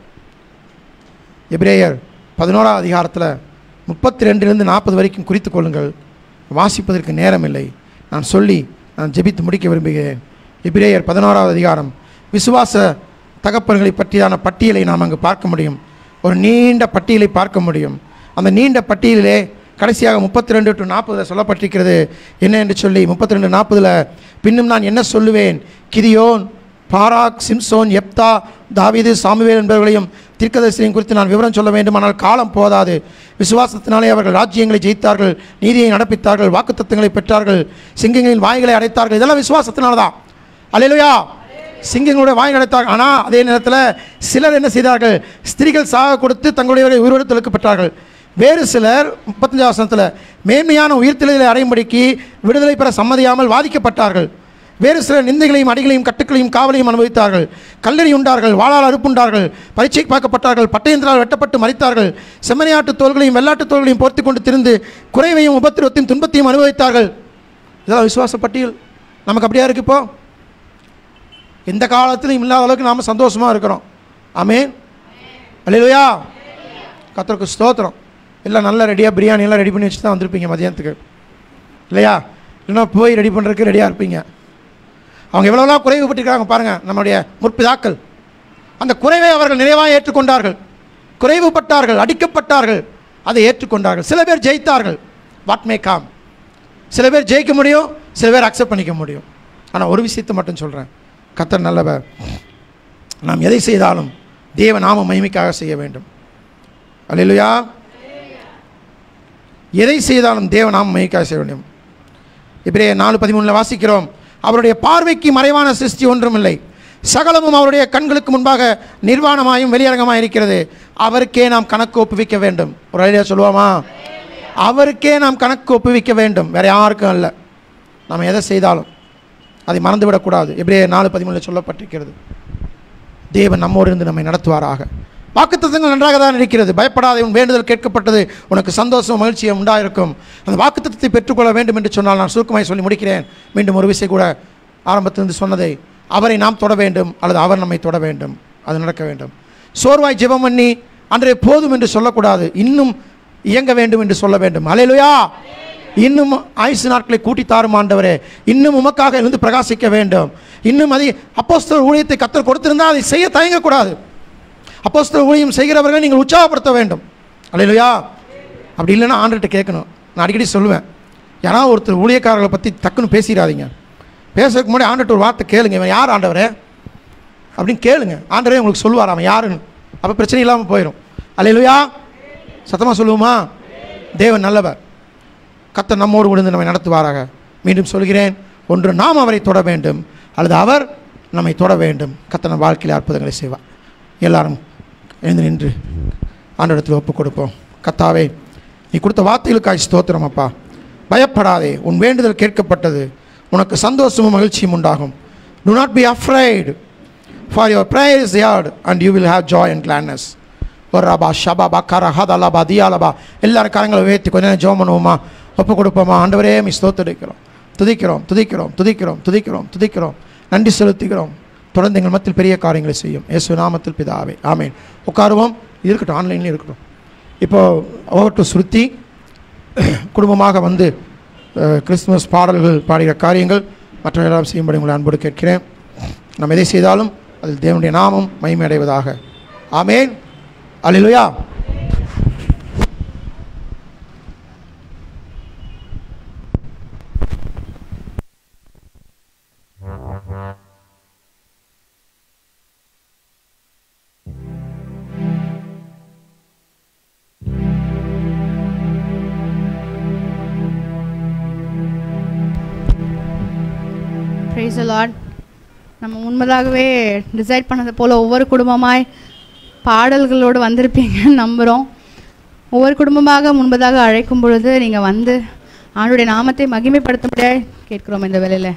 எபிரேயர் பதினோராம் அதிகாரத்தில் முப்பத்தி ரெண்டுலேருந்து நாற்பது வரைக்கும் குறித்து கொள்ளுங்கள் வாசிப்பதற்கு நேரம் இல்லை நான் சொல்லி நான் ஜெபித்து முடிக்க விரும்புகிறேன் எபிரேயர் பதினோராவது அதிகாரம் விசுவாச தகப்பன்களை பற்றியான பட்டியலை நாம் அங்கு பார்க்க முடியும் ஒரு நீண்ட பட்டியலை பார்க்க முடியும் அந்த நீண்ட பட்டியலிலே கடைசியாக முப்பத்தி ரெண்டு டு நாற்பதில் சொல்லப்பட்டிருக்கிறது என்ன என்று சொல்லி முப்பத்தி ரெண்டு நாற்பதில் பின்னும் நான் என்ன சொல்லுவேன் கிதியோன் பாராக் சிம்சோன் எப்தா தாவீது சாமுவேல் என்பவர்களையும் தீர்க்கதரிசியையும் குறித்து நான் விவரம் சொல்ல வேண்டுமானால் காலம் போதாது விசுவாசத்தினாலே அவர்கள் ராஜ்யங்களை ஜெயித்தார்கள் நீதியை நடப்பித்தார்கள் வாக்குத்தத்தங்களை பெற்றார்கள் சிங்கங்களின் வாய்களை அடைத்தார்கள் இதெல்லாம் விசுவாசத்தினால தான் அல்லேலூயா சிங்கங்களுடைய வாய் அடைத்தார்கள் ஆனால் அதே நேரத்தில் சிலர் என்ன செய்தார்கள் ஸ்திரீகள் சாக கொடுத்து தங்களுடைய உருவெடுத்தலுக்கு பெற்றார்கள் வேறு சிலர் முப்பத்தஞ்சாம் வசனத்தில் மேன்மையான உயிர்த்தெழுதலை அடையும்படிக்கு விடுதலை பெற சம்மதியாமல் வாதிக்கப்பட்டார்கள் வேறு சிலர் நிந்தைகளையும் அடிகளையும் கட்டுக்களையும் காவலையும் அனுபவித்தார்கள் கல்லறி உண்டார்கள் வாளால் அறுப்புண்டார்கள் பரீட்சை பார்க்கப்பட்டார்கள் பட்டயந்திரால் வெட்டப்பட்டு மறித்தார்கள் செம்மறியாட்டு தோள்களையும் வெள்ளாட்டு தோள்களையும் பொறுத்து கொண்டு திரிந்து குறைவையும் உபத்திரத்தையும் துன்பத்தையும் அனுபவித்தார்கள் இதெல்லாம் விசுவாச பட்டியல் நமக்கு அப்படியா இருக்கு இப்போ எந்த காலத்திலும் இல்லாத அளவுக்கு நாம் சந்தோஷமாக இருக்கிறோம் ஆமேன் அல்லையா கத்தருக்கு ஸ்தோத்திரம் எல்லாம் நல்ல ரெடியாக பிரியாணி எல்லாம் ரெடி பண்ணி வச்சு தான் வந்திருப்பீங்க மதியானத்துக்கு இல்லையா இல்லைன்னா போய் ரெடி பண்ணுறதுக்கு ரெடியாக இருப்பீங்க அவங்க எவ்வளோலாம் குறைவுபட்டிருக்காங்க பாருங்கள் நம்முடைய முற்பிதாக்கள் அந்த குறைவை அவர்கள் நிறைவாக ஏற்றுக்கொண்டார்கள் குறைவுபட்டார்கள் அடிக்கப்பட்டார்கள் அதை ஏற்றுக்கொண்டார்கள் சில பேர் ஜெயித்தார்கள் வாட் மே காம் சில பேர் ஜெயிக்க முடியும் சில பேர் அக்செப்ட் பண்ணிக்க முடியும் ஆனால் ஒரு விஷயத்தை மட்டும் சொல்கிறேன் கத்தர் நல்லவர் நாம் எதை செய்தாலும் தேவ நாம மகிமைக்காக செய்ய வேண்டும் அல்லையா எதை செய்தாலும் தேவ நாம மகிமைக்காக செய்ய வேண்டும் இப்படியே நாலு பதிமூணில் வாசிக்கிறோம் அவருடைய பார்வைக்கு மறைவான சிருஷ்டி ஒன்றுமில்லை சகலமும் அவருடைய கண்களுக்கு முன்பாக நிர்வாணமாயும் வெளியரங்கமாக இருக்கிறது அவருக்கே நாம் கணக்கு ஒப்புவிக்க வேண்டும் ஒரு ஐடியா சொல்லுவோமா அவருக்கே நாம் கணக்கு ஒப்புவிக்க வேண்டும் வேற யாருக்கும் அல்ல நாம் எதை செய்தாலும் அதை மறந்துவிடக்கூடாது எப்படியே நாலு பதிமூணில் சொல்லப்பட்டிருக்கிறது தேவன் நம்மோடு இருந்து நம்மை நடத்துவாராக வாக்குத்தத்தங்கள் நன்றாக தான் இருக்கிறது பயப்படாத உன் வேண்டுதல் கேட்கப்பட்டது உனக்கு சந்தோஷம் மகிழ்ச்சியும் உண்டாயிருக்கும் அந்த வாக்குத்தத்தத்தை பெற்றுக்கொள்ள வேண்டும் என்று சொன்னால் நான் சுருக்கமாய் சொல்லி முடிக்கிறேன் மீண்டும் ஒரு விஷயம் கூட ஆரம்பத்திலிருந்து சொன்னதை அவரை நாம் தொட வேண்டும் அல்லது அவர் நம்மை தொட வேண்டும் அது நடக்க வேண்டும் சோர்வாய் ஜெபம் பண்ணி அன்றைய போதும் என்று சொல்லக்கூடாது இன்னும் இயங்க வேண்டும் என்று சொல்ல வேண்டும் அலையிலுயா இன்னும் ஆயுசு நாட்களை கூட்டி தாரும் ஆண்டவரே இன்னும் உமக்காக இருந்து பிரகாசிக்க வேண்டும் இன்னும் அதை அப்போஸ்தலர் ஊழியத்தை கத்தர் கொடுத்திருந்தால் அதை செய்ய தயங்கக்கூடாது அப்போஸ்தலர் ஊழியம் செய்கிறவர்களை நீங்கள் உற்சாகப்படுத்த வேண்டும் அல்லையா அப்படி இல்லைன்னா ஆண்டுகிட்ட கேட்கணும் நான் அடிக்கடி சொல்லுவேன் யாராவது ஒருத்தர் ஊழியக்காரர்களை பற்றி டக்குன்னு பேசிடாதீங்க பேசுறதுக்கு முன்னாடி ஆண்டுகிட்ட ஒரு வார்த்தை கேளுங்க இவன் யார் ஆண்டவரே அப்படின்னு கேளுங்க ஆண்டவரே உங்களுக்கு சொல்லுவார் அவன் யாருன்னு அப்போ பிரச்சனை இல்லாமல் போயிடும் அல்லையா சத்தமாக சொல்லுவோமா தேவன் நல்லவர் கத்தர் நம்மோடு விழுந்து நம்மை நடத்துவாராக மீண்டும் சொல்கிறேன் ஒன்று நாம் அவரை தொட வேண்டும் அல்லது அவர் நம்மை தொட வேண்டும் கத்தர் நம் வாழ்க்கையில் அற்புதங்களை செய்வார் எல்லாரும் எழுந்து நின்று ஆண்டவரத்தில் ஒப்புக் கொடுப்போம் கத்தாவே நீ கொடுத்த வார்த்தைகளுக்காய் ஸ்தோத்திரம் அப்பா பயப்படாதே உன் வேண்டுதல் கேட்கப்பட்டது உனக்கு சந்தோஷமும் மகிழ்ச்சியும் உண்டாகும் do not be afraid for your prayer is heard and you will have joy and gladness ஒரு ரபா ஷபா பக்கரா ஹதலபா தியாலபா எல்லாரும் கரங்களை உயர்த்தி கொஞ்ச நேரம் ஜோம் பண்ணுவோமா ஒப்பு கொடுப்போமா ஆண்டவரே மீ ஸ்தோத்தரிக்கிறோம் துதிக்கிறோம் துதிக்கிறோம் துதிக்கிறோம் துதிக்கிறோம் துதிக்கிறோம் நன்றி செலுத்துகிறோம் தொடர்ந்து எங்கள் மத்தியில் பெரிய காரியங்களை செய்யும் இயேசு நாமத்தில் பிதாவே ஆமேன் உட்காருவோம் இது இருக்கட்டும் ஆன்லைன்லேயும் இருக்கட்டும் இப்போ ஓவர் டு ஸ்ருதி குடும்பமாக வந்து அஹ், கிறிஸ்துமஸ் பாடல்கள் பாடுகிற காரியங்கள் மற்ற எல்லாம் செய்யும்படி உங்களை அன்போடு கேட்கிறேன் நாம் எதை செய்தாலும் அதில் தேவனுடைய நாமம் மகிமை அடைவதாக ஆமேன் அல்லேலூயா ப்ரைஸ் லார்ட் நம்ம முன்பதாகவே டிசைட் பண்ணது போல் ஒவ்வொரு குடும்பமாய் பாடல்களோடு வந்திருப்பீங்கன்னு நம்புகிறோம் ஒவ்வொரு குடும்பமாக முன்பதாக அழைக்கும் பொழுது நீங்கள் வந்து ஆண்டுடைய நாமத்தை மகிமைப்படுத்தும்படியாக கேட்கிறோம் இந்த வேலையில்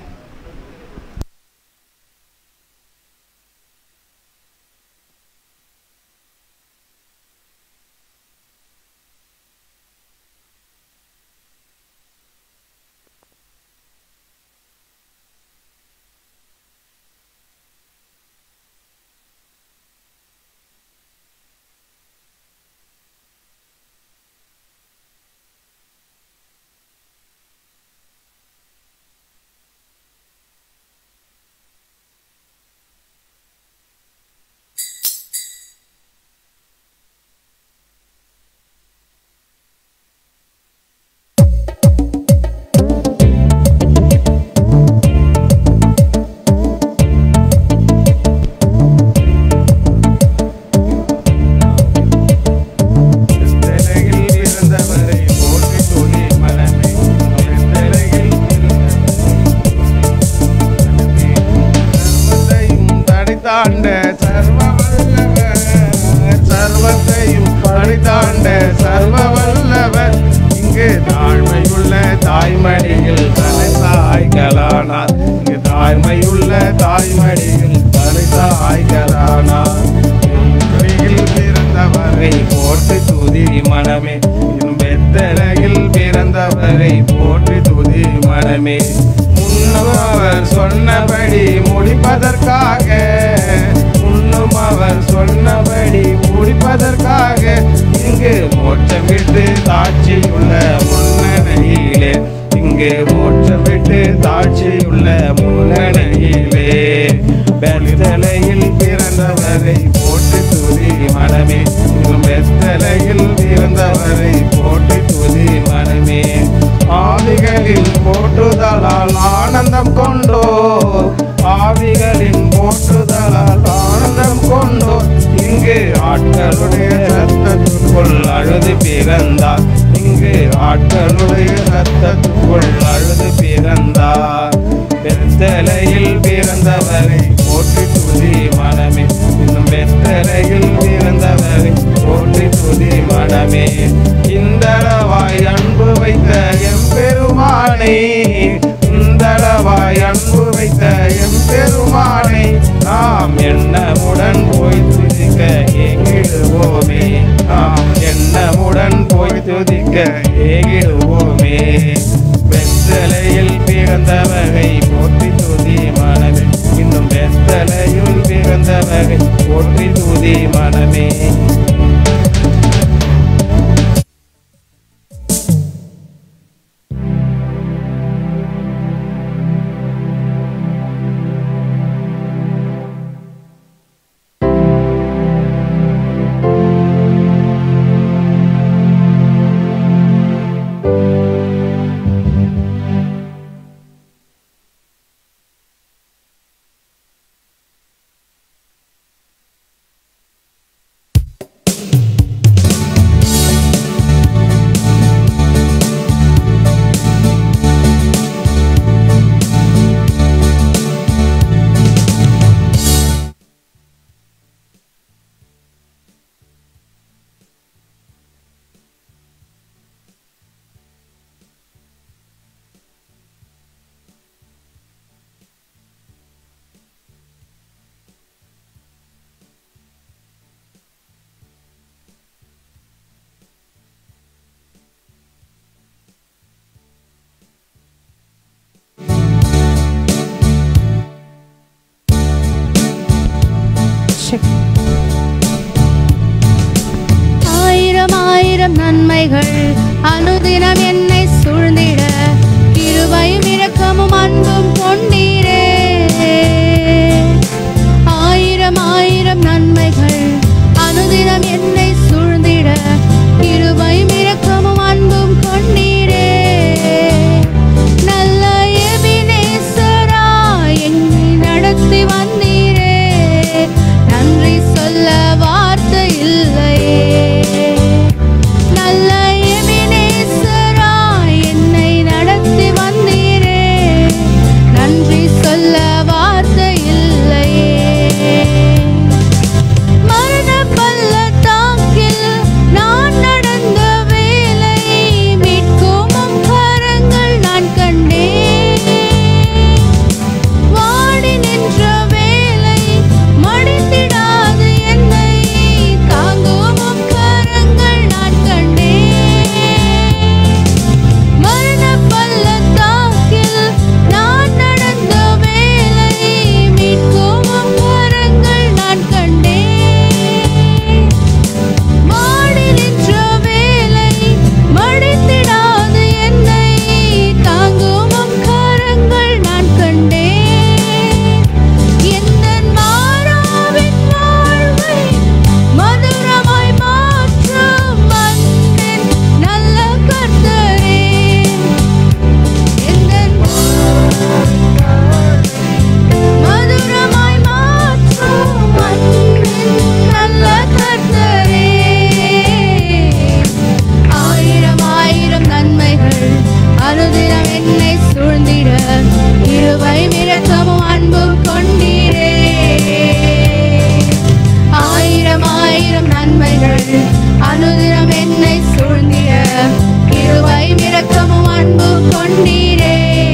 வெத்தலையில் பிறந்தவரை போற்றி துதி மனமே வெத்தலையில் சர்வத்தையும் தடித்தாண்ட சர்வ வல்லவர் சர்வத்தையும் தடித்தாண்ட சர்வ வல்லவர் இங்கு தாழ்மையுள்ள தாய்மடியில் தலை சாய்களானார் இங்கு தாய்மையுள்ள தாய்மடியில் தலை சாய்களானார் வெற்றியில் பிறந்தவரை போற்றி துதி மனமே இன்னும் வெத்தலையில் பிறந்தவரை போற்றி துதி மனமே முன்னும் அவர் சொன்னபடி முடிப்பதற்காக முன்னும் அவர் சொன்னபடி முடிப்பதற்காக இங்கு மோட்சம் விட்டு தாட்சியுள்ள முன்னணியிலே இங்கு மோட்சம் விட்டு தாட்சியுள்ள முன்னணியிலே வெத்தலையில் பிறந்தவரை போற்றி துதி மனமே இன்னும் வெத்தலையில் பிறந்தவரை போற்றி துதி மனமே ஆவிகளில் போற்றுதலால் ஆனந்தம் கொண்டோ ஆவிகளின் போற்றுதலால் ஆனந்தம் கொண்டோ இங்கு ஆட்களுடைய சத்தத்துக்குள் அழுது பிறந்தார் இங்கு ஆட்களுடைய சத்தத்துக்குள் அழுது பிறந்தார் வெத்தலையில் பிறந்தவரை போற்றி துதி மனமே இன்னும் வெத்தலையில் பிறந்தவரை போற்றி துதி மனமே இந்தளவாய் அன்பு வைத்த எம்பெருமானை இந்தளவாய் அன்பு வைத்த எம்பெருமானை நாம் எண்ணமுடன் போய் துதிக்க ஏகிடுவோமே நாம் எண்ணமுடன் போய் துதிக்க ஏகிடுவோமே வெத்தலையில் பிறந்தவகை போற்றி துதி மனமே இன்னும் வெத்தலையில் பிறந்தவகை போற்றி துதி மனமே ஆயிரம் ஆயிரம் நன்மைகள் அனுதினம் என்னை சூழ்ந்திட இரக்கமும் அன்பும் கொண்டீரே ஆயிரம் ஆயிரம் நன்மைகள் அனுதினம் என்னை சூழ்ந்திட கிருபையும் இரக்கமும் அன்பும் கொண்டீரே நல்ல எபினேசரா என்னை நடத்தி வந்தீரே நன்றி சொல்ல வார்த்தை இல்லையே நல்ல எபினேசரா என்னை நடத்தி வந்தீரே நன்றி சொல்ல வார்த்தை இல்லையே மரண பள்ளத்தாக்கில் நான் நடந்த வேலை மீட்கும் உம் கரங்கள் நான் கண்டேன் வாடி நின்ற வேலை மடித்திடாது என்னை தாங்கும் உம் கரங்கள் நான் கண்டேன் மரண பள்ளத்தாக்கில் நான் நடந்த வேலை மீட்கும் உம் கரங்கள் நான் கண்டேன் மாடி நின்ற வேலை மடித்திடாது என்னை தாங்கும் உம் கரங்கள் நான் கண்டேன் எந்தன் மாறாவின் வாழ்வை மதுரமாய் மாற்றும் அன்பின் நல்ல கர்த்தரே எந்தன் மதுரமாய் மாற்றும் அன்பின் நல்ல கர்த்தரே ஆயிரம் ஆயிரம் நன்மைகள் அனுதினம் என்னை சூழ்ந்திட இருவை இரக்கமும் அன்பும் கொண்டீரே ஆயிரம் ஆயிரம் நன்மைகள் அனுதினம் என்னை சூழ்ந்திட இருவை இரக்கமும் அன்பும் கொண்டீரே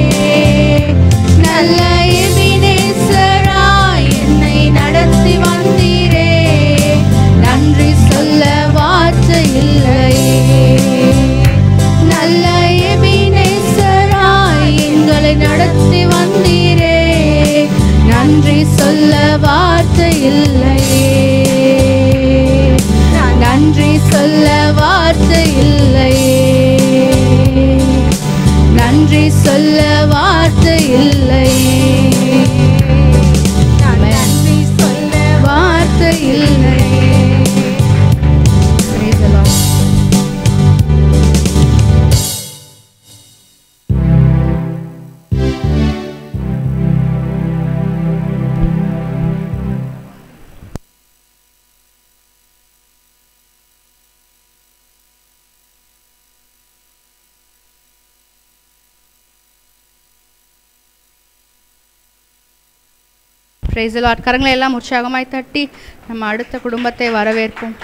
நல்ல எபினேசராய் என்னை நடத்தி வந்தீரே நன்றி சொல்ல வார்த்தை இல்லையே நல்ல எபினேசராய் எங்களை நடத்தி வந்தீரே நன்றி சொல்ல வார்த்தை இல்லையே நன்றி சொல்ல வார்த்தை இல்லையே நன்றி சொல்ல வார்த்தை இல்லையே நன்றி சொல்ல வார்த்தை இல்லையே Praise the Lord. Praise Lord கரங்களை எல்லாம் உற்சாகமாய் தட்டி நம்ம அடுத்த குடும்பத்தை வரவேற்போம்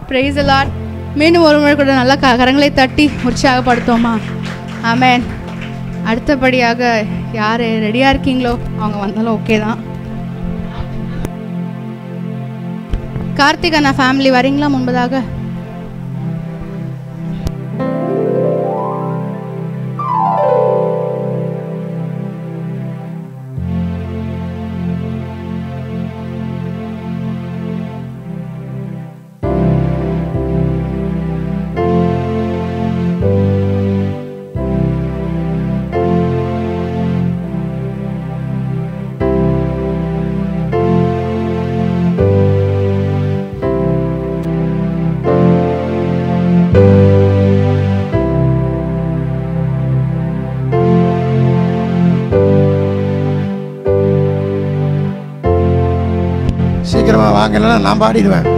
பிரைஸ் லார்ட் மீண்டும் ஒரு முறை கூட நல்லா க- கரங்களை தட்டி உற்சாகப்படுத்துவோமா ஆமென் அடுத்தபடியாக யார் ரெடியாக இருக்கீங்களோ அவங்க வந்தாலும் ஓகே தான் கார்த்திக் அண்ணா ஃபேமிலி வரீங்களா முன்பதாக சீக்கிரமா வாங்க இல்லைன்னா நான் பாடிடுவேன்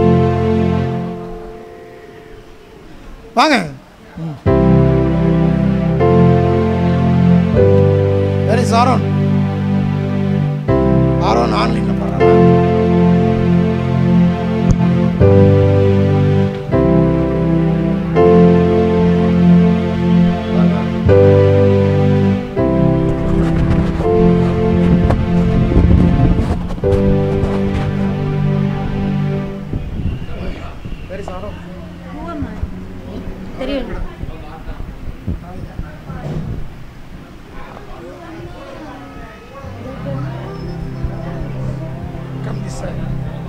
வாங்க வெரி சாரோன் ஆரோன் ஆன்லைன்ல பாடுறாங்க வெரி சாரோன் தெரியும் come this side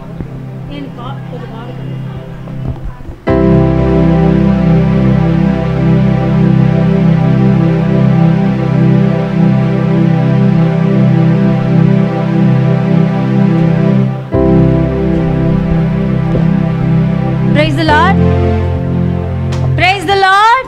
Praise the Lord. Praise the Lord.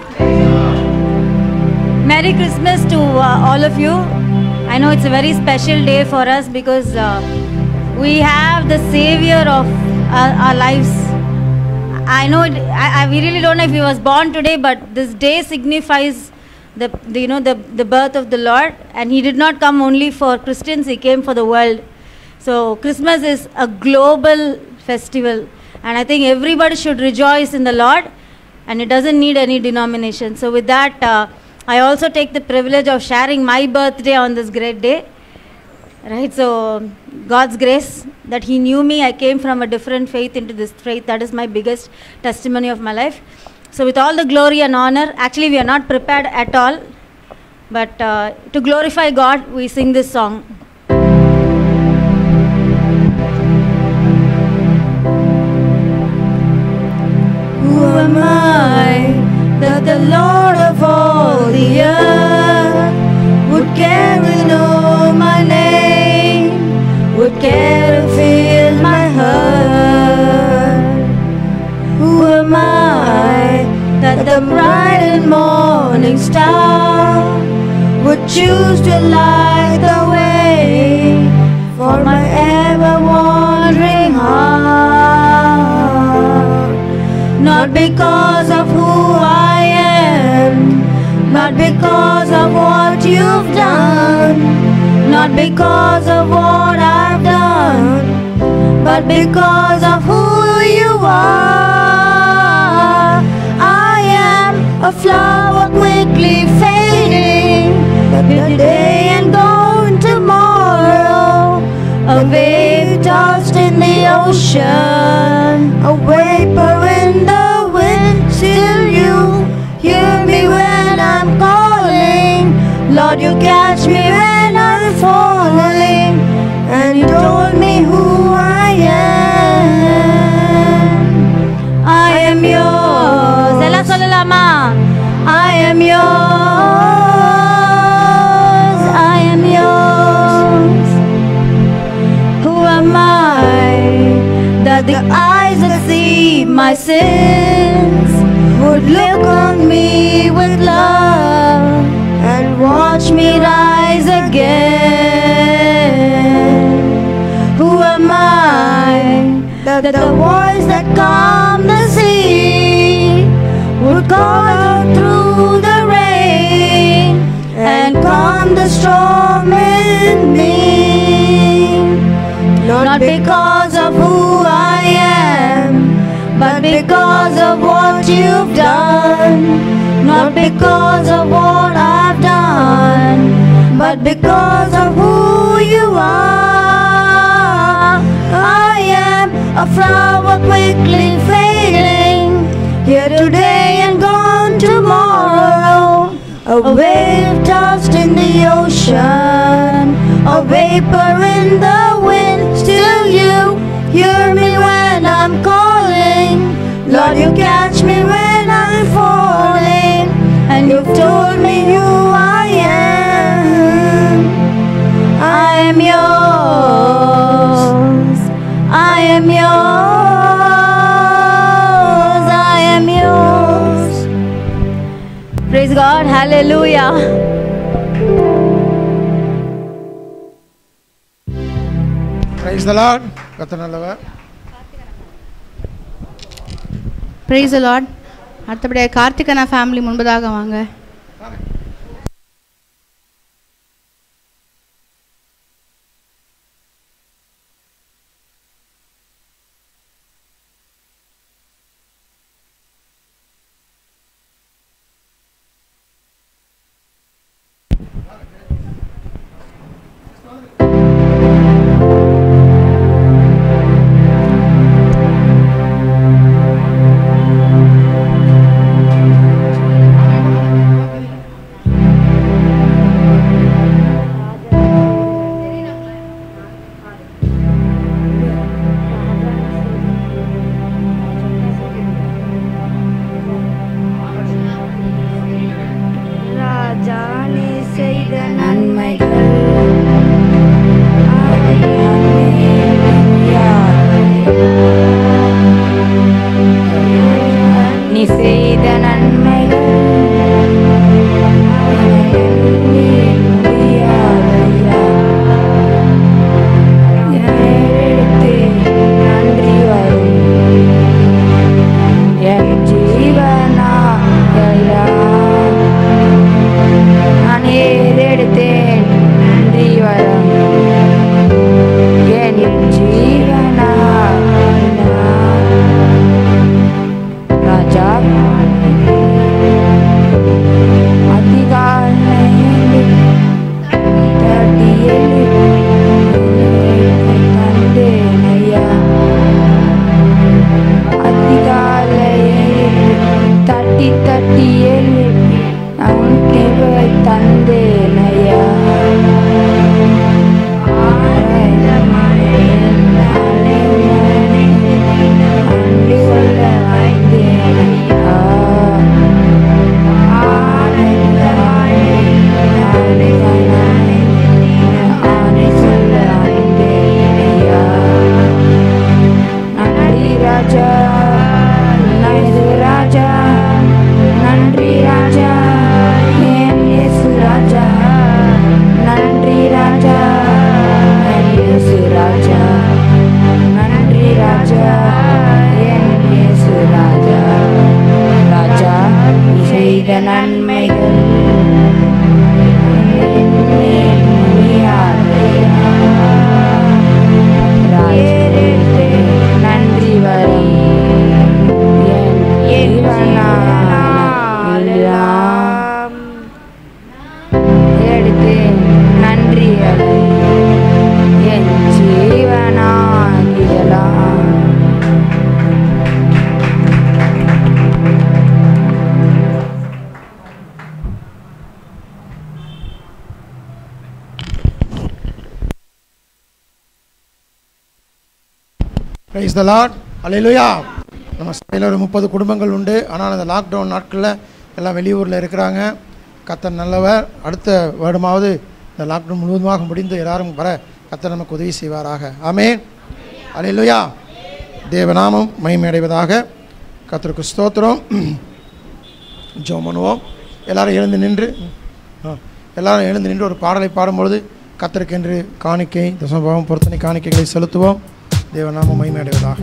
Merry Christmas to uh, all of you. I know it's a very special day for us because uh, we have the Savior of our, our lives. I know it, I, I we really don't know if he was born today, but this day signifies the, the you know the, the birth of the Lord, and he did not come only for Christians; he came for the world. So Christmas is a global festival, and I think everybody should rejoice in the Lord, and it doesn't need any denomination. So with that, uh, I also take the privilege of sharing my birthday on this great day. Right, so God's grace that He knew me, I came from a different faith into this faith. That is my biggest testimony of my life. So, with all the glory and honor, actually, we are not prepared at all, but uh, to glorify God, we sing this song. Who am I that the Lord of all the earth would care to know my name, would care to feel my heart? Who am I that the bright and morning star would choose to light the way for my ever wandering heart? Not because of who I am, not because of what you've done, not because of what I've done, but because of who you are. I am a flower quickly fading, the day and gone tomorrow, a wave tossed in the ocean, a vapor in the wind. Still, you hear me when I'm calling. Lord, you catch me when I'm falling, and you told me who I am. I am yours. Ella சொல்லலாமா? I am yours. I am yours. Who am I that the eyes that see my sins would look on me with love and watch me rise again? Who am I that the voice that calmed the sea would call out through the rain and calm the storm in me? Not because of who I am, but because of what you've done. Not because of what I've done, but because of who you are. I am a flower quickly fading, here today and gone tomorrow. A wave tossed in the ocean, a vapor in the wind. Still, you hear me when I'm calling. Lord, you catch me when I'm falling, and you've told me who I am. I am yours. I am yours. I am yours. Praise God. Hallelujah. Praise the Lord கத்த நல்லவர் price Lord அடுத்தபடியாக கார்த்திகனா family முன்பதாக வாங்க ராஜா நீ செய்த நன்மைகள் நீ செய்த நன்மைகள் நன்றி வரும் என் ஜீவனா எல்லாம் நான் ஏறெடுத்தேன் நன்றி வரம் என் ஜீவனா ராஜா அதிகாலை தட்டி தந்தேன் ஐயா அதிகாலை தட்டி தட்டி எழுப்பி நான் கிருபை தந்தேன் ஐயா அன்றி சொல்ல வாய்ந்தேன் ஐயா ஆனை சொல்ல வாய்ந்தேன் ஐயா நன்றி ராஜா நன்றி ராஜா நன்றி ராஜா என் இயேசு ராஜா நன்றி ராஜா என் இயேசு ராஜா நன்றி ராஜா என் இயேசு ராஜா ராஜா நீ செய்த நன்மைகள் எண்ணில் முடியாதையா. ராஜரேட்டே நன்றி வரும் என் இறைவனால் எல்லாம் எடுத்தேன் நன்றி அதை என் ஜீவனாகிடலாம் பிரைஸ் த லார்ட் அலையிலுயா நம்ம சபையில் ஒரு முப்பது குடும்பங்கள் உண்டு ஆனால் அந்த லாக்டவுன் நாட்களில் எல்லாம் வெளியூரில் இருக்கிறாங்க கத்தர் நல்லவர் அடுத்த வருடமாவது இந்த லாக்டவுன் முழுவதுமாக முடிந்து எல்லாரும் வர கத்தர் நமக்கு உதவி செய்வாராக ஆமென் அலையிலுயா தேவநாமம் மகிமையடைவதாக கத்தருக்கு ஸ்தோத்திரம் ஜெபம் பண்ணுவோம் எல்லாரும் எழுந்து நின்று ஆ, எல்லாரும் எழுந்து நின்று ஒரு பாடலை பாடும்பொழுது கத்தருக்கென்று காணிக்கை தசமபாவம் பொருத்தனை காணிக்கைகளை செலுத்துவோம் தேவநாமம் மகிமையடைவதாக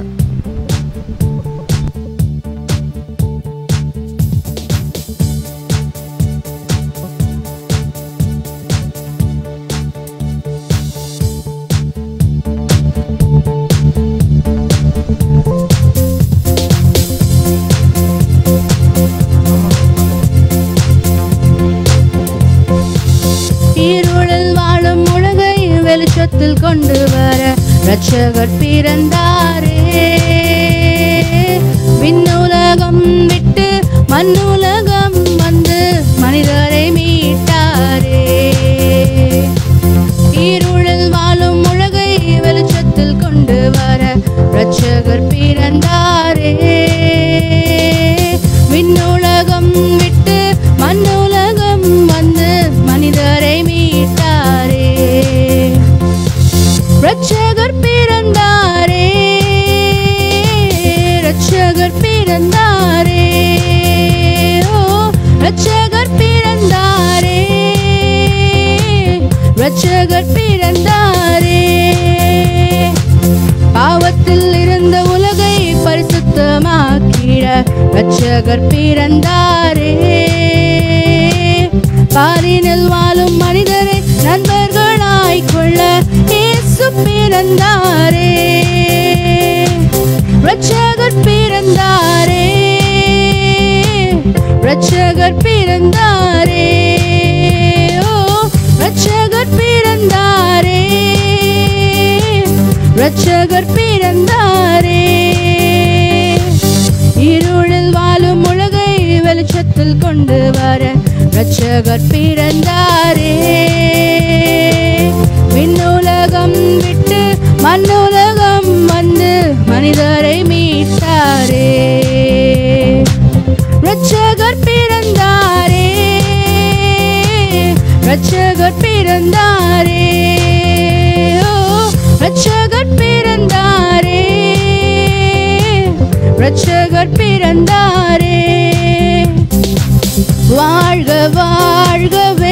ஆ ரட்சகர் பிறந்தாரே விண்ணுலகம் விட்டு மண்ணுலகம் வந்து மனிதரை மீட்டாரே இருளில் வாழும் உலகை வெளிச்சத்தில் கொண்டு வர ரட்சகர் பிறந்தாரே விண்ணுலகம் விட்டு மண்ணுலகம் வந்து மனிதரை மீட்டாரே ரட்சகர் பிறந்தாரே ரட்சகர் பிறந்தாரே ஓ ரட்சகர் பிறந்தாரே ரட்சகர் பிறந்தாரே பாவத்தில் இருந்த உலகை பரிசுத்தமாக்கிட ரட்சகர் பிறந்தாரே பாரினில் வாழும் மனிதரை நண்பர்களாய் கொள்ள இயேசு பிறந்தாரே ரட்சகர் பிறந்தாரே ரட்சகர் பிறந்தாரே ஓ ரட்சகர் பிறந்தாரே ரட்சகர் பிறந்தாரே இருளில் வாழும் உலகை வெளிச்சத்தில் கொண்டு வர ரட்சகர் பிறந்தாரே விண்ணுலகம் விட்டு மண்ணுலகம் வந்து மனிதரை மீட்டாரே ரட்சகர் பிறந்தாரே ரட்சகர் பிறந்தாரே ஓ ரட்சகர் பிறந்தாரே ரட்சகர் பிறந்தாரே வாழ்க வாழ்கவே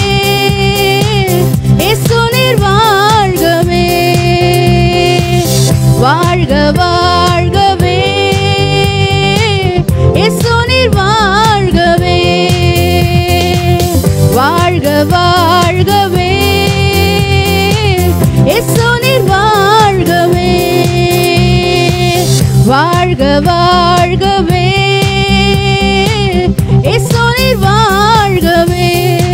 இயேசு நீர் வாழ்கவே வாழ்க வாழ்கவே இயேசு நீர் வாழ்கவே வாழ்க வாழ்கவே இயேசு நீர் வாழ்கவே வாழ்க வாழ்கவே இயேசு நீர் வாழ்கவே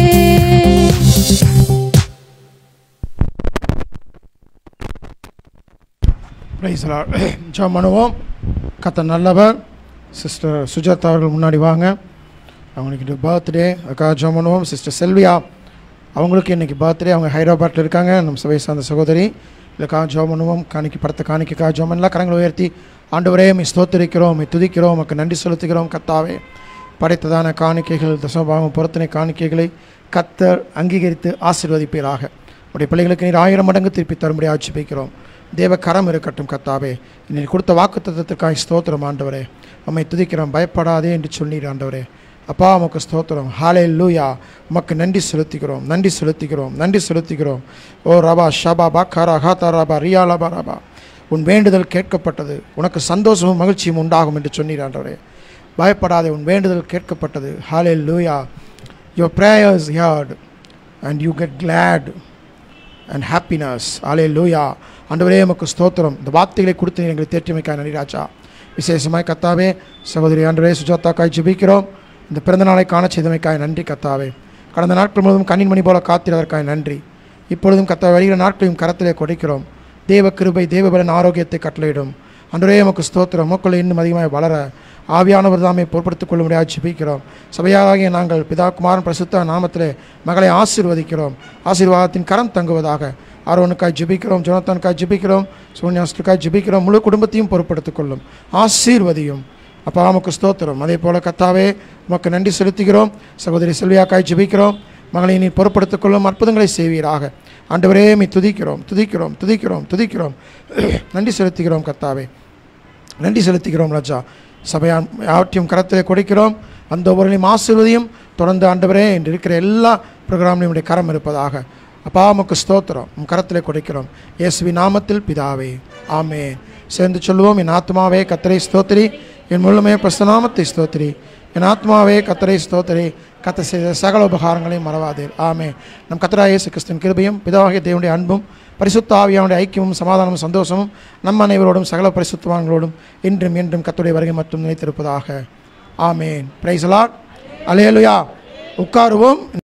பிரைஸ் ஜெபம் பண்ணுவோம் கத்த நல்லவர் சிஸ்டர் சுஜாதா அவர்கள் முன்னாடி வாங்க அவங்களுக்கு இன்னைக்கு பர்த்டே அதுக்காக ஜெபம் பண்ணுவோம் சிஸ்டர் செல்வியா அவங்களுக்கு இன்னைக்கு பர்த்டே அவங்க ஹைதராபாத்தில் இருக்காங்க நம்ம சபை சார்ந்த சகோதரி இதுக்காக ஜெபம் பண்ணுவோம் காணிக்கை படத்தை காணிக்கைக்காக ஜெபம் பண்ணலாம் கரங்களை உயர்த்தி ஆண்டவரே மை ஸ்தோத்திரிக்கிறோம் மை துதிக்கிறோம் உமக்கு நன்றி செலுத்துகிறோம் கத்தாவே படைத்ததான காணிக்கைகள் தசமபாகம் பொருத்தனை காணிக்கைகளை கத்தர் அங்கீகரித்து ஆசீர்வதிப்பீராக உடைய பிள்ளைகளுக்கு நீர் ஆயிரம் மடங்கு திருப்பி தரும்படி ஆட்சிப்பிக்கிறோம் தேவ கரம் இருக்கட்டும் கத்தாவே நீர் கொடுத்த வாக்கு தத்துவத்திற்காக ஸ்தோத்திரம் ஆண்டவரே உம்மை துதிக்கிறோம் பயப்படாதே என்று சொன்னீர் ஆண்டவரே அப்பா உமக்கு ஸ்தோத்திரம் ஹாலே லூயா உமக்கு நன்றி செலுத்துகிறோம் நன்றி செலுத்துகிறோம் நன்றி செலுத்துகிறோம் ஓ ரபா ஷபா பா கரா ஹாத்தா ரபா ரியா லபா ரபா உன் வேண்டுதல் கேட்கப்பட்டது உனக்கு சந்தோஷமும் மகிழ்ச்சியும் உண்டாகும் என்று சொன்னீர் ஆண்டவரே பயப்படாதே உன் வேண்டுதல் கேட்கப்பட்டது ஹாலே லூயா your prayers heard and you get glad and happiness ஆலே லூயா ஆண்டவரே உமக்கு ஸ்தோத்திரம் இந்த வார்த்தைகளை கொடுத்து எங்களை தேற்றிமைக்காய் நன்றி ராஜா விசேஷமாய் கத்தாவே சகோதரி ஆண்டவரே சுஜாதாக்காய் ஜெபிக்கிறோம் இந்த பிறந்த நாளை காண செய்தமைக்காய் நன்றி கத்தாவே கடந்த நாட்கள் முழுவதும் கண்ணின் மணி போல காத்திரதற்காய் நன்றி இப்பொழுதும் கத்தா வருகிற நாட்களையும் கரத்திலே கொடுக்கிறோம் தேவ கிருபை தேவபலன் ஆரோக்கியத்தை கட்டளையிடும் அன்றே உமக்கு ஸ்தோத்திரம் மக்களை இன்னும் அதிகமாக வளர ஆவியானவர் தாமே பொறுப்படுத்திக் கொள்ளும்படியாக ஜெபிக்கிறோம் சபையாகிய நாங்கள் பிதா குமாரன் பிரசுத்த நாமத்திலே மகளை ஆசீர்வதிக்கிறோம் ஆசீர்வாதத்தின் கரம் தங்குவதாக ஆரோனுக்காய் ஜெபிக்கிறோம் ஜோனத்தானுக்காய் ஜெபிக்கிறோம் சூன்யாஸ்துக்காய் ஜெபிக்கிறோம் முழு குடும்பத்தையும் பொறுப்படுத்திக் கொள்ளும் ஆசீர்வதியும் அப்பா உமக்கு ஸ்தோத்திரம் அதே போல கத்தாவே உமக்கு நன்றி செலுத்துகிறோம் சகோதரி செல்வியாக்காய் ஜெபிக்கிறோம் மகளை நீ பொறுப்படுத்திக் கொள்ளும் அற்புதங்களை செய்வீராக ஆண்டவரே மீ துதிக்கிறோம் துதிக்கிறோம் துதிக்கிறோம் துதிக்கிறோம் நன்றி செலுத்துகிறோம் கத்தாவே நன்றி செலுத்துகிறோம் ராஜா சபையான் யாவற்றையும் கரத்திலே கொடுக்கிறோம் அந்த ஒவ்வொருளையும் ஆசீர்வதியும் தொடர்ந்து ஆண்டவரே என்று இருக்கிற எல்லா ப்ரோக்ராம்லையும் உடைய கரம் இருப்பதாக அப்பா உமக்கு ஸ்தோத்திரம் உம் கரத்திலே கொடுக்கிறோம் இயேசுவி நாமத்தில் பிதாவே ஆமே சேர்ந்து சொல்லுவோம் என் ஆத்மாவே கத்தரை ஸ்தோத்திரி என் முழுமையை பிரசனாமத்தை ஸ்தோத்திரி என் ஆத்மாவே கத்தரை ஸ்தோத்திரி கத்த செய்த சகல உபகாரங்களையும் மறவாதீர் ஆமே நம் கத்தரா இயேசு கிறிஸ்துவின் கிருபையும் பிதாவாகிய தேவனுடைய அன்பும் பரிசுத்த ஆவியானுடைய ஐக்கியமும் சமாதானமும் சந்தோஷமும் நம் அனைவரோடும் சகல பரிசுத்தவான்களோடும் இன்றும் என்றும் கத்துடைய வருகை மற்றும் நினைத்திருப்பதாக ஆமேன் பிரைசலாட் அலையலுயா உட்காருவோம்